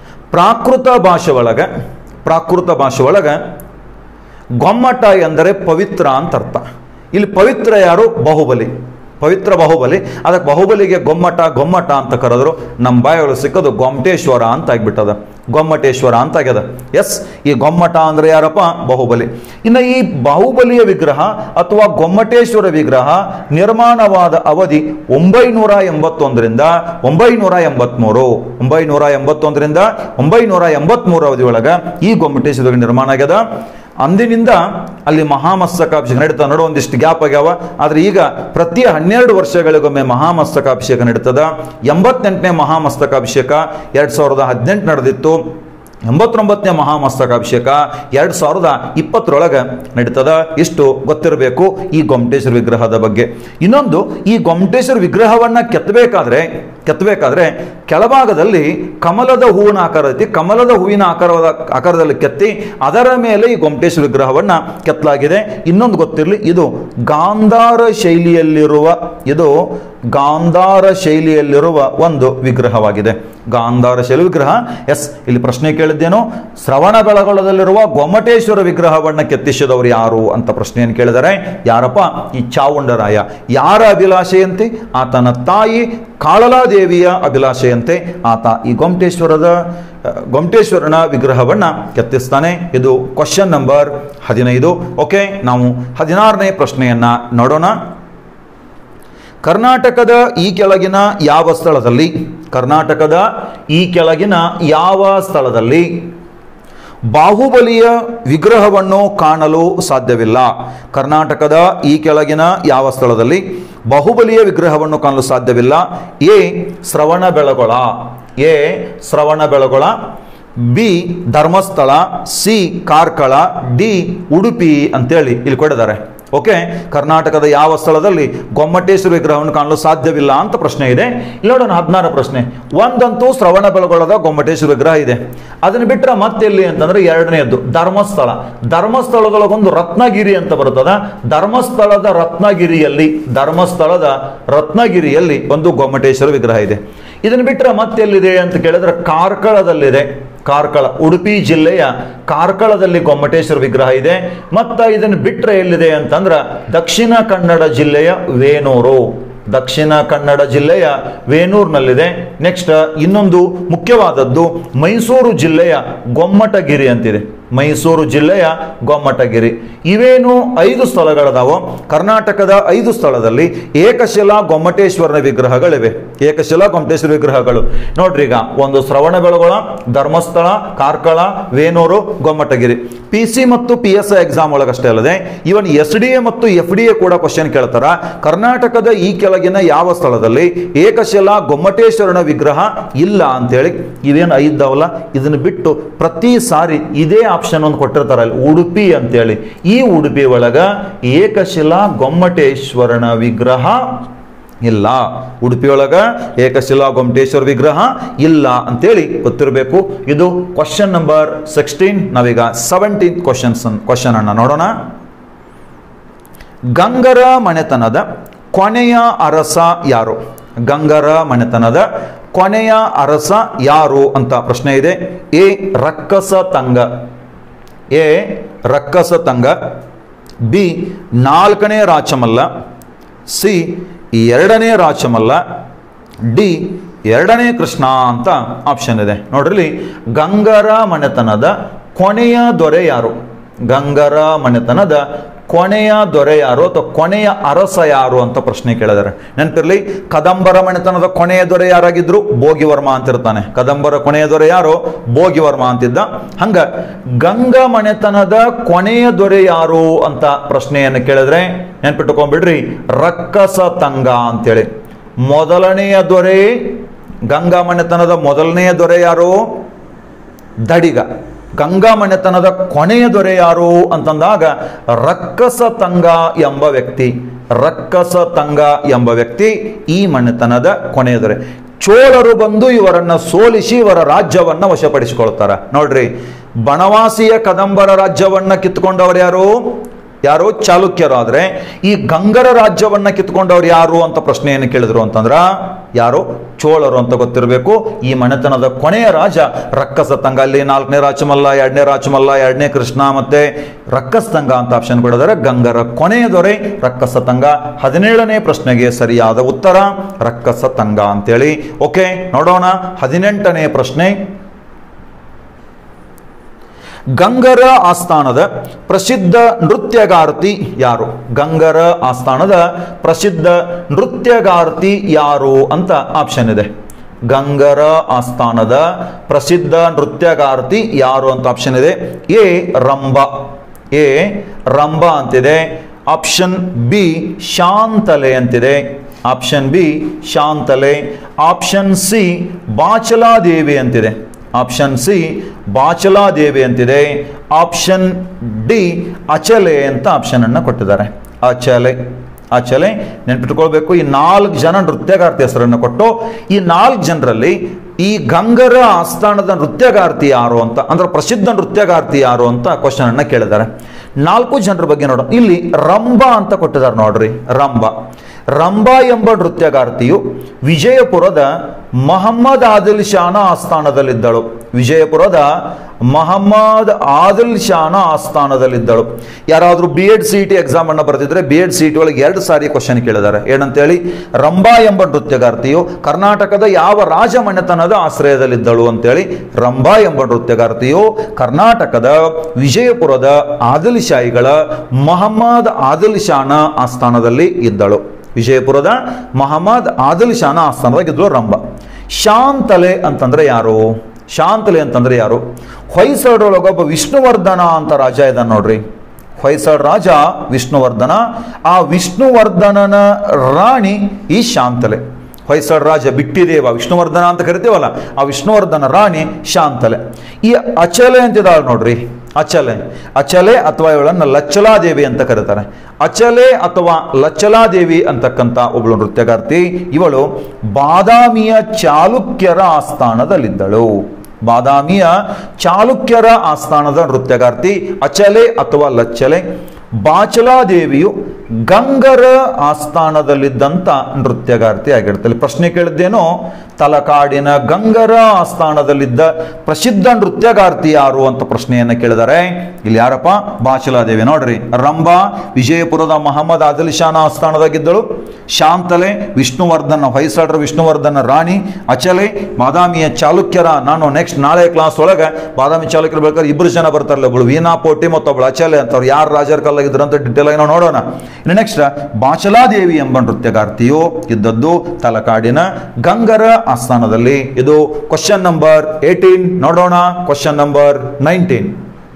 Speaker 1: ಪ್ರಾಕೃತ ಭಾಷೆ ಒಳಗೆ ಪ್ರಾಕೃತ ಭಾಷೆ ಒಳಗೆ ಗೊಮ್ಮಟ ಎಂದರೆ ಪವಿತ್ರ ಅಂತ ಅರ್ಥ ಇಲ್ಲಿ ಪವಿತ್ರ ಯಾರು ಬಾಹುಬಲಿ ಪವಿತ್ರ ಬಾಹುಬಲಿ ಅದಕ್ಕೆ ಬಾಹುಬಲಿಗೆ ಗೊಮ್ಮಟ ಗೊಮ್ಮಟ ಅಂತ ಕರೆದ್ರು ನಮ್ಮ ಬಾಯಿಗಳು ಸಿಕ್ಕೋದು ಗೊಮ್ಮಟೇಶ್ವರ ಅಂತ ಆಗ್ಬಿಟ್ಟದ ಗೊಮ್ಮಟೇಶ್ವರ ಅಂತ ಆಗ್ಯದ ಎಸ್ ಈ ಗೊಮ್ಮಟ ಅಂದ್ರೆ ಯಾರಪ್ಪ ಬಾಹುಬಲಿ ಇನ್ನು ಈ ಬಾಹುಬಲಿಯ ವಿಗ್ರಹ ಅಥವಾ ಗೊಮ್ಮಟೇಶ್ವರ ವಿಗ್ರಹ ನಿರ್ಮಾಣವಾದ ಅವಧಿ ಒಂಬೈನೂರ ಎಂಬತ್ತೊಂದರಿಂದ ಒಂಬೈನೂರ ಎಂಬತ್ಮೂರು ಒಂಬೈನೂರ ಎಂಬತ್ತೊಂದರಿಂದ ಒಂಬೈನೂರ ಎಂಬತ್ಮೂರು ಅವಧಿ ಒಳಗ ಈ ಗೊಮ್ಮಟೇಶ್ವರ ನಿರ್ಮಾಣ ಆಗ್ಯದ ಅಂದಿನಿಂದ ಅಲ್ಲಿ ಮಹಾಮಸ್ತಕಾಭಿಷೇಕ ನಡೀತಾ ನೋಡೋ ಒಂದಿಷ್ಟು ಗ್ಯಾಪ್ ಆಗ್ಯಾವ ಆದ್ರೆ ಈಗ ಪ್ರತಿ ಹನ್ನೆರಡು ವರ್ಷಗಳಿಗೊಮ್ಮೆ ಮಹಾಮಸ್ತಕಾಭಿಷೇಕ ನಡೀತದ ಎಂಬತ್ತೆಂಟನೇ ಮಹಾಮಸ್ತಕಾಭಿಷೇಕ ಎರಡ್ ಸಾವಿರದ ಹದಿನೆಂಟು ನಡೆದಿತ್ತು ಎಂಬತ್ತೊಂಬತ್ತನೇ ಮಹಾಮಸ್ತಕಾಭಿಷೇಕ ಎರಡು ಸಾವಿರದ ಇಪ್ಪತ್ತರೊಳಗೆ ನಡೀತದ ಇಷ್ಟು ಗೊತ್ತಿರಬೇಕು ಈ ಗೊಮ್ಮಟೇಶ್ವರ ವಿಗ್ರಹದ ಬಗ್ಗೆ ಇನ್ನೊಂದು ಈ ಗೊಮ್ಮಟೇಶ್ವರ ವಿಗ್ರಹವನ್ನ ಕೆತ್ತಬೇಕಾದ್ರೆ ಕೆತ್ತಬೇಕಾದ್ರೆ ಕೆಳಭಾಗದಲ್ಲಿ ಕಮಲದ ಹೂವಿನ ಆಕಾರ ಐತಿ ಕಮಲದ ಹೂವಿನ ಆಕಾರದ ಆಕಾರದಲ್ಲಿ ಕೆತ್ತಿ ಅದರ ಮೇಲೆ ಈ ಗೊಮ್ಮಟೇಶ್ವರ ವಿಗ್ರಹವನ್ನ ಕೆತ್ತಲಾಗಿದೆ ಇನ್ನೊಂದು ಗೊತ್ತಿರಲಿ ಇದು ಗಾಂಧಾರ ಶೈಲಿಯಲ್ಲಿರುವ ಇದು ಗಾಂಧಾರ ಶೈಲಿಯಲ್ಲಿರುವ ಒಂದು ವಿಗ್ರಹವಾಗಿದೆ ಗಾಂಧಾರ ಶೈಲಿ ವಿಗ್ರಹ ಎಸ್ ಇಲ್ಲಿ ಪ್ರಶ್ನೆ ಕೇಳಿದ್ದೇನು ಶ್ರವಣ ಬೆಳಗೊಳದಲ್ಲಿರುವ ಗೊಮ್ಮಟೇಶ್ವರ ವಿಗ್ರಹವನ್ನ ಕೆತ್ತಿಸಿದವರು ಯಾರು ಅಂತ ಪ್ರಶ್ನೆಯನ್ನು ಕೇಳಿದರೆ ಯಾರಪ್ಪ ಈ ಚಾವುಂಡರಾಯ ಯಾರ ಅಭಿಲಾಷೆಯಂತೆ ಆತನ ತಾಯಿ ಕಾಳಲಾದೇವಿಯ ಅಭಿಲಾಷೆಯಂತೆ ಆತ ಈ ಗೊಮ್ಮಟೇಶ್ವರದ ಅಹ್, ಗೊಮ್ಮಟೇಶ್ವರನ ವಿಗ್ರಹವನ್ನ ಕೆತ್ತಿಸ್ತಾನೆ ಇದು ಕ್ವಶನ್ ನಂಬರ್ ಹದಿನೈದು ಓಕೆ ನಾವು ಹದಿನಾರನೇ ಪ್ರಶ್ನೆಯನ್ನ ನೋಡೋಣ ಕರ್ನಾಟಕದ ಈ ಕೆಳಗಿನ ಯಾವ ಸ್ಥಳದಲ್ಲಿ ಕರ್ನಾಟಕದ ಈ ಕೆಳಗಿನ ಯಾವ ಸ್ಥಳದಲ್ಲಿ ಬಾಹುಬಲಿಯ ವಿಗ್ರಹವನ್ನು ಕಾಣಲು ಸಾಧ್ಯವಿಲ್ಲ ಕರ್ನಾಟಕದ ಈ ಕೆಳಗಿನ ಯಾವ ಸ್ಥಳದಲ್ಲಿ ಬಾಹುಬಲಿಯ ವಿಗ್ರಹವನ್ನು ಕಾಣಲು ಸಾಧ್ಯವಿಲ್ಲ A Shravana Belagola A Shravana Belagola B Dharmasthala C Karkala D Udupi ಅಂತೇಳಿ ಇಲ್ಲಿ ಕೊಟ್ಟಿದ್ದಾರೆ ಓಕೆ ಕರ್ನಾಟಕದ ಯಾವ ಸ್ಥಳದಲ್ಲಿ ಗೊಮ್ಮಟೇಶ್ವರ ವಿಗ್ರಹವನ್ನು ಕಾಣಲು ಸಾಧ್ಯವಿಲ್ಲ ಅಂತ ಪ್ರಶ್ನೆ ಇದೆ ಇಲ್ಲಿ ನೋಡೋಣ ಹದಿನಾರು ಪ್ರಶ್ನೆ ಒಂದಂತೂ ಶ್ರವಣ ಬೆಳಗೊಳದ ಗೊಮ್ಮಟೇಶ್ವರ ವಿಗ್ರಹ ಇದೆ ಅದನ್ನ ಬಿಟ್ಟರೆ ಮತ್ತೆಲ್ಲಿ ಅಂತಂದ್ರೆ ಎರಡನೆಯದ್ದು ಧರ್ಮಸ್ಥಳ ಧರ್ಮಸ್ಥಳದೊಳಗೊಂದು ರತ್ನಗಿರಿ ಅಂತ ಬರ್ತದ ಧರ್ಮಸ್ಥಳದ ರತ್ನಗಿರಿಯಲ್ಲಿ ಧರ್ಮಸ್ಥಳದ ರತ್ನಗಿರಿಯಲ್ಲಿ ಒಂದು ಗೊಮ್ಮಟೇಶ್ವರ ವಿಗ್ರಹ ಇದೆ ಇದನ್ನು ಬಿಟ್ಟರೆ ಮತ್ತೆಲ್ಲಿದೆ ಅಂತ ಕೇಳಿದ್ರೆ ಕಾರ್ಕಳದಲ್ಲಿದೆ ಕಾರ್ಕಳ ಉಡುಪಿ ಜಿಲ್ಲೆಯ ಕಾರ್ಕಳದಲ್ಲಿ ಗೊಮ್ಮಟೇಶ್ವರ ವಿಗ್ರಹ ಇದೆ ಮತ್ತು ಇದನ್ನು ಬಿಟ್ಟರೆ ಎಲ್ಲಿದೆ ಅಂತಂದ್ರೆ ದಕ್ಷಿಣ ಕನ್ನಡ ಜಿಲ್ಲೆಯ ವೇಣೂರು ದಕ್ಷಿಣ ಕನ್ನಡ ಜಿಲ್ಲೆಯ ವೇಣೂರಿನಲ್ಲಿದೆ ನೆಕ್ಸ್ಟ್ ಇನ್ನೊಂದು ಮುಖ್ಯವಾದದ್ದು ಮೈಸೂರು ಜಿಲ್ಲೆಯ ಗೊಮ್ಮಟಗಿರಿ ಅಂತಿದೆ ಮೈಸೂರು ಜಿಲ್ಲೆಯ ಗೊಮ್ಮಟಗಿರಿ ಇವೇನು ಐದು ಸ್ಥಳಗಳದಾವೋ ಕರ್ನಾಟಕದ ಐದು ಸ್ಥಳದಲ್ಲಿ ಏಕಶಿಲಾ ಗೊಮ್ಮಟೇಶ್ವರನ ವಿಗ್ರಹಗಳಿವೆ ಏಕಶಿಲಾ ಗೊಮ್ಮಟೇಶ್ವರ ವಿಗ್ರಹಗಳು ನೋಡ್ರಿ ಈಗ ಒಂದು ಶ್ರವಣ ಬೆಳಗೊಳ ಧರ್ಮಸ್ಥಳ ಕಾರ್ಕಳ ವೇಣೂರು ಗೊಮ್ಮಟಗಿರಿ ಪಿ ಸಿ ಮತ್ತು ಪಿ ಎಸ್ ಐ ಎಕ್ಸಾಮ್ ಒಳಗಷ್ಟೇ ಅಲ್ಲದೆ ಇವನ್ ಎಸ್ ಡಿ ಎ ಮತ್ತು ಎಫ್ ಡಿ ಎ ಕೂಡ ಕ್ವಶನ್ ಕೇಳ್ತಾರ ಕರ್ನಾಟಕದ ಈ ಕೆಳಗಿನ ಯಾವ ಸ್ಥಳದಲ್ಲಿ ಏಕಶಿಲಾ ಗೊಮ್ಮಟೇಶ್ವರನ ವಿಗ್ರಹ ಇಲ್ಲ ಅಂತೇಳಿ ಇವೇನು ಐದವಲ್ಲ ಇದನ್ನು ಬಿಟ್ಟು ಪ್ರತಿ ಸಾರಿ ಇದೇ ಆಪ್ಷನ್ ಒಂದು ಕೊಟ್ಟಿರ್ತಾರ ಅಲ್ಲಿ ಉಡುಪಿ ಅಂತೇಳಿ ಈ ಉಡುಪಿ ಒಳಗ ಏಕಶಿಲಾ ಗೊಮ್ಮಟೇಶ್ವರನ ವಿಗ್ರಹ ಇಲ್ಲ ಉಡುಪಿಯೊಳಗ ಏಕಶಿಲಾ ಗೊಮ್ಮಟೇಶ್ವರ ವಿಗ್ರಹ ಇಲ್ಲ ಅಂತೇಳಿ ಗೊತ್ತಿರಬೇಕು ಇದು ಕ್ವಶನ್ ನಂಬರ್ ಸಿಕ್ಸ್ಟೀನ್ ನಾವೀಗ ಸೆವೆಂಟೀನ್ ಕ್ವಶನ್ಸ್ ಕ್ವಶನ್ ಅನ್ನ ನೋಡೋಣ ಗಂಗರ ಮನೆತನದ ಕೊನೆಯ ಅರಸ ಯಾರು ಗಂಗರ ಮನೆತನದ ಕೊನೆಯ ಅರಸ ಯಾರು ಅಂತ ಪ್ರಶ್ನೆ ಇದೆ ಎ ರಕ್ಕಸ ತಂಗ ಎ ರಕ್ಕಸ ತಂಗ ಬಿ ನಾಲ್ಕನೇ ರಾಚಮಲ್ಲ ಸಿ ಎರಡನೇ ರಾಚಮಲ್ಲ ಡಿ ಎರಡನೇ ಕೃಷ್ಣ ಅಂತ ಆಪ್ಷನ್ ಇದೆ ನೋಡ್ರಿ ಗಂಗರ ಮನೆತನದ ಕೊನೆಯ ದೊರೆ ಯಾರು ಗಂಗರ ಮನೆತನದ ಕೊನೆಯ ದೊರೆ ಯಾರು ಅಥವಾ ಕೊನೆಯ ಅರಸ ಯಾರು ಅಂತ ಪ್ರಶ್ನೆ ಕೇಳಿದಾರೆ ನೆನಪಿರ್ಲಿ ಕದಂಬರ ಮನೆತನದ ಕೊನೆಯ ದೊರೆ ಯಾರಾಗಿದ್ರು ಭೋಗಿವರ್ಮ ಅಂತಿರ್ತಾನೆ ಕದಂಬರ ಕೊನೆಯ ದೊರೆ ಯಾರು ಭೋಗಿವರ್ಮ ಅಂತಿದ್ದ ಹಂಗ ಗಂಗ ಮನೆತನದ ಕೊನೆಯ ದೊರೆ ಯಾರು ಅಂತ ಪ್ರಶ್ನೆಯನ್ನು ಕೇಳಿದ್ರೆ ನೆನ್ಪಿಟ್ಟುಕೊಂಡ್ಬಿಡ್ರಿ ರಕ್ಕಸ ತಂಗ ಅಂತೇಳಿ ಮೊದಲನೆಯ ದೊರೆ ಗಂಗಾ ಮನೆತನದ ಮೊದಲನೆಯ ದೊರೆ ಯಾರು ದಡಿಗ ಗಂಗಾ ಮನೆತನದ ಕೊನೆಯ ದೊರೆ ಯಾರು ಅಂತಂದಾಗ ರಕ್ಕಸ ತಂಗ ಎಂಬ ವ್ಯಕ್ತಿ ರಕ್ಕಸ ತಂಗ ಎಂಬ ವ್ಯಕ್ತಿ ಈ ಮನೆತನದ ಕೊನೆಯ ದೊರೆ ಚೋಳರು ಬಂದು ಇವರನ್ನ ಸೋಲಿಸಿ ಇವರ ರಾಜ್ಯವನ್ನ ವಶಪಡಿಸಿಕೊಳ್ತಾರ ನೋಡ್ರಿ ಬನವಾಸಿಯ ಕದಂಬರ ರಾಜ್ಯವನ್ನ ಕಿತ್ಕೊಂಡವರು ಯಾರು ಯಾರು ಚಾಲುಕ್ಯರು ಆದ್ರೆ ಈ ಗಂಗರ ರಾಜ್ಯವನ್ನ ಕಿತ್ಕೊಂಡವ್ರು ಯಾರು ಅಂತ ಪ್ರಶ್ನೆಯನ್ನು ಕೇಳಿದ್ರು ಅಂತಂದ್ರ ಯಾರು ಚೋಳರು ಅಂತ ಗೊತ್ತಿರಬೇಕು ಈ ಮನೆತನದ ಕೊನೆಯ ರಾಜ ರಕ್ಕಸತಂಗ ಅಲ್ಲಿ ನಾಲ್ಕನೇ ರಾಚಮಲ್ಲ ಎರಡನೇ ರಾಚಮಲ್ಲ ಎರಡನೇ ಕೃಷ್ಣ ಮತ್ತೆ ರಕ್ಕಸತಂಗ ಅಂತ ಆಪ್ಷನ್ ಕೊಡಿದರೆ ಗಂಗರ ಕೊನೆಯ ದೊರೆ ರಕ್ಕಸತಂಗ ಹದಿನೇಳನೇ ಪ್ರಶ್ನೆಗೆ ಸರಿಯಾದ ಉತ್ತರ ರಕ್ಕಸತಂಗ ಅಂತೇಳಿ ಓಕೆ ನೋಡೋಣ ಹದಿನೆಂಟನೇ ಪ್ರಶ್ನೆ ಗಂಗರ ಆಸ್ಥಾನದ ಪ್ರಸಿದ್ಧ ನೃತ್ಯಗಾರ್ತಿ ಯಾರು ಗಂಗರ ಆಸ್ಥಾನದ ಪ್ರಸಿದ್ಧ ನೃತ್ಯಗಾರ್ತಿ ಯಾರು ಅಂತ ಆಪ್ಷನ್ ಇದೆ ಗಂಗರ ಆಸ್ಥಾನದ ಪ್ರಸಿದ್ಧ ನೃತ್ಯಗಾರ್ತಿ ಯಾರು ಅಂತ ಆಪ್ಷನ್ ಇದೆ ಎ ರಂಭ ಎ ರಂಭ ಅಂತಿದೆ ಆಪ್ಷನ್ ಬಿ ಶಾಂತಲೆ ಅಂತಿದೆ option B Shantale option C Bachaladevi ಅಂತಿದೆ ಆಪ್ಷನ್ ಸಿ ಬಾಚಲಾದೇವಿ ಅಂತಿದೆ ಆಪ್ಷನ್ ಡಿ ಅಚಲೆ ಅಂತ ಆಪ್ಷನ್ ಅನ್ನ ಕೊಟ್ಟಿದ್ದಾರೆ ಅಚಲೆ ಅಚಲೆ ನೆನ್ಪಿಟ್ಕೊಳ್ಬೇಕು ಈ ನಾಲ್ಕು ಜನ ನೃತ್ಯಗಾರ್ತಿ ಹೆಸರನ್ನು ಕೊಟ್ಟು ಈ ನಾಲ್ಕು ಜನರಲ್ಲಿ ಈ ಗಂಗರ ಆಸ್ಥಾನದ ನೃತ್ಯಗಾರ್ತಿ ಯಾರು ಅಂತ ಅಂದ್ರೆ ಪ್ರಸಿದ್ಧ ನೃತ್ಯಗಾರ್ತಿ ಯಾರು ಅಂತ ಕ್ವಶನ್ ಅನ್ನ ಕೇಳಿದ್ದಾರೆ ನಾಲ್ಕು ಜನರ ಬಗ್ಗೆ ನೋಡೋಣ ಇಲ್ಲಿ ರಂಭ ಅಂತ ಕೊಟ್ಟಿದ್ದಾರೆ ನೋಡ್ರಿ ರಂಭ ರಂಭ ಎಂಬ ನೃತ್ಯಗಾರ್ತಿಯು ವಿಜಯಪುರದ ಮಹಮ್ಮದ್ ಆದಿಲ್ ಶಾನ ಆಸ್ಥಾನದಲ್ಲಿದ್ದಳು ವಿಜಯಪುರದ ಮಹಮ್ಮದ್ ಆದಿಲ್ ಶಾನ ಆಸ್ಥಾನದಲ್ಲಿದ್ದಳು ಯಾರಾದರೂ B Ed C T exam ಅನ್ನು ಬರೆದಿದ್ರೆ ಬಿ ಎಡ್ ಸಿ ಟಿ ಒಳಗೆ ಎರಡು ಸಾರಿ ಕ್ವಶನ್ ಕೇಳಿದ್ದಾರೆ ಏನಂತೇಳಿ ರಂಭಾ ಎಂಬ ನೃತ್ಯಗಾರ್ತಿಯು ಕರ್ನಾಟಕದ ಯಾವ ರಾಜ ಮನೆತನದ ಆಶ್ರಯದಲ್ಲಿದ್ದಳು ಅಂತೇಳಿ ರಂಭಾ ಎಂಬ ನೃತ್ಯಗಾರ್ತಿಯು ಕರ್ನಾಟಕದ ವಿಜಯಪುರದ ಆದಿಲ್ ಶಾಹಿಗಳ ಮಹಮ್ಮದ್ ಆದಿಲ್ ಶಾನ ಆಸ್ಥಾನದಲ್ಲಿ ಇದ್ದಳು ವಿಜಯಪುರದ ಮಹಮ್ಮದ್ ಆದಿಲ್ ಶಾನ ಆಸ್ಥಾನದಾಗ ಇದ್ಳು ರಂಭ ಶಾಂತಲೆ ಅಂತಂದ್ರೆ ಯಾರು ಶಾಂತಲೆ ಅಂತಂದ್ರೆ ಯಾರು ಹೊಯ್ಸಳರೊಳಗೊಬ್ಬ ವಿಷ್ಣುವರ್ಧನ ಅಂತ ರಾಜ ಇದ್ದಾನೆ ನೋಡ್ರಿ ಹೊಯ್ಸಳ ರಾಜ ವಿಷ್ಣುವರ್ಧನ ಆ ವಿಷ್ಣುವರ್ಧನನ ರಾಣಿ ಈ ಶಾಂತಲೆ ಹೊಯ್ಸಳ ರಾಜ ಬಿಟ್ಟಿದೇವ ವಿಷ್ಣುವರ್ಧನ ಅಂತ ಕರಿತೀವಲ್ಲ ಆ ವಿಷ್ಣುವರ್ಧನ ರಾಣಿ ಶಾಂತಲೆ ಈ ಅಚಲೆ ಅಂತಿದ್ದಾಳೆ ನೋಡ್ರಿ ಅಚಲೆ ಅಚಲೆ ಅಥವಾ ಇವಳನ್ನ ಲಚ್ಚಲಾದೇವಿ ಅಂತ ಕರೀತಾರೆ ಅಚಲೆ ಅಥವಾ ಲಚ್ಚಲಾದೇವಿ ಅಂತಕ್ಕಂಥ ಒಬ್ಬಳು ನೃತ್ಯಗಾರ್ತಿ ಇವಳು ಬಾದಾಮಿಯ ಚಾಲುಕ್ಯರ ಆಸ್ಥಾನದಲ್ಲಿದ್ದಳು ಬಾದಾಮಿಯ ಚಾಲುಕ್ಯರ ಆಸ್ಥಾನದ ನೃತ್ಯಗಾರ್ತಿ ಅಚಲೆ ಅಥವಾ ಲಚ್ಚಲೆ ಬಾಚಲಾದೇವಿಯು ಗಂಗರ ಆಸ್ಥಾನದಲ್ಲಿದ್ದಂಥ ನೃತ್ಯಗಾರ್ತಿ ಆಗಿರ್ತಾಳೆ ಪ್ರಶ್ನೆ ಕೇಳಿದ್ದೇನೋ ತಲಕಾಡಿನ ಗಂಗರ ಆಸ್ಥಾನದಲ್ಲಿದ್ದ ಪ್ರಸಿದ್ಧ ನೃತ್ಯಗಾರ್ತಿ ಯಾರು ಅಂತ ಪ್ರಶ್ನೆಯನ್ನು ಕೇಳಿದ್ದಾರೆ ಇಲ್ಲಿ ಯಾರಪ್ಪ ಬಾಚಲಾದೇವಿ ನೋಡ್ರಿ ರಂಭಾ ವಿಜಯಪುರದ ಮಹಮ್ಮದ್ ಆದಿಲ್ ಶಾನ ಆಸ್ಥಾನದಾಗಿದ್ದಳು ಶಾಂತಲೆ ವಿಷ್ಣುವರ್ಧನ ಹೊಯ್ಸಳರ ವಿಷ್ಣುವರ್ಧನ ರಾಣಿ ಅಚಲೆ ಬಾದಾಮಿಯ ಚಾಲುಕ್ಯರ ನಾನು ನೆಕ್ಸ್ಟ್ ನಾಳೆ ಕ್ಲಾಸ್ ಒಳಗೆ ಬಾದಾಮಿ ಚಾಲುಕ್ಯರು ಬೇಕಾದ್ರೆ ಇಬ್ಬರು ಜನ ಬರ್ತಾರಲ್ಲ ಒಬ್ಳು ವೀಣಾ ಪೋಟಿ ಮತ್ತೊಬ್ಳು ಅಚಲೆ ಅಂತವ್ರು ಯಾರು ರಾಜರ ಕಾಲಾಗಿದ್ರು ಅಂತ ಡಿಟೇಲ್ ಆಗಿ ನಾವು ನೋಡೋಣ ಇನ್ನು ನೆಕ್ಸ್ಟ್ ಬಾಚಲಾದೇವಿ ಎಂಬ ನೃತ್ಯಗಾರ್ತಿಯು ಇದ್ದದ್ದು ತಲಕಾಡಿನ ಗಂಗರ ಆಸ್ಥಾನದಲ್ಲಿ ಇದು ಕ್ವಶನ್ ನಂಬರ್ ಏಟೀನ್ ನೋಡೋಣ ಕ್ವಶನ್ ನಂಬರ್ ನೈನ್ಟೀನ್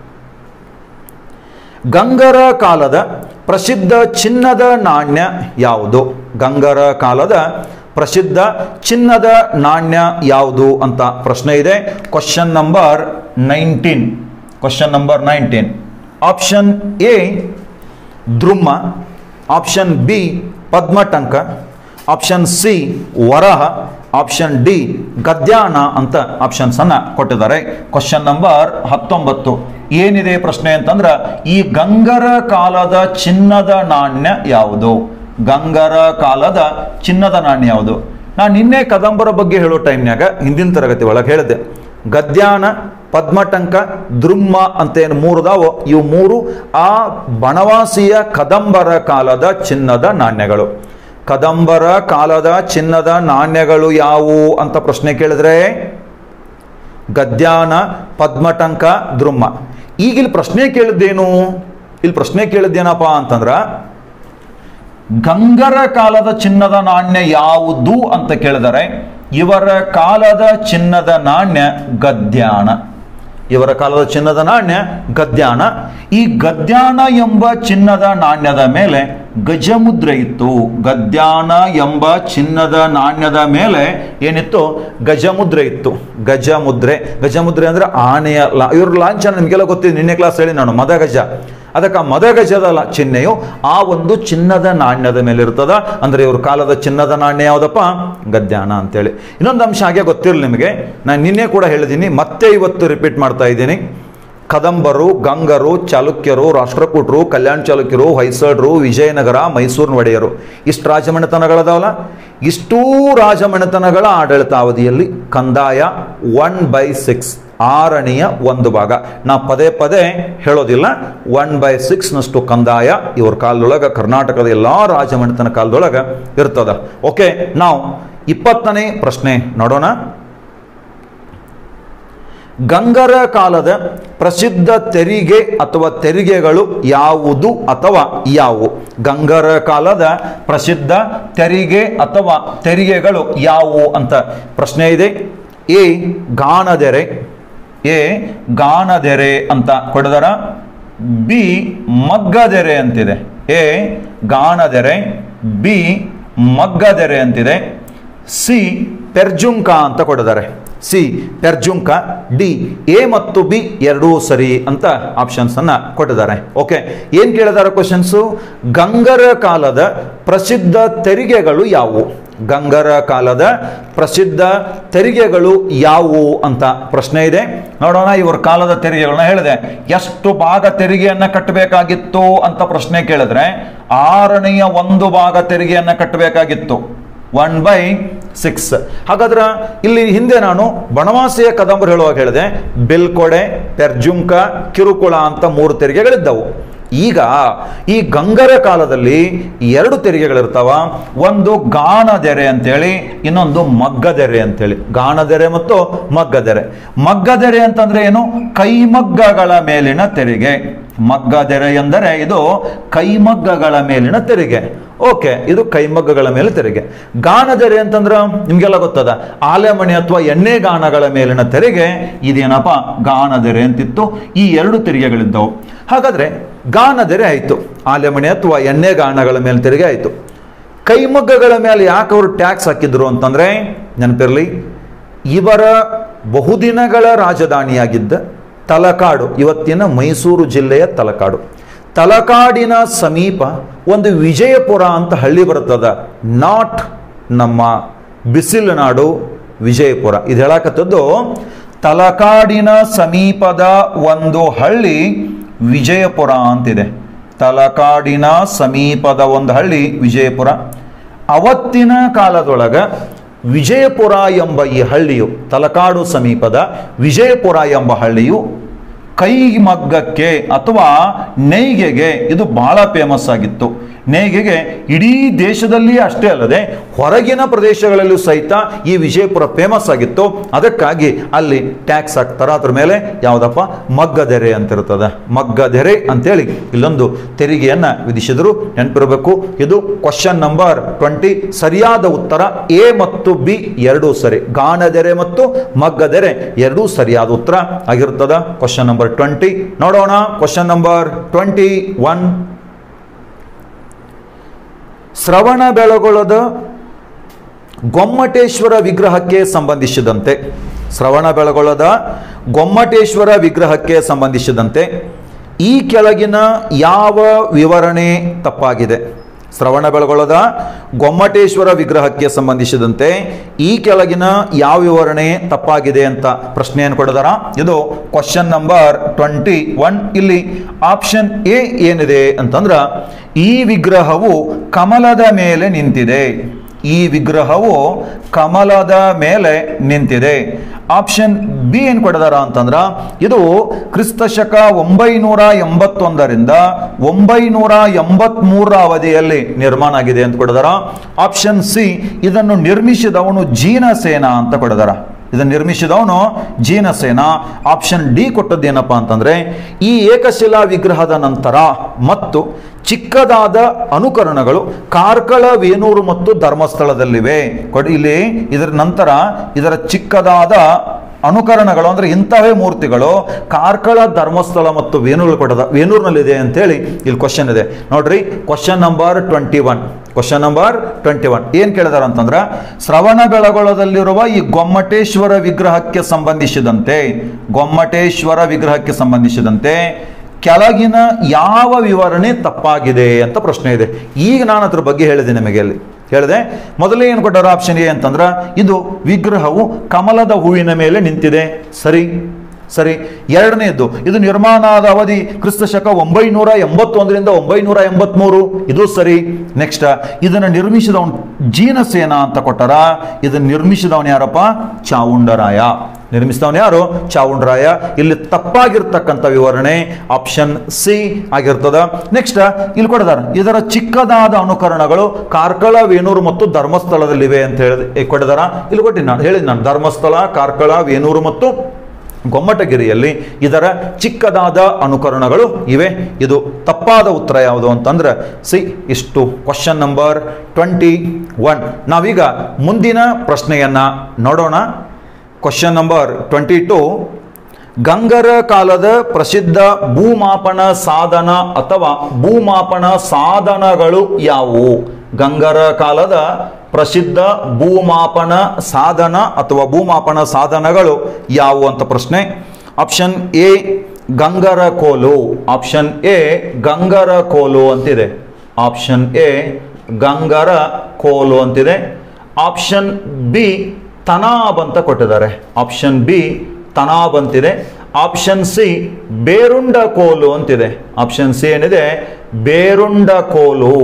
Speaker 1: ಗಂಗರ ಕಾಲದ ಪ್ರಸಿದ್ಧ ಚಿನ್ನದ ನಾಣ್ಯ ಯಾವುದು ಗಂಗರ ಕಾಲದ ಪ್ರಸಿದ್ಧ ಚಿನ್ನದ ನಾಣ್ಯ ಯಾವುದು ಅಂತ ಪ್ರಶ್ನೆ ಇದೆ question number nineteen question number nineteen option A Druma option B Padmatanka option C Varaha option D Gadyana ಅಂತ ಆಪ್ಷನ್ಸ್ ಅನ್ನ ಕೊಟ್ಟಿದ್ದಾರೆ ಕ್ವಶನ್ ನಂಬರ್ ಹತ್ತೊಂಬತ್ತು ಏನಿದೆ ಪ್ರಶ್ನೆ ಅಂತಂದ್ರೆ ಈ ಗಂಗರ ಕಾಲದ ಚಿನ್ನದ ನಾಣ್ಯ ಯಾವುದು ಗಂಗರ ಕಾಲದ ಚಿನ್ನದ ನಾಣ್ಯ ಯಾವುದು ನಾನು ನಿನ್ನೆ ಕದಂಬರ ಬಗ್ಗೆ ಹೇಳೋ ಟೈಮ್ನ್ಯಾಗ ಹಿಂದಿನ ತರಗತಿ ಒಳಗೆ ಹೇಳಿದೆ ಗದ್ಯಾನ ಪದ್ಮಟಂಕ ದ್ರುಮ್ಮ ಅಂತ ಏನು ಮೂರು ಅದಾವೋ ಇವು ಮೂರು ಆ ಬನವಾಸಿಯ ಕದಂಬರ ಕಾಲದ ಚಿನ್ನದ ನಾಣ್ಯಗಳು ಕದಂಬರ ಕಾಲದ ಚಿನ್ನದ ನಾಣ್ಯಗಳು ಯಾವುವು ಅಂತ ಪ್ರಶ್ನೆ ಕೇಳಿದ್ರೆ ಗದ್ಯಾನ ಪದ್ಮಟಂಕ ದ್ರುಮ್ಮ ಈಗ ಇಲ್ಲಿ ಪ್ರಶ್ನೆ ಕೇಳಿದ್ದೇನು ಇಲ್ಲಿ ಪ್ರಶ್ನೆ ಕೇಳಿದ್ದೇನಪ್ಪ ಅಂತಂದ್ರ ಗಂಗರ ಕಾಲದ ಚಿನ್ನದ ನಾಣ್ಯ ಯಾವುದು ಅಂತ ಕೇಳಿದರೆ ಇವರ ಕಾಲದ ಚಿನ್ನದ ನಾಣ್ಯ ಗದ್ಯಾನ ಇವರ ಕಾಲದ ಚಿನ್ನದ ನಾಣ್ಯ ಗದ್ಯಾನ ಈ ಗದ್ಯಾನ ಎಂಬ ಚಿನ್ನದ ನಾಣ್ಯದ ಮೇಲೆ ಗಜಮುದ್ರೆ ಇತ್ತು ಗದ್ಯಾನ ಎಂಬ ಚಿನ್ನದ ನಾಣ್ಯದ ಮೇಲೆ ಏನಿತ್ತು ಗಜಮುದ್ರೆ ಇತ್ತು ಗಜಮುದ್ರೆ ಗಜಮುದ್ರೆ ಅಂದ್ರೆ ಆನೆಯ ಲಾ ಇವ್ರ ಲಾಂಛನ ನಿಮಗೆಲ್ಲ ಗೊತ್ತಿದೆ ನಿನ್ನೆ ಕ್ಲಾಸ್ ಹೇಳಿ ನಾನು ಮದಗಜ ಅದಕ್ಕೆ ಆ ಮದಗಜದ ಲ- ಚಿಹ್ನೆಯು ಆ ಒಂದು ಚಿನ್ನದ ನಾಣ್ಯದ ಮೇಲೆ ಇರ್ತದ ಅಂದ್ರೆ ಇವ್ರ ಕಾಲದ ಚಿನ್ನದ ನಾಣ್ಯ ಯಾವುದಪ್ಪ ಗದ್ಯಾನ ಅಂತೇಳಿ ಇನ್ನೊಂದು ಅಂಶ ಹಾಗೆ ಗೊತ್ತಿರಲಿ ನಿಮಗೆ ನಾನು ನಿನ್ನೆ ಕೂಡ ಹೇಳಿದ್ದೀನಿ ಮತ್ತೆ ಇವತ್ತು ರಿಪೀಟ್ ಮಾಡ್ತಾ ಇದ್ದೀನಿ ಕದಂಬರು ಗಂಗರು ಚಾಲುಕ್ಯರು ರಾಷ್ಟ್ರಕೂಟರು ಕಲ್ಯಾಣ ಚಾಲುಕ್ಯರು ಹೊಯ್ಸಳರು ವಿಜಯನಗರ ಮೈಸೂರು ಒಡೆಯರು ಇಷ್ಟು ರಾಜಮನೆತನಗಳದಾವಲ್ಲ ಇಷ್ಟೂ ರಾಜಮನೆತನಗಳ ಆಡಳಿತಾವಧಿಯಲ್ಲಿ ಕಂದಾಯ ಒನ್ ಬೈ ಸಿಕ್ಸ್ ಆರನೆಯ ಒಂದು ಭಾಗ ನಾ ಪದೇ ಪದೇ ಹೇಳೋದಿಲ್ಲ ಒನ್ ಬೈ ಸಿಕ್ಸ್ನಷ್ಟು ಕಂದಾಯ ಇವ್ರ ಕಾಲದೊಳಗೆ ಕರ್ನಾಟಕದ ಎಲ್ಲ ರಾಜಮನೆತನ ಕಾಲದೊಳಗೆ ಇರ್ತದ ಓಕೆ ನಾವು ಇಪ್ಪತ್ತನೇ ಪ್ರಶ್ನೆ ನೋಡೋಣ ಗಂಗರ ಕಾಲದ ಪ್ರಸಿದ್ಧ ತೆರಿಗೆ ಅಥವಾ ತೆರಿಗೆಗಳು ಯಾವುದು ಅಥವಾ ಯಾವುವು ಗಂಗರ ಕಾಲದ ಪ್ರಸಿದ್ಧ ತೆರಿಗೆ ಅಥವಾ ತೆರಿಗೆಗಳು ಯಾವುವು ಅಂತ ಪ್ರಶ್ನೆ ಇದೆ ಎ ಗಾಣದೆರೆ ಎ ಗಾಣದೆರೆ ಅಂತ ಕೊಡದರ ಬಿ ಮಗ್ಗದೆರೆ ಅಂತಿದೆ ಎ ಗಾಣದೆರೆ ಬಿ ಮಗ್ಗದೆರೆ ಅಂತಿದೆ ಸಿ ಪೆರ್ಜುಂಕ ಅಂತ ಕೊಡಿದ್ದಾರೆ ಸಿ ಪೆರ್ಜುಂಕ ಡಿ ಎ ಮತ್ತು ಬಿ ಎರಡೂ ಸರಿ ಅಂತ ಆಪ್ಷನ್ಸ್ ಅನ್ನ ಕೊಟ್ಟಿದ್ದಾರೆ ಓಕೆ ಏನ್ ಕೇಳಿದಾರೆ ಕ್ವಶನ್ಸು ಗಂಗರ ಕಾಲದ ಪ್ರಸಿದ್ಧ ತೆರಿಗೆಗಳು ಯಾವುವು ಗಂಗರ ಕಾಲದ ಪ್ರಸಿದ್ಧ ತೆರಿಗೆಗಳು ಯಾವುವು ಅಂತ ಪ್ರಶ್ನೆ ಇದೆ ನೋಡೋಣ ಇವ್ರ ಕಾಲದ ತೆರಿಗೆಗಳನ್ನ ಹೇಳಿದೆ ಎಷ್ಟು ಭಾಗ ತೆರಿಗೆಯನ್ನ ಕಟ್ಟಬೇಕಾಗಿತ್ತು ಅಂತ ಪ್ರಶ್ನೆ ಕೇಳಿದ್ರೆ ಆರನೆಯ ಒಂದು ಭಾಗ ತೆರಿಗೆಯನ್ನ ಕಟ್ಟಬೇಕಾಗಿತ್ತು ಒನ್ ಬೈ ಸಿಕ್ಸ್ ಹಾಗಾದ್ರೆ ಇಲ್ಲಿ ಹಿಂದೆ ನಾನು ಬನವಾಸಿಯ ಕದಂಬರು ಹೇಳುವಾಗ ಹೇಳಿದೆ ಬಿಲ್ಕೊಡೆ ಪೆರ್ಜುಂಕ ಕಿರುಕುಳ ಅಂತ ಮೂರು ತೆರಿಗೆಗಳಿದ್ದವು ಈಗ ಈ ಗಂಗರ ಕಾಲದಲ್ಲಿ ಎರಡು ತೆರಿಗೆಗಳಿರ್ತಾವ ಒಂದು ಗಾಣದೆರೆ ಅಂತೇಳಿ ಇನ್ನೊಂದು ಮಗ್ಗದೆರೆ ಅಂತೇಳಿ ಗಾಣದೆರೆ ಮತ್ತು ಮಗ್ಗದೆರೆ ಮಗ್ಗದೆರೆ ಅಂತಂದ್ರೆ ಏನು ಕೈಮಗ್ಗಗಳ ಮೇಲಿನ ತೆರಿಗೆ ಮಗ್ಗದೆರೆ ಎಂದರೆ ಇದು ಕೈಮಗ್ಗಗಳ ಮೇಲಿನ ತೆರಿಗೆ ಓಕೆ ಇದು ಕೈಮಗ್ಗಗಳ ಮೇಲೆ ತೆರಿಗೆ ಗಾಣದೆರೆ ಅಂತಂದ್ರೆ ನಿಮ್ಗೆಲ್ಲ ಗೊತ್ತದ ಆಲೆಮಣಿ ಅಥವಾ ಎಣ್ಣೆ ಗಾಣಗಳ ಮೇಲಿನ ತೆರಿಗೆ ಇದೇನಪ್ಪ ಗಾಣದೆರೆ ಅಂತಿತ್ತು ಈ ಎರಡು ತೆರಿಗೆಗಳಿದ್ದವು ಹಾಗಾದ್ರೆ ಗಾಣದೆರೆ ಆಯಿತು ಆಲೆಮಣಿ ಅಥವಾ ಎಣ್ಣೆ ಗಾಣಗಳ ಮೇಲೆ ತೆರಿಗೆ ಆಯಿತು ಕೈಮಗ್ಗಗಳ ಮೇಲೆ ಯಾಕೆ ಅವರು ಟ್ಯಾಕ್ಸ್ ಹಾಕಿದ್ರು ಅಂತಂದ್ರೆ ನೆನಪಿರಲಿ ಇವರ ಬಹುದಿನಗಳ ರಾಜಧಾನಿಯಾಗಿದ್ದ ತಲಕಾಡು ಇವತ್ತಿನ ಮೈಸೂರು ಜಿಲ್ಲೆಯ ತಲಕಾಡು ತಲಕಾಡಿನ ಸಮೀಪ ಒಂದು ವಿಜಯಪುರ ಅಂತ ಹಳ್ಳಿ ಬರ್ತದ ನಾಟ್ ನಮ್ಮ ಬಿಸಿಲು ನಾಡು ವಿಜಯಪುರ ಇದು ಹೇಳಕತ್ತದ್ದು ತಲಕಾಡಿನ ಸಮೀಪದ ಒಂದು ಹಳ್ಳಿ ವಿಜಯಪುರ ಅಂತಿದೆ ತಲಕಾಡಿನ ಸಮೀಪದ ಒಂದು ಹಳ್ಳಿ ವಿಜಯಪುರ ಅವತ್ತಿನ ಕಾಲದೊಳಗ ವಿಜಯಪುರ ಎಂಬ ಈ ಹಳ್ಳಿಯು ತಲಕಾಡು ಸಮೀಪದ ವಿಜಯಪುರ ಎಂಬ ಹಳ್ಳಿಯು ಕೈಮಗ್ಗಕ್ಕೆ ಅಥವಾ ನೇಯ್ಗೆಗೆ ಇದು ಬಹಳ ಫೇಮಸ್ ಆಗಿತ್ತು ನೇಯ್ಗೆಗೆ ಇಡೀ ದೇಶದಲ್ಲಿ ಅಷ್ಟೇ ಅಲ್ಲದೆ ಹೊರಗಿನ ಪ್ರದೇಶಗಳಲ್ಲೂ ಸಹಿತ ಈ ವಿಜಯಪುರ ಫೇಮಸ್ ಆಗಿತ್ತು ಅದಕ್ಕಾಗಿ ಅಲ್ಲಿ ಟ್ಯಾಕ್ಸ್ ಹಾಕ್ತಾರ ಅದ್ರ ಮೇಲೆ ಯಾವುದಪ್ಪ ಮಗ್ಗದೆರೆ ಅಂತಿರ್ತದೆ ಮಗ್ಗದೆರೆ ಅಂತೇಳಿ ಇಲ್ಲೊಂದು ತೆರಿಗೆಯನ್ನ ವಿಧಿಸಿದ್ರು ನೆನಪಿರಬೇಕು ಇದು ಕ್ವಶನ್ ನಂಬರ್ ಟ್ವೆಂಟಿ ಸರಿಯಾದ ಉತ್ತರ ಎ ಮತ್ತು ಬಿ ಎರಡೂ ಸರಿ ಗಾಣದೆರೆ ಮತ್ತು ಮಗ್ಗದೆರೆ ಎರಡೂ ಸರಿಯಾದ ಉತ್ತರ ಆಗಿರ್ತದ ಕ್ವಶನ್ ನಂಬರ್ ಟ್ವೆಂಟಿ ನೋಡೋಣ ಕ್ವಶನ್ ನಂಬರ್ ಟ್ವೆಂಟಿ ಒನ್ ಶ್ರವಣ ಬೆಳಗೊಳದ ಗೊಮ್ಮಟೇಶ್ವರ ವಿಗ್ರಹಕ್ಕೆ ಸಂಬಂಧಿಸಿದಂತೆ ಶ್ರವಣ ಬೆಳಗೊಳದ ಗೊಮ್ಮಟೇಶ್ವರ ವಿಗ್ರಹಕ್ಕೆ ಸಂಬಂಧಿಸಿದಂತೆ ಈ ಕೆಳಗಿನ ಯಾವ ವಿವರಣೆ ತಪ್ಪಾಗಿದೆ ಶ್ರವಣ ಬೆಳಗೊಳದ ಗೊಮ್ಮಟೇಶ್ವರ ವಿಗ್ರಹಕ್ಕೆ ಸಂಬಂಧಿಸಿದಂತೆ ಈ ಕೆಳಗಿನ ಯಾವ ವಿವರಣೆ ತಪ್ಪಾಗಿದೆ ಅಂತ ಪ್ರಶ್ನೆಯನ್ನು ಕೊಡಿದಾರ ಇದು ಕ್ವಶನ್ ನಂಬರ್ ಟ್ವೆಂಟಿ ಒನ್ ಇಲ್ಲಿ ಆಪ್ಷನ್ ಎ ಏನಿದೆ ಅಂತಂದ್ರ ಈ ವಿಗ್ರಹವು ಕಮಲದ ಮೇಲೆ ನಿಂತಿದೆ ಈ ವಿಗ್ರಹವು ಕಮಲದ ಮೇಲೆ ನಿಂತಿದೆ ಆಪ್ಷನ್ ಬಿ ಏನು ಕೊಡಿದಾರ ಅಂತಂದ್ರ ಇದು ಕ್ರಿಸ್ತ ಶಕ ಒಂಬೈನೂರ ಎಂಬತ್ತೊಂದರಿಂದ ಒಂಬೈನೂರ ಎಂಬತ್ಮೂರರ ಅವಧಿಯಲ್ಲಿ ನಿರ್ಮಾಣ ಆಗಿದೆ ಅಂತ ಕೊಡಿದಾರ ಆಪ್ಷನ್ ಸಿ ಇದನ್ನು ನಿರ್ಮಿಸಿದವನು ಜೀನಸೇನ ಅಂತ ಕೊಡಿದಾರ ಇದನ್ನು ನಿರ್ಮಿಸಿದವನು ಜೀನಸೇನ ಆಪ್ಷನ್ ಡಿ ಕೊಟ್ಟದ್ದೇನಪ್ಪ ಅಂತಂದ್ರೆ ಈ ಏಕಶಿಲಾ ವಿಗ್ರಹದ ನಂತರ ಮತ್ತು ಚಿಕ್ಕದಾದ ಅನುಕರಣಗಳು ಕಾರ್ಕಳ ವೇಣೂರು ಮತ್ತು ಧರ್ಮಸ್ಥಳದಲ್ಲಿವೆ ಕೊಡಿ ಇಲ್ಲಿ ಇದರ ನಂತರ ಇದರ ಚಿಕ್ಕದಾದ ಅನುಕರಣಗಳು ಅಂದ್ರೆ ಇಂಥವೇ ಮೂರ್ತಿಗಳು ಕಾರ್ಕಳ ಧರ್ಮಸ್ಥಳ ಮತ್ತು ವೇಣೂರು ಕೊಟ್ಟದ ವೇಣೂರಿನಲ್ಲಿದೆ ಅಂತೇಳಿ ಇಲ್ಲಿ ಕ್ವಶನ್ ಇದೆ ನೋಡ್ರಿ question number twenty one question number twenty one ಏನ್ ಕೇಳಿದಾರ ಅಂತಂದ್ರ ಶ್ರವಣ ಬೆಳಗೊಳದಲ್ಲಿರುವ ಈ ಗೊಮ್ಮಟೇಶ್ವರ ವಿಗ್ರಹಕ್ಕೆ ಸಂಬಂಧಿಸಿದಂತೆ ಗೊಮ್ಮಟೇಶ್ವರ ವಿಗ್ರಹಕ್ಕೆ ಸಂಬಂಧಿಸಿದಂತೆ ಕೆಳಗಿನ ಯಾವ ವಿವರಣೆ ತಪ್ಪಾಗಿದೆ ಅಂತ ಪ್ರಶ್ನೆ ಇದೆ ಈಗ ನಾನು ಅದ್ರ ಬಗ್ಗೆ ಹೇಳಿದೆ ನಿಮಗೆ ಅಲ್ಲಿ ಹೇಳಿದೆ ಮೊದಲೇ ಏನು ಕೊಟ್ಟಾರ ಆಪ್ಷನ್ ಎ ಅಂತಂದ್ರ ಇದು ವಿಗ್ರಹವು ಕಮಲದ ಹೂವಿನ ಮೇಲೆ ನಿಂತಿದೆ ಸರಿ ಸರಿ ಎರಡನೇದು ಇದು ನಿರ್ಮಾಣದ ಅವಧಿ ಕ್ರಿಸ್ತ ಶಕ ಒಂಬೈನೂರ ಎಂಬತ್ತೊಂದರಿಂದ ಒಂಬೈನೂರ ಎಂಬತ್ಮೂರು ಇದು ಸರಿ ನೆಕ್ಸ್ಟ್ ಇದನ್ನು ನಿರ್ಮಿಸಿದವನು ಜೀನಸೇನ ಅಂತ ಕೊಟ್ಟಾರ ಇದನ್ನು ನಿರ್ಮಿಸಿದವನು ಯಾರಪ್ಪ ಚಾವುಂಡರಾಯ ನಿರ್ಮಿಸಿದವನು ಯಾರು ಚಾವುಂಡರಾಯ ಇಲ್ಲಿ ತಪ್ಪಾಗಿರ್ತಕ್ಕಂಥ ವಿವರಣೆ ಆಪ್ಷನ್ ಸಿ ಆಗಿರ್ತದ ನೆಕ್ಸ್ಟ್ ಇಲ್ಲಿ ಕೊಡದಾರ ಇದರ ಚಿಕ್ಕದಾದ ಅನುಕರಣಗಳು ಕಾರ್ಕಳ ವೇಣೂರು ಮತ್ತು ಧರ್ಮಸ್ಥಳದಲ್ಲಿವೆ ಅಂತ ಹೇಳಿ ಕೊಡದಾರ ಇಲ್ಲಿ ಕೊಟ್ಟಿನಿ ನಾನು ಹೇಳಿದ್ ನಾನು ಧರ್ಮಸ್ಥಳ ಕಾರ್ಕಳ ವೇಣೂರು ಮತ್ತು ಗೊಮ್ಮಟಗಿರಿಯಲ್ಲಿ ಇದರ ಚಿಕ್ಕದಾದ ಅನುಕರಣಗಳು ಇವೆ ಇದು ತಪ್ಪಾದ ಉತ್ತರ ಯಾವುದು ಅಂತಂದ್ರೆ ಸಿ ಇಷ್ಟು ಕ್ವಶನ್ ನಂಬರ್ ಟ್ವೆಂಟಿ ಒನ್ ನಾವೀಗ ಮುಂದಿನ ಪ್ರಶ್ನೆಯನ್ನ ನೋಡೋಣ ಕ್ವಶನ್ ನಂಬರ್ ಟ್ವೆಂಟಿ ಟು ಗಂಗರ ಕಾಲದ ಪ್ರಸಿದ್ಧ ಭೂಮಾಪನ ಸಾಧನ ಅಥವಾ ಭೂಮಾಪನ ಸಾಧನಗಳು ಯಾವುವು ಗಂಗರ ಕಾಲದ ಪ್ರಸಿದ್ಧ ಭೂಮಾಪನ ಸಾಧನ ಅಥವಾ ಭೂಮಾಪನ ಸಾಧನಗಳು ಯಾವುವು ಅಂತ ಪ್ರಶ್ನೆ ಆಪ್ಷನ್ ಎ ಗಂಗರ ಕೋಲು ಆಪ್ಷನ್ ಎ ಗಂಗರ ಕೋಲು ಅಂತಿದೆ ಆಪ್ಷನ್ ಎ ಗಂಗರ ಕೋಲು ಅಂತಿದೆ ಆಪ್ಷನ್ ಬಿ ತನಾಬ್ ಅಂತ ಕೊಟ್ಟಿದ್ದಾರೆ ಆಪ್ಷನ್ ಬಿ ತನಾಬ್ ಅಂತಿದೆ ಆಪ್ಷನ್ ಸಿ ಬೇರುಂಡ ಕೋಲು ಅಂತಿದೆ ಆಪ್ಷನ್ ಸಿ ಏನಿದೆ ಬೇರುಂಡ ಕೋಲು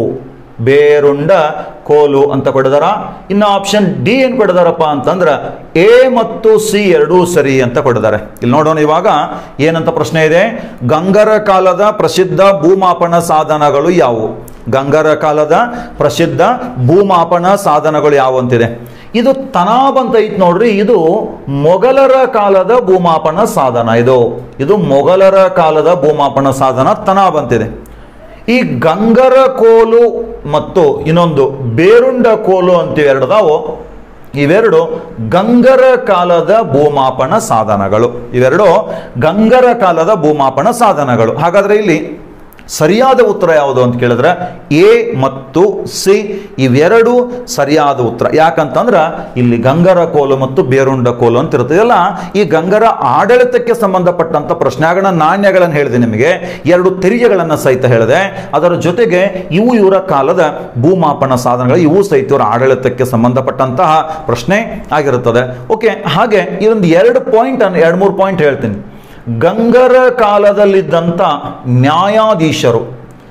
Speaker 1: ಬೇರುಂಡ ಕೋಲು ಅಂತ ಕೊಡಿದಾರ ಇನ್ನು ಆಪ್ಷನ್ ಡಿ ಏನು ಕೊಡಿದಾರಪ್ಪ ಅಂತಂದ್ರೆ ಎ ಮತ್ತು ಸಿ ಎರಡೂ ಸರಿ ಅಂತ ಕೊಡಿದ್ದಾರೆ ಇಲ್ಲಿ ನೋಡೋಣ ಇವಾಗ ಏನಂತ ಪ್ರಶ್ನೆ ಇದೆ ಗಂಗರ ಕಾಲದ ಪ್ರಸಿದ್ಧ ಭೂಮಾಪನ ಸಾಧನಗಳು ಯಾವುವು ಗಂಗರ ಕಾಲದ ಪ್ರಸಿದ್ಧ ಭೂಮಾಪನ ಸಾಧನಗಳು ಯಾವುವು ಅಂತಿದೆ ಇದು ತನಾಬ್ ಅಂತ ಐತ್ ನೋಡ್ರಿ ಇದು ಮೊಘಲರ ಕಾಲದ ಭೂಮಾಪನ ಸಾಧನ ಇದು ಇದು ಮೊಘಲರ ಕಾಲದ ಭೂಮಾಪನ ಸಾಧನ ತನಾಬ್ ಅಂತಿದೆ ಈ ಗಂಗರ ಕೋಲು ಮತ್ತು ಇನ್ನೊಂದು ಬೇರುಂಡ ಕೋಲು ಅಂತೀವಿ ಎರಡದಾವು ಇವೆರಡು ಗಂಗರ ಕಾಲದ ಭೂಮಾಪನ ಸಾಧನಗಳು ಇವೆರಡು ಗಂಗರ ಕಾಲದ ಭೂಮಾಪನ ಸಾಧನಗಳು ಹಾಗಾದ್ರೆ ಇಲ್ಲಿ ಸರಿಯಾದ ಉತ್ತರ ಯಾವುದು ಅಂತ ಕೇಳಿದ್ರೆ ಎ ಮತ್ತು ಸಿ ಇವೆರಡು ಸರಿಯಾದ ಉತ್ತರ ಯಾಕಂತಂದ್ರೆ ಇಲ್ಲಿ ಗಂಗರ ಕೋಲು ಮತ್ತು ಬೇರುಂಡ ಕೋಲು ಅಂತ ಇರ್ತದಲ್ಲ ಈ ಗಂಗರ ಆಡಳಿತಕ್ಕೆ ಸಂಬಂಧಪಟ್ಟಂತ ಪ್ರಶ್ನೆಗಳ ನಾಣ್ಯಗಳನ್ನು ಹೇಳಿದೆ ನಿಮಗೆ ಎರಡು ತೆರಿಗೆಗಳನ್ನು ಸಹಿತ ಹೇಳಿದೆ ಅದರ ಜೊತೆಗೆ ಇವು ಇವರ ಕಾಲದ ಭೂಮಾಪನ ಸಾಧನಗಳು ಇವು ಸಹಿತ ಇವರ ಆಡಳಿತಕ್ಕೆ ಸಂಬಂಧಪಟ್ಟಂತಹ ಪ್ರಶ್ನೆ ಆಗಿರುತ್ತದೆ ಓಕೆ ಹಾಗೆ ಇದೊಂದು ಎರಡು ಪಾಯಿಂಟ್ ಎರಡು ಮೂರು ಪಾಯಿಂಟ್ ಹೇಳ್ತೀನಿ ಗಂಗರ ಕಾಲದಲ್ಲಿದ್ದಂಥ ನ್ಯಾಯಾಧೀಶರು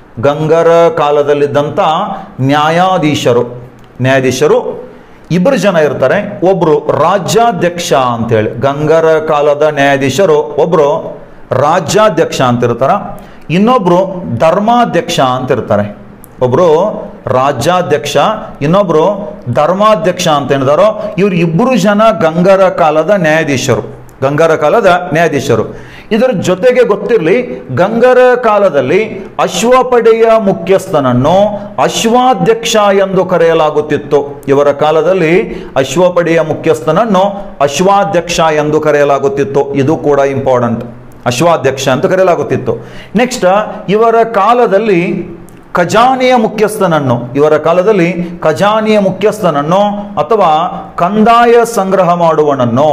Speaker 1: ಗಂಗರ ಕಾಲದಲ್ಲಿದ್ದಂಥ ನ್ಯಾಯಾಧೀಶರು ನ್ಯಾಯಾಧೀಶರು ಇಬ್ಬರು ಜನ ಇರ್ತಾರೆ ಒಬ್ರು ರಾಜ್ಯಾಧ್ಯಕ್ಷ ಅಂತೇಳಿ ಗಂಗರ ಕಾಲದ ನ್ಯಾಯಾಧೀಶರು ಒಬ್ರು ರಾಜ್ಯಾಧ್ಯಕ್ಷ ಅಂತ ಇರ್ತಾರ ಇನ್ನೊಬ್ರು ಧರ್ಮಾಧ್ಯಕ್ಷ ಅಂತ ಇರ್ತಾರೆ ಒಬ್ರು ರಾಜ್ಯಾಧ್ಯಕ್ಷ ಇನ್ನೊಬ್ರು ಧರ್ಮಾಧ್ಯಕ್ಷ ಅಂತ ಏನಿದಾರೋ ಇವ್ರು ಇಬ್ಬರು ಜನ ಗಂಗರ ಕಾಲದ ನ್ಯಾಯಾಧೀಶರು ಗಂಗರ ಕಾಲದ ನ್ಯಾಯಾಧೀಶರು ಇದರ ಜೊತೆಗೆ ಗೊತ್ತಿರಲಿ ಗಂಗರ ಕಾಲದಲ್ಲಿ ಅಶ್ವಪಡೆಯ ಮುಖ್ಯಸ್ಥನನ್ನು ಅಶ್ವಾಧ್ಯಕ್ಷ ಎಂದು ಕರೆಯಲಾಗುತ್ತಿತ್ತು ಇವರ ಕಾಲದಲ್ಲಿ ಅಶ್ವಪಡೆಯ ಮುಖ್ಯಸ್ಥನನ್ನು ಅಶ್ವಾಧ್ಯಕ್ಷ ಎಂದು ಕರೆಯಲಾಗುತ್ತಿತ್ತು ಇದು ಕೂಡ ಇಂಪಾರ್ಟೆಂಟ್ ಅಶ್ವಾಧ್ಯಕ್ಷ ಅಂತ ಕರೆಯಲಾಗುತ್ತಿತ್ತು ನೆಕ್ಸ್ಟ್ ಇವರ ಕಾಲದಲ್ಲಿ ಖಜಾನೆಯ ಮುಖ್ಯಸ್ಥನನ್ನು ಇವರ ಕಾಲದಲ್ಲಿ ಖಜಾನೆಯ ಮುಖ್ಯಸ್ಥನನ್ನು ಅಥವಾ ಕಂದಾಯ ಸಂಗ್ರಹ ಮಾಡುವನನ್ನು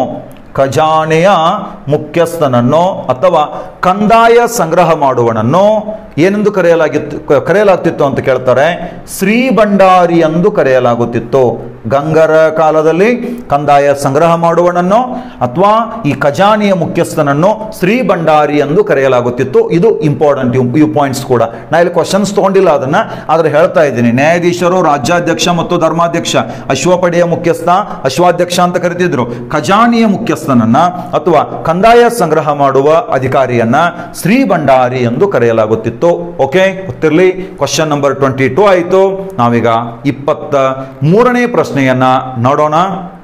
Speaker 1: ಖಜಾನೆಯ ಮುಖ್ಯಸ್ಥನನ್ನು ಅಥವಾ ಕಂದಾಯ ಸಂಗ್ರಹ ಮಾಡುವನನ್ನು ಏನೆಂದು ಕರೆಯಲಾಗಿತ್ತು ಕ- ಕರೆಯಲಾಗ್ತಿತ್ತು ಅಂತ ಕೇಳ್ತಾರೆ ಶ್ರೀ ಭಂಡಾರಿ ಎಂದು ಕರೆಯಲಾಗುತ್ತಿತ್ತು ಗಂಗರ ಕಾಲದಲ್ಲಿ ಕಂದಾಯ ಸಂಗ್ರಹ ಮಾಡುವನನ್ನು ಅಥವಾ ಈ ಖಜಾನೆಯ ಮುಖ್ಯಸ್ಥನನ್ನು ಶ್ರೀ ಭಂಡಾರಿ ಎಂದು ಕರೆಯಲಾಗುತ್ತಿತ್ತು ಇದು ಇಂಪಾರ್ಟೆಂಟ್ ಇವು ಪಾಯಿಂಟ್ಸ್ ಕೂಡ ನಾ ಇಲ್ಲಿ ಕ್ವಶನ್ಸ್ ತಗೊಂಡಿಲ್ಲ ಅದನ್ನ ಆದ್ರೆ ಹೇಳ್ತಾ ಇದ್ದೀನಿ ನ್ಯಾಯಾಧೀಶರು ರಾಜ್ಯಾಧ್ಯಕ್ಷ ಮತ್ತು ಧರ್ಮಾಧ್ಯಕ್ಷ ಅಶ್ವಪಡೆಯ ಮುಖ್ಯಸ್ಥ ಅಶ್ವಾಧ್ಯಕ್ಷ ಅಂತ ಕರಿತಿದ್ರು ಖಜಾನೆಯ ಮುಖ್ಯಸ್ಥನನ್ನ ಅಥವಾ ಕಂದಾಯ ಸಂಗ್ರಹ ಮಾಡುವ ಅಧಿಕಾರಿಯನ್ನ ಶ್ರೀ ಭಂಡಾರಿ ಎಂದು ಕರೆಯಲಾಗುತ್ತಿತ್ತು ಓಕೆ ಗೊತ್ತಿರಲಿ ಕ್ವಶನ್ ನಂಬರ್ ಟ್ವೆಂಟಿ ಟೂ ಆಯಿತು ನಾವೀಗ ಇಪ್ಪತ್ತ ಮೂರನೇ ಪ್ರಶ್ನೆಯನ್ನ ನೋಡೋಣ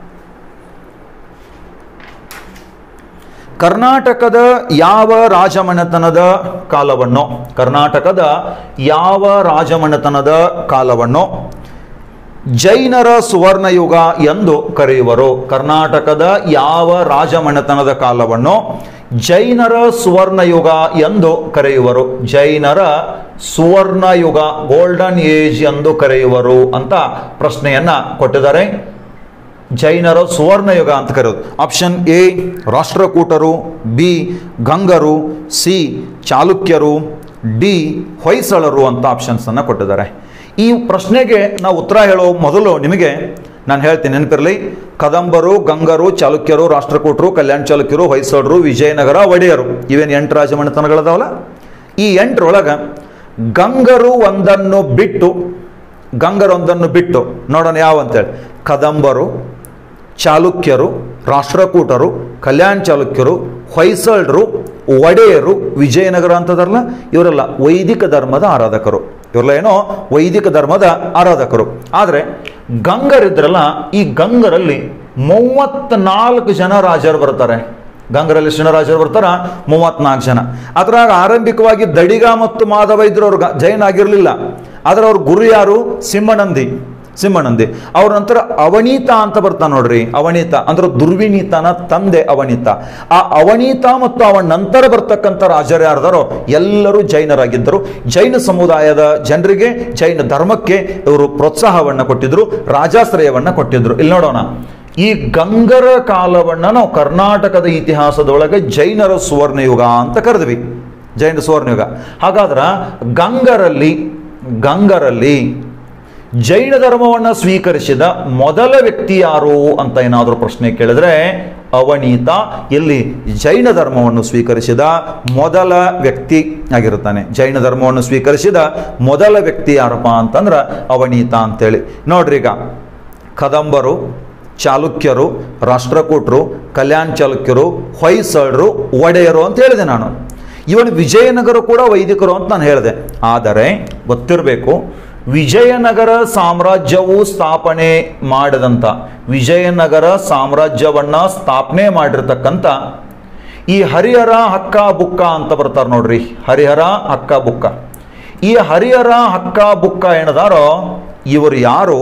Speaker 1: ಕರ್ನಾಟಕದ ಯಾವ ರಾಜಮನೆತನದ ಕಾಲವನ್ನು ಕರ್ನಾಟಕದ ಯಾವ ರಾಜಮನೆತನದ ಕಾಲವನ್ನು ಜೈನರ ಸುವರ್ಣಯುಗ ಎಂದು ಕರೆಯುವರು ಕರ್ನಾಟಕದ ಯಾವ ರಾಜಮನೆತನದ ಕಾಲವನ್ನು ಜೈನರ ಸುವರ್ಣಯುಗ ಎಂದು ಕರೆಯುವರು ಜೈನರ ಸುವರ್ಣಯುಗ ಗೋಲ್ಡನ್ ಏಜ್ ಎಂದು ಕರೆಯುವರು ಅಂತ ಪ್ರಶ್ನೆಯನ್ನ ಕೊಟ್ಟಿದ್ದಾರೆ ಜೈನರ ಸುವರ್ಣಯುಗ ಅಂತ ಕರೆಯೋದು ಆಪ್ಷನ್ ಎ ರಾಷ್ಟ್ರಕೂಟರು ಬಿ ಗಂಗರು ಸಿ ಚಾಲುಕ್ಯರು ಡಿ ಹೊಯ್ಸಳರು ಅಂತ ಆಪ್ಷನ್ಸ್ ಅನ್ನ ಕೊಟ್ಟಿದ್ದಾರೆ ಈ ಪ್ರಶ್ನೆಗೆ ನಾವು ಉತ್ತರ ಹೇಳೋ ಮೊದಲು ನಿಮಗೆ ನಾನು ಹೇಳ್ತೀನಿ ನೆನಪಿರಲಿ ಕದಂಬರು ಗಂಗರು ಚಾಲುಕ್ಯರು ರಾಷ್ಟ್ರಕೂಟರು ಕಲ್ಯಾಣ ಚಾಲುಕ್ಯರು ಹೊಯ್ಸಳರು ವಿಜಯನಗರ ಒಡೆಯರು ಇವೇನು ಎಂಟು ರಾಜಮನೆತನಗಳದಾವಲ್ಲ ಈ ಎಂಟರೊಳಗೆ ಗಂಗರು ಒಂದನ್ನು ಬಿಟ್ಟು ಗಂಗರೊಂದನ್ನು ಬಿಟ್ಟು ನೋಡೋಣ ಯಾವ ಅಂತೇಳಿ ಕದಂಬರು ಚಾಲುಕ್ಯರು ರಾಷ್ಟ್ರಕೂಟರು ಕಲ್ಯಾಣ ಚಾಲುಕ್ಯರು ಹೊಯ್ಸಳರು ಒಡೆಯರು ವಿಜಯನಗರ ಅಂತದರಲ್ಲ ಇವರೆಲ್ಲ ವೈದಿಕ ಧರ್ಮದ ಆರಾಧಕರು ಇವರೆಲ್ಲ ಏನೋ ವೈದಿಕ ಧರ್ಮದ ಆರಾಧಕರು ಆದರೆ ಗಂಗರಿದ್ರಲ್ಲ ಈ ಗಂಗರಲ್ಲಿ ಮೂವತ್ತ್ನಾಲ್ಕು ಜನ ರಾಜರು ಬರ್ತಾರೆ ಗಂಗರಲ್ಲಿ ಎಷ್ಟು ಜನ ರಾಜರು ಬರ್ತಾರ ಮೂವತ್ನಾಲ್ಕು ಜನ ಅದ್ರಾಗ ಆರಂಭಿಕವಾಗಿ ದಡಿಗ ಮತ್ತು ಮಾಧವ ಇದ್ರು ಅವ್ರು ಗ- ಜೈನ ಆಗಿರಲಿಲ್ಲ ಆದ್ರೆ ಅವ್ರ ಗುರು ಯಾರು ಸಿಂಹನಂದಿ ಸಿಂಹನಂದಿ ಅವ್ರ ನಂತರ ಅವನೀತ ಅಂತ ಬರ್ತಾನೆ ನೋಡ್ರಿ ಅವನೀತ ಅಂದ್ರೆ ದುರ್ವಿನೀತನ ತಂದೆ ಅವನೀತ ಆ ಅವನೀತ ಮತ್ತು ಅವನ ನಂತರ ಬರ್ತಕ್ಕಂಥ ರಾಜರು ಯಾರ್ದಾರೋ ಎಲ್ಲರೂ ಜೈನರಾಗಿದ್ದರು ಜೈನ ಸಮುದಾಯದ ಜನರಿಗೆ ಜೈನ ಧರ್ಮಕ್ಕೆ ಇವರು ಪ್ರೋತ್ಸಾಹವನ್ನ ಕೊಟ್ಟಿದ್ರು ರಾಜಾಶ್ರಯವನ್ನ ಕೊಟ್ಟಿದ್ರು ಇಲ್ಲಿ ನೋಡೋಣ ಈ ಗಂಗರ ಕಾಲವನ್ನ ನಾವು ಕರ್ನಾಟಕದ ಇತಿಹಾಸದೊಳಗೆ ಜೈನರ ಸುವರ್ಣಯುಗ ಅಂತ ಕರೆದ್ವಿ ಜೈನ ಸುವರ್ಣಯುಗ ಹಾಗಾದ್ರೆ ಗಂಗರಲ್ಲಿ ಗಂಗರಲ್ಲಿ ಜೈನ ಧರ್ಮವನ್ನು ಸ್ವೀಕರಿಸಿದ ಮೊದಲ ವ್ಯಕ್ತಿ ಯಾರು ಅಂತ ಏನಾದರೂ ಪ್ರಶ್ನೆ ಕೇಳಿದ್ರೆ ಅವನೀತ ಇಲ್ಲಿ ಜೈನ ಧರ್ಮವನ್ನು ಸ್ವೀಕರಿಸಿದ ಮೊದಲ ವ್ಯಕ್ತಿ ಆಗಿರುತ್ತಾನೆ ಜೈನ ಧರ್ಮವನ್ನು ಸ್ವೀಕರಿಸಿದ ಮೊದಲ ವ್ಯಕ್ತಿ ಯಾರಪ್ಪ ಅಂತಂದ್ರೆ ಅವನೀತ ಅಂತೇಳಿ ನೋಡ್ರಿ ಈಗ ಕದಂಬರು ಚಾಲುಕ್ಯರು ರಾಷ್ಟ್ರಕೂಟರು ಕಲ್ಯಾಣ ಚಾಲುಕ್ಯರು ಹೊಯ್ಸಳರು ಒಡೆಯರು ಅಂತ ಹೇಳಿದೆ ನಾನು ಇವನು ವಿಜಯನಗರ ಕೂಡ ವೈದಿಕರು ಅಂತ ನಾನು ಹೇಳಿದೆ ಆದರೆ ಗೊತ್ತಿರಬೇಕು ವಿಜಯನಗರ ಸಾಮ್ರಾಜ್ಯವು ಸ್ಥಾಪನೆ ಮಾಡಿದಂಥ ವಿಜಯನಗರ ಸಾಮ್ರಾಜ್ಯವನ್ನ ಸ್ಥಾಪನೆ ಮಾಡಿರ್ತಕ್ಕಂಥ ಈ ಹರಿಹರ ಹಕ್ಕ ಬುಕ್ಕ ಅಂತ ಬರ್ತಾರೆ ನೋಡ್ರಿ ಹರಿಹರ ಹಕ್ಕ ಬುಕ್ಕ ಈ ಹರಿಹರ ಹಕ್ಕ ಬುಕ್ಕ ಏನದಾರೋ ಇವರು ಯಾರು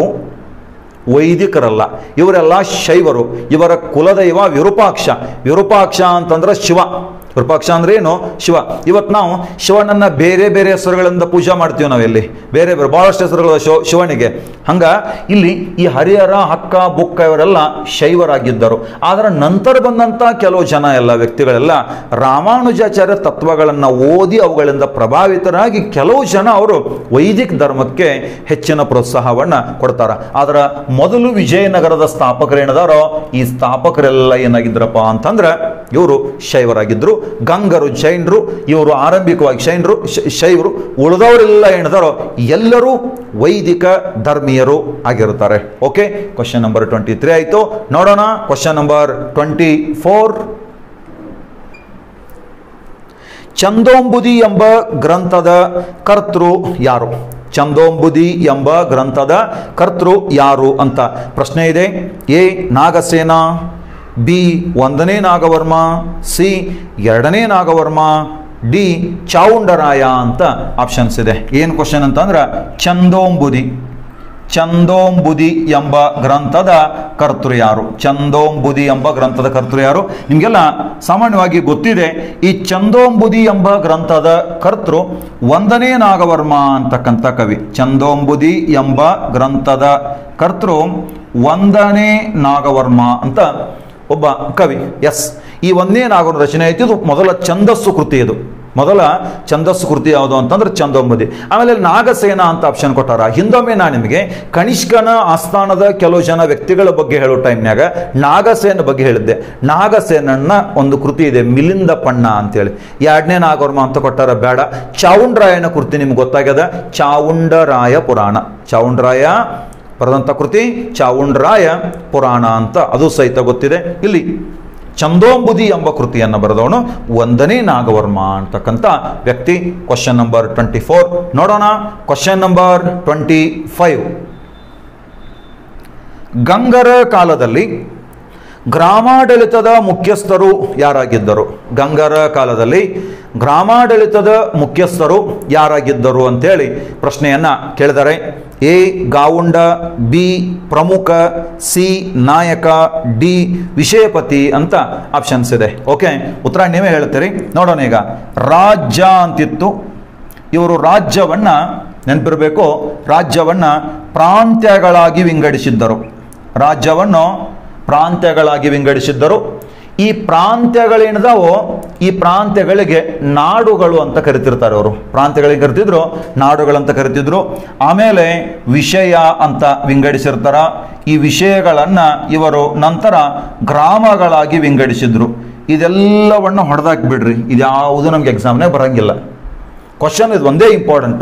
Speaker 1: ವೈದಿಕರಲ್ಲ ಇವರೆಲ್ಲ ಶೈವರು ಇವರ ಕುಲದೈವ ವಿರೂಪಾಕ್ಷ ವಿರೂಪಾಕ್ಷ ಅಂತಂದ್ರೆ ಶಿವ ವಿರೂಪಾಕ್ಷ ಅಂದ್ರೆ ಏನು ಶಿವ ಇವತ್ತು ನಾವು ಶಿವನನ್ನ ಬೇರೆ ಬೇರೆ ಹೆಸರುಗಳಿಂದ ಪೂಜೆ ಮಾಡ್ತೀವಿ ನಾವೆಲ್ಲಿ ಬೇರೆ ಬೇರೆ ಬಹಳಷ್ಟು ಹೆಸರುಗಳು ಶಿವ ಶಿವನಿಗೆ ಹಂಗ ಇಲ್ಲಿ ಈ ಹರಿಹರ ಹಕ್ಕ ಬುಕ್ಕ ಇವರೆಲ್ಲ ಶೈವರಾಗಿದ್ದರು ಆದ್ರೆ ನಂತರ ಬಂದಂತ ಕೆಲವು ಜನ ಎಲ್ಲ ವ್ಯಕ್ತಿಗಳೆಲ್ಲ ರಾಮಾನುಜಾಚಾರ್ಯ ತತ್ವಗಳನ್ನು ಓದಿ ಅವುಗಳಿಂದ ಪ್ರಭಾವಿತರಾಗಿ ಕೆಲವು ಜನ ಅವರು ವೈದಿಕ ಧರ್ಮಕ್ಕೆ ಹೆಚ್ಚಿನ ಪ್ರೋತ್ಸಾಹವನ್ನ ಕೊಡ್ತಾರ ಆದ್ರೆ ಮೊದಲು ವಿಜಯನಗರದ ಸ್ಥಾಪಕರೇನದಾರೋ ಈ ಸ್ಥಾಪಕರೆಲ್ಲ ಏನಾಗಿದ್ರಪ್ಪ ಅಂತಂದ್ರೆ ಇವರು ಶೈವರಾಗಿದ್ರು ಗಂಗರು ಜೈನರು ಇವರು ಆರಂಭಿಕವಾಗಿ ಶೈನರು ಶ- ಶೈವರು ಉಳಿದವರೆಲ್ಲ ಏನಿದಾರೋ ಎಲ್ಲರೂ ವೈದಿಕ ಧರ್ಮೀಯರು ಆಗಿರುತ್ತಾರೆ okay question number twenty three ಆಯಿತು ನೋಡೋಣ question number twenty four Chandombudhi ಎಂಬ ಗ್ರಂಥದ ಕರ್ತೃ ಯಾರು ಚಂದೋಂಬುದಿ ಎಂಬ ಗ್ರಂಥದ ಕರ್ತೃ ಯಾರು ಅಂತ ಪ್ರಶ್ನೆ ಇದೆ ಎ ನಾಗಸೇನ ಬಿ ಒಂದನೇ ನಾಗವರ್ಮ ಸಿ ಎರಡನೇ ನಾಗವರ್ಮ ಡಿ ಚಾವುಂಡರಾಯ ಅಂತ ಆಪ್ಷನ್ಸ್ ಇದೆ ಏನು ಕ್ವಶನ್ ಅಂತಂದ್ರೆ ಚಂದೋಂಬುದಿ ಚಂದೋಂಬುದಿ ಎಂಬ ಗ್ರಂಥದ ಕರ್ತೃ ಯಾರು ಚಂದೋಂಬುದಿ ಎಂಬ ಗ್ರಂಥದ ಕರ್ತೃ ಯಾರು ನಿಮಗೆಲ್ಲ ಸಾಮಾನ್ಯವಾಗಿ ಗೊತ್ತಿದೆ ಈ ಚಂದೋಂಬುದಿ ಎಂಬ ಗ್ರಂಥದ ಕರ್ತೃ ಒಂದನೇ ನಾಗವರ್ಮ ಅಂತಕ್ಕಂಥ ಕವಿ ಚಂದೋಂಬುದಿ ಎಂಬ ಗ್ರಂಥದ ಕರ್ತೃ ಒಂದನೇ ನಾಗವರ್ಮ ಅಂತ ಒಬ್ಬ ಕವಿ ಎಸ್ ಈ ಒಂದೇ ನಾಗವರ್ಮ ರಚನೆ ಐತಿ ಇದು ಮೊದಲ ಛಂದಸ್ಸು ಕೃತಿ ಇದು ಮೊದಲ ಛಂದಸ್ಸು ಕೃತಿ ಯಾವುದು ಅಂತಂದ್ರೆ ಚಂದೋಂಬುದಿ ಆಮೇಲೆ ನಾಗಸೇನ ಅಂತ ಆಪ್ಷನ್ ಕೊಟ್ಟಾರ ಹಿಂದೊಮ್ಮೆ ನಾ ನಿಮಗೆ ಕನಿಷ್ಕನ ಆಸ್ಥಾನದ ಕೆಲವು ಜನ ವ್ಯಕ್ತಿಗಳ ಬಗ್ಗೆ ಹೇಳೋ ಟೈಮ್ನಾಗ ನಾಗಸೇನ ಬಗ್ಗೆ ಹೇಳಿದ್ದೆ ನಾಗಸೇನನ್ನ ಒಂದು ಕೃತಿ ಇದೆ ಮಿಲಿಂದ ಪಣ್ಣ ಅಂತೇಳಿ ಎರಡನೇ ನಾಗವರ್ಮ ಅಂತ ಕೊಟ್ಟಾರ ಬೇಡ ಚಾವುಂಡರಾಯನ ಕೃತಿ ನಿಮ್ಗೆ ಗೊತ್ತಾಗ್ಯದ ಚಾವುಂಡರಾಯ ಪುರಾಣ ಚಾವುಂಡರಾಯ ಬರೆದಂಥ ಕೃತಿ ಚಾವುಂಡರಾಯ ಪುರಾಣ ಅಂತ ಅದು ಸಹಿತ ಗೊತ್ತಿದೆ ಇಲ್ಲಿ ಚಂದೋಂಬುದಿ ಎಂಬ ಕೃತಿಯನ್ನು ಬರೆದವನು ಒಂದನೇ ನಾಗವರ್ಮ ಅಂತಕ್ಕಂಥ ವ್ಯಕ್ತಿ ಕ್ವಶನ್ ನಂಬರ್ ಟ್ವೆಂಟಿ ಫೋರ್ ನೋಡೋಣ ಕ್ವಶನ್ ನಂಬರ್ ಟ್ವೆಂಟಿ ಫೈವ್ ಗಂಗರ ಕಾಲದಲ್ಲಿ ಗ್ರಾಮಾಡಳಿತದ ಮುಖ್ಯಸ್ಥರು ಯಾರಾಗಿದ್ದರು ಗಂಗರ ಕಾಲದಲ್ಲಿ ಗ್ರಾಮಾಡಳಿತದ ಮುಖ್ಯಸ್ಥರು ಯಾರಾಗಿದ್ದರು ಅಂತೇಳಿ ಪ್ರಶ್ನೆಯನ್ನ ಕೇಳಿದ್ದಾರೆ ಎ ಗಾವುಂಡ ಬಿ ಪ್ರಮುಖ ಸಿ ನಾಯಕ ಡಿ ವಿಷಯಪತಿ ಅಂತ ಆಪ್ಷನ್ಸ್ ಇದೆ ಓಕೆ ಉತ್ತರ ನೀವೇ ಹೇಳ್ತೀರಿ ನೋಡೋಣ ಈಗ ರಾಜ್ಯ ಅಂತಿತ್ತು ಇವರು ರಾಜ್ಯವನ್ನ ನೆನಪಿರಬೇಕು ರಾಜ್ಯವನ್ನ ಪ್ರಾಂತ್ಯಗಳಾಗಿ ವಿಂಗಡಿಸಿದ್ದರು ರಾಜ್ಯವನ್ನು ಪ್ರಾಂತ್ಯಗಳಾಗಿ ವಿಂಗಡಿಸಿದ್ದರು ಈ ಪ್ರಾಂತ್ಯಗಳೇನಿದಾವೋ ಈ ಪ್ರಾಂತ್ಯಗಳಿಗೆ ನಾಡುಗಳು ಅಂತ ಕರಿತಿರ್ತಾರೆ ಅವರು ಪ್ರಾಂತ್ಯಗಳಿಗೆ ಕರಿತಿದ್ರು ನಾಡುಗಳಂತ ಕರಿತಿದ್ರು ಆಮೇಲೆ ವಿಷಯ ಅಂತ ವಿಂಗಡಿಸಿರ್ತಾರ ಈ ವಿಷಯಗಳನ್ನ ಇವರು ನಂತರ ಗ್ರಾಮಗಳಾಗಿ ವಿಂಗಡಿಸಿದ್ರು ಇದೆಲ್ಲವನ್ನು ಹೊಡೆದಾಕಿ ಬಿಡ್ರಿ ಇದ್ಯಾವುದು ನಮ್ಗೆ ಎಕ್ಸಾಮ್ನೇ ಬರಂಗಿಲ್ಲ ಕ್ವಶನ್ ಇದು ಒಂದೇ ಇಂಪಾರ್ಟೆಂಟು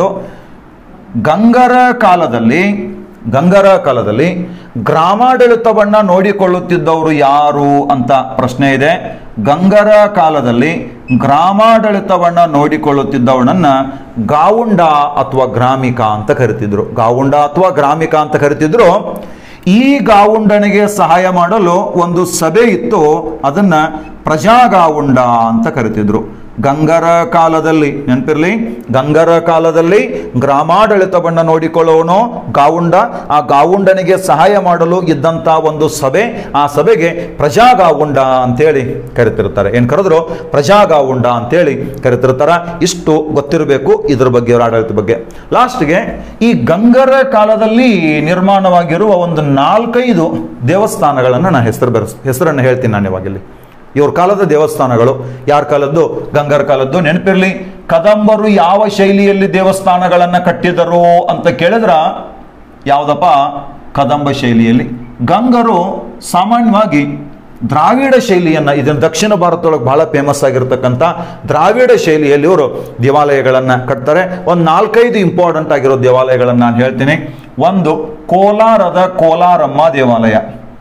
Speaker 1: ಗಂಗರ ಕಾಲದಲ್ಲಿ ಗಂಗರ ಕಾಲದಲ್ಲಿ ಗ್ರಾಮಾಡಳಿತವನ್ನ ನೋಡಿಕೊಳ್ಳುತ್ತಿದ್ದವರು ಯಾರು ಅಂತ ಪ್ರಶ್ನೆ ಇದೆ ಗಂಗರ ಕಾಲದಲ್ಲಿ ಗ್ರಾಮಾಡಳಿತವನ್ನ ನೋಡಿಕೊಳ್ಳುತ್ತಿದ್ದವನನ್ನ ಗಾವುಂಡ ಅಥವಾ ಗ್ರಾಮಿಕ ಅಂತ ಕರಿತಿದ್ರು ಗಾವುಂಡ ಅಥವಾ ಗ್ರಾಮಿಕ ಅಂತ ಕರಿತಿದ್ರು ಈ ಗಾವುಂಡನಿಗೆ ಸಹಾಯ ಮಾಡಲು ಒಂದು ಸಭೆ ಇತ್ತು ಅದನ್ನ ಪ್ರಜಾಗಾವುಂಡ ಅಂತ ಕರಿತಿದ್ರು ಗಂಗರ ಕಾಲದಲ್ಲಿ ನೆನಪಿರ್ಲಿ ಗಂಗರ ಕಾಲದಲ್ಲಿ ಗ್ರಾಮಾಡಳಿತವನ್ನು ನೋಡಿಕೊಳ್ಳೋನು ಗಾವುಂಡ ಆ ಗಾವುಂಡನಿಗೆ ಸಹಾಯ ಮಾಡಲು ಇದ್ದಂತ ಒಂದು ಸಭೆ ಆ ಸಭೆಗೆ ಪ್ರಜಾಗಾವುಂಡ ಅಂತೇಳಿ ಕರಿತಿರ್ತಾರೆ ಏನ್ ಕರೆದ್ರು ಪ್ರಜಾಗಾವುಂಡ ಅಂತೇಳಿ ಕರಿತಿರ್ತಾರ ಇಷ್ಟು ಗೊತ್ತಿರಬೇಕು ಇದ್ರ ಬಗ್ಗೆ ಅವರ ಆಡಳಿತ ಬಗ್ಗೆ ಲಾಸ್ಟ್ಗೆ ಈ ಗಂಗರ ಕಾಲದಲ್ಲಿ ನಿರ್ಮಾಣವಾಗಿರುವ ಒಂದು ನಾಲ್ಕೈದು ದೇವಸ್ಥಾನಗಳನ್ನು ನಾನು ಹೆಸರು ಬೆರೆಸ್ ಹೆಸರನ್ನು ಹೇಳ್ತೀನಿ ನಾನು ಇವಾಗ ಇಲ್ಲಿ ಇವ್ರ ಕಾಲದ ದೇವಸ್ಥಾನಗಳು ಯಾರ ಕಾಲದ್ದು ಗಂಗರ ಕಾಲದ್ದು ನೆನಪಿರ್ಲಿ ಕದಂಬರು ಯಾವ ಶೈಲಿಯಲ್ಲಿ ದೇವಸ್ಥಾನಗಳನ್ನ ಕಟ್ಟಿದರು ಅಂತ ಕೇಳಿದ್ರ ಯಾವ್ದಪ್ಪ ಕದಂಬ ಶೈಲಿಯಲ್ಲಿ ಗಂಗರು ಸಾಮಾನ್ಯವಾಗಿ ದ್ರಾವಿಡ ಶೈಲಿಯನ್ನ ಇದನ್ನ ದಕ್ಷಿಣ ಭಾರತದೊಳಗೆ ಬಹಳ ಫೇಮಸ್ ಆಗಿರ್ತಕ್ಕಂಥ ದ್ರಾವಿಡ ಶೈಲಿಯಲ್ಲಿ ಇವರು ದೇವಾಲಯಗಳನ್ನ ಕಟ್ತಾರೆ ಒಂದು ನಾಲ್ಕೈದು ಇಂಪಾರ್ಟೆಂಟ್ ಆಗಿರೋ ದೇವಾಲಯಗಳನ್ನ ನಾನು ಹೇಳ್ತೀನಿ ಒಂದು ಕೋಲಾರದ ಕೋಲಾರಮ್ಮ ದೇವಾಲಯ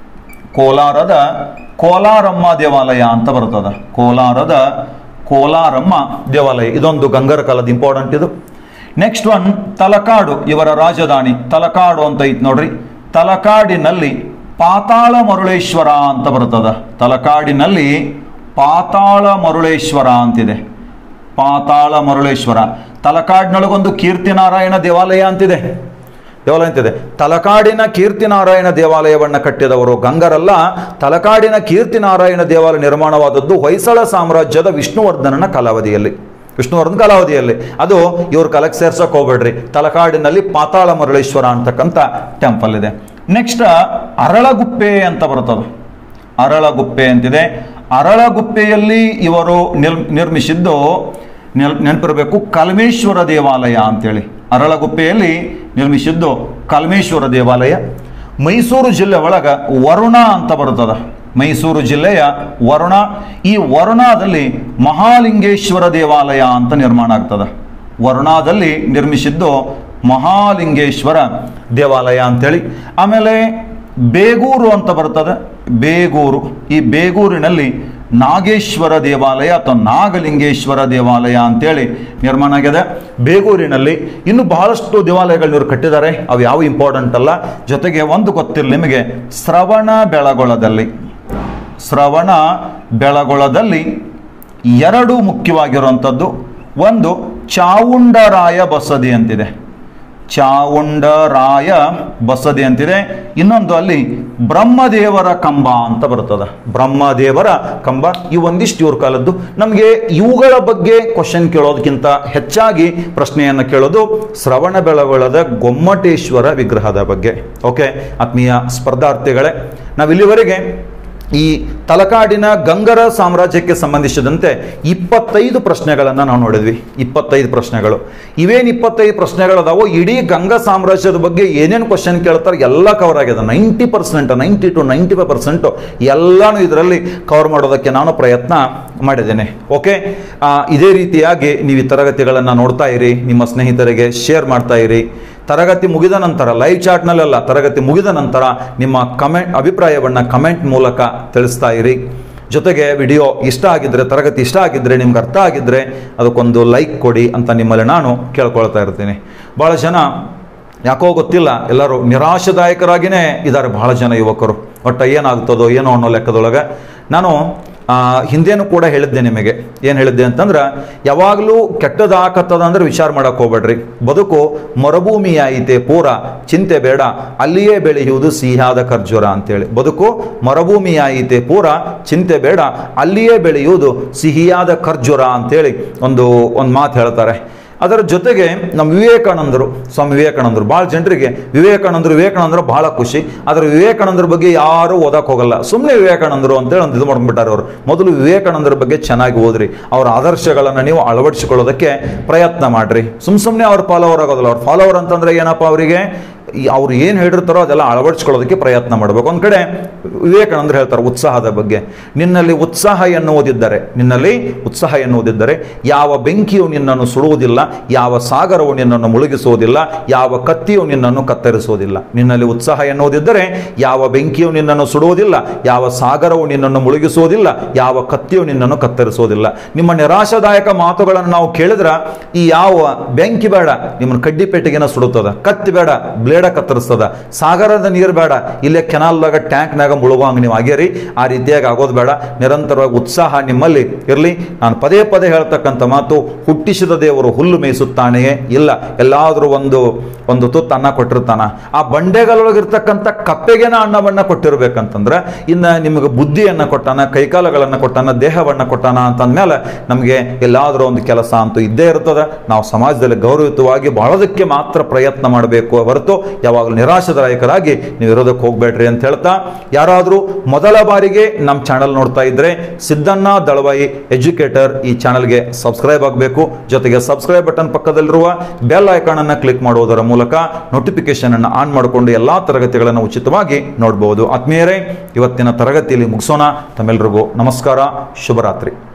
Speaker 1: ಕೋಲಾರದ ಕೋಲಾರಮ್ಮ ದೇವಾಲಯ ಅಂತ ಬರ್ತದ ಕೋಲಾರದ ಕೋಲಾರಮ್ಮ ದೇವಾಲಯ ಇದೊಂದು ಗಂಗರ ಕಾಲದ ಇಂಪಾರ್ಟೆಂಟ್ ಇದು ನೆಕ್ಸ್ಟ್ ಒನ್ ತಲಕಾಡು ಇವರ ರಾಜಧಾನಿ ತಲಕಾಡು ಅಂತ ಐತ್ ನೋಡ್ರಿ ತಲಕಾಡಿನಲ್ಲಿ ಪಾತಾಳ ಮರುಳೇಶ್ವರ ಅಂತ ಬರ್ತದ ತಲಕಾಡಿನಲ್ಲಿ ಪಾತಾಳ ಮರುಳೇಶ್ವರ ಅಂತಿದೆ ಪಾತಾಳ ಮರುಳೇಶ್ವರ ತಲಕಾಡಿನೊಳಗೊಂದು ಕೀರ್ತಿನಾರಾಯಣ ದೇವಾಲಯ ಅಂತಿದೆ ದೇವಾಲಯ ಅಂತಿದೆ ತಲಕಾಡಿನ ಕೀರ್ತಿನಾರಾಯಣ ದೇವಾಲಯವನ್ನು ಕಟ್ಟಿದವರು ಗಂಗರಲ್ಲ ತಲಕಾಡಿನ ಕೀರ್ತಿನಾರಾಯಣ ದೇವಾಲಯ ನಿರ್ಮಾಣವಾದದ್ದು ಹೊಯ್ಸಳ ಸಾಮ್ರಾಜ್ಯದ ವಿಷ್ಣುವರ್ಧನನ ಕಾಲಾವಧಿಯಲ್ಲಿ ವಿಷ್ಣುವರ್ಧನ ಕಾಲಾವಧಿಯಲ್ಲಿ ಅದು ಇವ್ರ ಕಲೆಕ್ಟ್ ಸೇರ್ಸಕ್ ಹೋಗ್ಬೇಡ್ರಿ ತಲಕಾಡಿನಲ್ಲಿ ಪಾತಾಳ ಮರಳೇಶ್ವರ ಅಂತಕ್ಕಂಥ ಟೆಂಪಲ್ ಇದೆ ನೆಕ್ಸ್ಟ್ ಅರಳಗುಪ್ಪೆ ಅಂತ ಬರ್ತದೆ ಅರಳಗುಪ್ಪೆ ಅಂತಿದೆ ಅರಳಗುಪ್ಪೆಯಲ್ಲಿ ಇವರು ನಿರ್ ನಿರ್ಮಿಸಿದ್ದು ನೆಲ್ ನೆನಪಿರಬೇಕು ಕಲ್ಮೇಶ್ವರ ದೇವಾಲಯ ಅಂತೇಳಿ ಅರಳಗುಪ್ಪೆಯಲ್ಲಿ ನಿರ್ಮಿಸಿದ್ದು ಕಲ್ಮೇಶ್ವರ ದೇವಾಲಯ ಮೈಸೂರು ಜಿಲ್ಲೆ ಒಳಗ ವರುಣ ಅಂತ ಬರ್ತದ ಮೈಸೂರು ಜಿಲ್ಲೆಯ ವರುಣ ಈ ವರುಣಾದಲ್ಲಿ ಮಹಾಲಿಂಗೇಶ್ವರ ದೇವಾಲಯ ಅಂತ ನಿರ್ಮಾಣ ಆಗ್ತದ ವರುಣಾದಲ್ಲಿ ನಿರ್ಮಿಸಿದ್ದು ಮಹಾಲಿಂಗೇಶ್ವರ ದೇವಾಲಯ ಅಂತೇಳಿ ಆಮೇಲೆ ಬೇಗೂರು ಅಂತ ಬರ್ತದೆ ಬೇಗೂರು ಈ ಬೇಗೂರಿನಲ್ಲಿ ನಾಗೇಶ್ವರ ದೇವಾಲಯ ಅಥವಾ ನಾಗಲಿಂಗೇಶ್ವರ ದೇವಾಲಯ ಅಂತೇಳಿ ನಿರ್ಮಾಣ ಆಗಿದೆ ಬೇಗೂರಿನಲ್ಲಿ ಇನ್ನು ಬಹಳಷ್ಟು ದೇವಾಲಯಗಳು ಇವರು ಕಟ್ಟಿದ್ದಾರೆ ಅವು ಯಾವ ಇಂಪಾರ್ಟೆಂಟ್ ಅಲ್ಲ ಜೊತೆಗೆ ಒಂದು ಗೊತ್ತಿರಲಿ ನಿಮಗೆ ಶ್ರವಣ ಬೆಳಗೊಳದಲ್ಲಿ ಶ್ರವಣ ಬೆಳಗೊಳದಲ್ಲಿ ಎರಡು ಮುಖ್ಯವಾಗಿರುವಂಥದ್ದು ಒಂದು ಚಾವುಂಡರಾಯ ಬಸದಿ ಅಂತಿದೆ ಚಾವುಂಡರಾಯ ಬಸದಿ ಅಂತಿದೆ ಇನ್ನೊಂದು ಅಲ್ಲಿ ಬ್ರಹ್ಮದೇವರ ಕಂಬ ಅಂತ ಬರ್ತದೆ ಬ್ರಹ್ಮದೇವರ ಕಂಬ ಈ ಒಂದಿಷ್ಟು ಇವ್ರ ಕಾಲದ್ದು ನಮಗೆ ಇವುಗಳ ಬಗ್ಗೆ ಕ್ವಶನ್ ಕೇಳೋದಕ್ಕಿಂತ ಹೆಚ್ಚಾಗಿ ಪ್ರಶ್ನೆಯನ್ನು ಕೇಳೋದು ಶ್ರವಣ ಬೆಳಗೊಳದ ಗೊಮ್ಮಟೇಶ್ವರ ವಿಗ್ರಹದ ಬಗ್ಗೆ ಓಕೆ ಆತ್ಮೀಯ ಸ್ಪರ್ಧಾರ್ಥಿಗಳೇ ನಾವು ಇಲ್ಲಿವರೆಗೆ ಈ ತಲಕಾಡಿನ ಗಂಗರ ಸಾಮ್ರಾಜ್ಯಕ್ಕೆ ಸಂಬಂಧಿಸಿದಂತೆ ಇಪ್ಪತ್ತೈದು ಪ್ರಶ್ನೆಗಳನ್ನು ನಾವು ನೋಡಿದ್ವಿ ಇಪ್ಪತ್ತೈದು ಪ್ರಶ್ನೆಗಳು ಇವೇನು ಇಪ್ಪತ್ತೈದು ಪ್ರಶ್ನೆಗಳದಾವೋ ಇಡೀ ಗಂಗಾ ಸಾಮ್ರಾಜ್ಯದ ಬಗ್ಗೆ ಏನೇನು ಕ್ವಶನ್ ಕೇಳ್ತಾರೆ ಎಲ್ಲ ಕವರ್ ಆಗಿದೆ ninety percent ninety two ninety five percent ಎಲ್ಲನೂ ಇದರಲ್ಲಿ ಕವರ್ ಮಾಡೋದಕ್ಕೆ ನಾನು ಪ್ರಯತ್ನ ಮಾಡಿದ್ದೇನೆ ಓಕೆ ಆ, ಇದೇ ರೀತಿಯಾಗಿ ನೀವು ಈ ತರಗತಿಗಳನ್ನು ನೋಡ್ತಾ ಇರಿ ನಿಮ್ಮ ಸ್ನೇಹಿತರಿಗೆ ಶೇರ್ ಮಾಡ್ತಾ ಇರಿ ತರಗತಿ ಮುಗಿದ ನಂತರ ಲೈವ್ ಚಾಟ್ನಲ್ಲೆಲ್ಲ ತರಗತಿ ಮುಗಿದ ನಂತರ ನಿಮ್ಮ ಕಮೆಂಟ್ ಅಭಿಪ್ರಾಯವನ್ನು ಕಮೆಂಟ್ ಮೂಲಕ ತಿಳಿಸ್ತಾ ಇರಿ ಜೊತೆಗೆ ವಿಡಿಯೋ ಇಷ್ಟ ಆಗಿದ್ರೆ ತರಗತಿ ಇಷ್ಟ ಆಗಿದ್ರೆ ನಿಮ್ಗೆ ಅರ್ಥ ಆಗಿದ್ರೆ ಅದಕ್ಕೊಂದು ಲೈಕ್ ಕೊಡಿ ಅಂತ ನಿಮ್ಮಲ್ಲಿ ನಾನು ಕೇಳ್ಕೊಳ್ತಾ ಇರ್ತೀನಿ ಭಾಳ ಜನ ಯಾಕೋ ಗೊತ್ತಿಲ್ಲ ಎಲ್ಲರೂ ನಿರಾಶಾದಾಯಕರಾಗಿಯೇ ಇದ್ದಾರೆ ಬಹಳ ಜನ ಯುವಕರು ಒಟ್ಟ ಏನಾಗ್ತದೋ ಏನೋ ಅನ್ನೋ ಲೆಕ್ಕದೊಳಗೆ ನಾನು ಆ, ಹಿಂದೇನು ಕೂಡ ಹೇಳಿದ್ದೆ ನಿಮಗೆ ಏನು ಹೇಳಿದ್ದೆ ಅಂತಂದ್ರೆ ಯಾವಾಗಲೂ ಕೆಟ್ಟದಾಕತ್ತದ ಅಂದ್ರೆ ವಿಚಾರ ಮಾಡಕ್ ಹೋಗ್ಬೇಡ್ರಿ ಬದುಕು ಮರುಭೂಮಿ ಐತೆ ಪೂರ ಚಿಂತೆ ಬೇಡ ಅಲ್ಲಿಯೇ ಬೆಳೆಯುವುದು ಸಿಹಿಯಾದ ಖರ್ಜೂರ ಅಂತೇಳಿ ಬದುಕು ಮರುಭೂಮಿ ಐತೆ ಪೂರ ಚಿಂತೆ ಬೇಡ ಅಲ್ಲಿಯೇ ಬೆಳೆಯುವುದು ಸಿಹಿಯಾದ ಖರ್ಜೂರ ಅಂತೇಳಿ ಒಂದು ಒಂದು ಮಾತು ಹೇಳ್ತಾರೆ ಅದರ ಜೊತೆಗೆ ನಮ್ಮ ವಿವೇಕಾನಂದರು ಸ್ವಾಮಿ ವಿವೇಕಾನಂದರು ಭಾಳ ಜನರಿಗೆ ವಿವೇಕಾನಂದರು ವಿವೇಕಾನಂದರು ಬಹಳ ಖುಷಿ ಆದರೆ ವಿವೇಕಾನಂದರ ಬಗ್ಗೆ ಯಾರೂ ಓದಕ್ಕೆ ಹೋಗಲ್ಲ ಸುಮ್ಮನೆ ವಿವೇಕಾನಂದರು ಅಂತೇಳಿ ಒಂದು ಇದು ಮಾಡ್ಬಿಟ್ಟಾರೆ ಅವರು ಮೊದಲು ವಿವೇಕಾನಂದರ ಬಗ್ಗೆ ಚೆನ್ನಾಗಿ ಓದ್ರಿ ಅವರ ಆದರ್ಶಗಳನ್ನು ನೀವು ಅಳವಡಿಸಿಕೊಳ್ಳೋದಕ್ಕೆ ಪ್ರಯತ್ನ ಮಾಡ್ರಿ ಸುಮ್ ಸುಮ್ಮನೆ ಅವ್ರ ಫಾಲೋವರ್ ಆಗೋದಿಲ್ಲ ಅವ್ರ ಫಾಲೋವರ್ ಅಂತಂದ್ರೆ ಏನಪ್ಪ ಅವರಿಗೆ ಈ ಅವ್ರು ಏನು ಹೇಳಿರ್ತಾರೋ ಅದೆಲ್ಲ ಅಳವಡಿಸ್ಕೊಳ್ಳೋದಕ್ಕೆ ಪ್ರಯತ್ನ ಮಾಡಬೇಕು ಒಂದು ಕಡೆ ವಿವೇಕಾನಂದರು ಹೇಳ್ತಾರೆ ಉತ್ಸಾಹದ ಬಗ್ಗೆ ನಿನ್ನಲ್ಲಿ ಉತ್ಸಾಹ ಎನ್ನುವುದಿದ್ದರೆ ನಿನ್ನಲ್ಲಿ ಉತ್ಸಾಹ ಎನ್ನುವುದಿದ್ದರೆ ಯಾವ ಬೆಂಕಿಯು ನಿನ್ನನ್ನು ಸುಡುವುದಿಲ್ಲ ಯಾವ ಸಾಗರವು ನಿನ್ನನ್ನು ಮುಳುಗಿಸುವುದಿಲ್ಲ ಯಾವ ಕತ್ತಿಯು ನಿನ್ನನ್ನು ಕತ್ತರಿಸುವುದಿಲ್ಲ ನಿನ್ನಲ್ಲಿ ಉತ್ಸಾಹ ಎನ್ನುವುದಿದ್ದರೆ ಯಾವ ಬೆಂಕಿಯು ನಿನ್ನನ್ನು ಸುಡುವುದಿಲ್ಲ ಯಾವ ಸಾಗರವು ನಿನ್ನನ್ನು ಮುಳುಗಿಸುವುದಿಲ್ಲ ಯಾವ ಕತ್ತಿಯು ನಿನ್ನನ್ನು ಕತ್ತರಿಸುವುದಿಲ್ಲ ನಿಮ್ಮ ನಿರಾಶಾದಾಯಕ ಮಾತುಗಳನ್ನು ನಾವು ಕೇಳಿದ್ರ ಈ ಯಾವ ಬೆಂಕಿ ಬೇಡ ನಿಮ್ಮನ್ನು ಕಡ್ಡಿ ಪೆಟ್ಟಿಗೆನ ಸುಡುತ್ತದ ಕತ್ತಿ ಬೇಡ ಬ್ಲೇಡ ಕತ್ತರಿಸ್ತದ ಸಾಗರದ ನೀರು ಬೇಡ ಇಲ್ಲೇ ಕೆನಾಲ್ದಾಗ ಟ್ಯಾಂಕ್ನಾಗ ಮುಳುಗುವಂಗೆ ನೀವು ಆಗ್ಯರಿ ಆ ರೀತಿಯಾಗಿ ಆಗೋದು ಬೇಡ ನಿರಂತರವಾಗಿ ಉತ್ಸಾಹ ನಿಮ್ಮಲ್ಲಿ ಇರಲಿ ನಾನು ಪದೇ ಪದೇ ಹೇಳ್ತಕ್ಕಂಥ ಮಾತು ಹುಟ್ಟಿಸಿದ ದೇವರು ಹುಲ್ಲು ಮೇಯಿಸುತ್ತಾನೆಯೇ ಇಲ್ಲ ಎಲ್ಲಾದರೂ ಒಂದು ಒಂದು ತುತ್ತು ಅನ್ನ ಕೊಟ್ಟಿರ್ತಾನ ಆ ಬಂಡೆಗಳೊಳಗಿರ್ತಕ್ಕಂಥ ಕಪ್ಪೆಗೆನ ಅನ್ನವನ್ನ ಕೊಟ್ಟಿರ್ಬೇಕಂತಂದ್ರೆ ಇನ್ನು ನಿಮಗೆ ಬುದ್ಧಿಯನ್ನು ಕೊಟ್ಟಾನ ಕೈಕಾಲಗಳನ್ನು ಕೊಟ್ಟಾನ ದೇಹವನ್ನು ಕೊಟ್ಟಾನ ಅಂತಂದ್ಮೇಲೆ ನಮಗೆ ಎಲ್ಲಾದರೂ ಒಂದು ಕೆಲಸ ಅಂತೂ ಇದ್ದೇ ಇರ್ತದೆ ನಾವು ಸಮಾಜದಲ್ಲಿ ಗೌರವಯುತವಾಗಿ ಬಾಳೋದಕ್ಕೆ ಮಾತ್ರ ಪ್ರಯತ್ನ ಮಾಡಬೇಕು ಹೊರತು ಯಾವಾಗಲೂ ನಿರಾಶಾದಾಯಕರಾಗಿ ನೀವು ಇರೋದಕ್ಕೆ ಹೋಗ್ಬೇಡ್ರಿ ಅಂತ ಹೇಳ್ತಾ ಯಾರಾದರೂ ಮೊದಲ ಬಾರಿಗೆ ನಮ್ಮ ಚಾನಲ್ ನೋಡ್ತಾ ಇದ್ರೆ ಸಿದ್ದಣ್ಣ ದಳವಾಯಿ ಎಜುಕೇಟರ್ ಈ ಚಾನಲ್ಗೆ ಸಬ್ಸ್ಕ್ರೈಬ್ ಆಗಬೇಕು ಜೊತೆಗೆ ಸಬ್ಸ್ಕ್ರೈಬ್ ಬಟನ್ ಪಕ್ಕದಲ್ಲಿರುವ ಬೆಲ್ ಐಕಾನ್ ಅನ್ನು ಕ್ಲಿಕ್ ಮಾಡುವುದರ ಮೂಲಕ ನೋಟಿಫಿಕೇಶನ್ ಅನ್ನು ಆನ್ ಮಾಡಿಕೊಂಡು ಎಲ್ಲಾ ತರಗತಿಗಳನ್ನು ಉಚಿತವಾಗಿ ನೋಡಬಹುದು ಆತ್ಮೀಯರೇ ಇವತ್ತಿನ ತರಗತಿಯಲ್ಲಿ ಮುಗಿಸೋಣ ತಮ್ಮೆಲ್ಲರಿಗೂ ನಮಸ್ಕಾರ ಶುಭರಾತ್ರಿ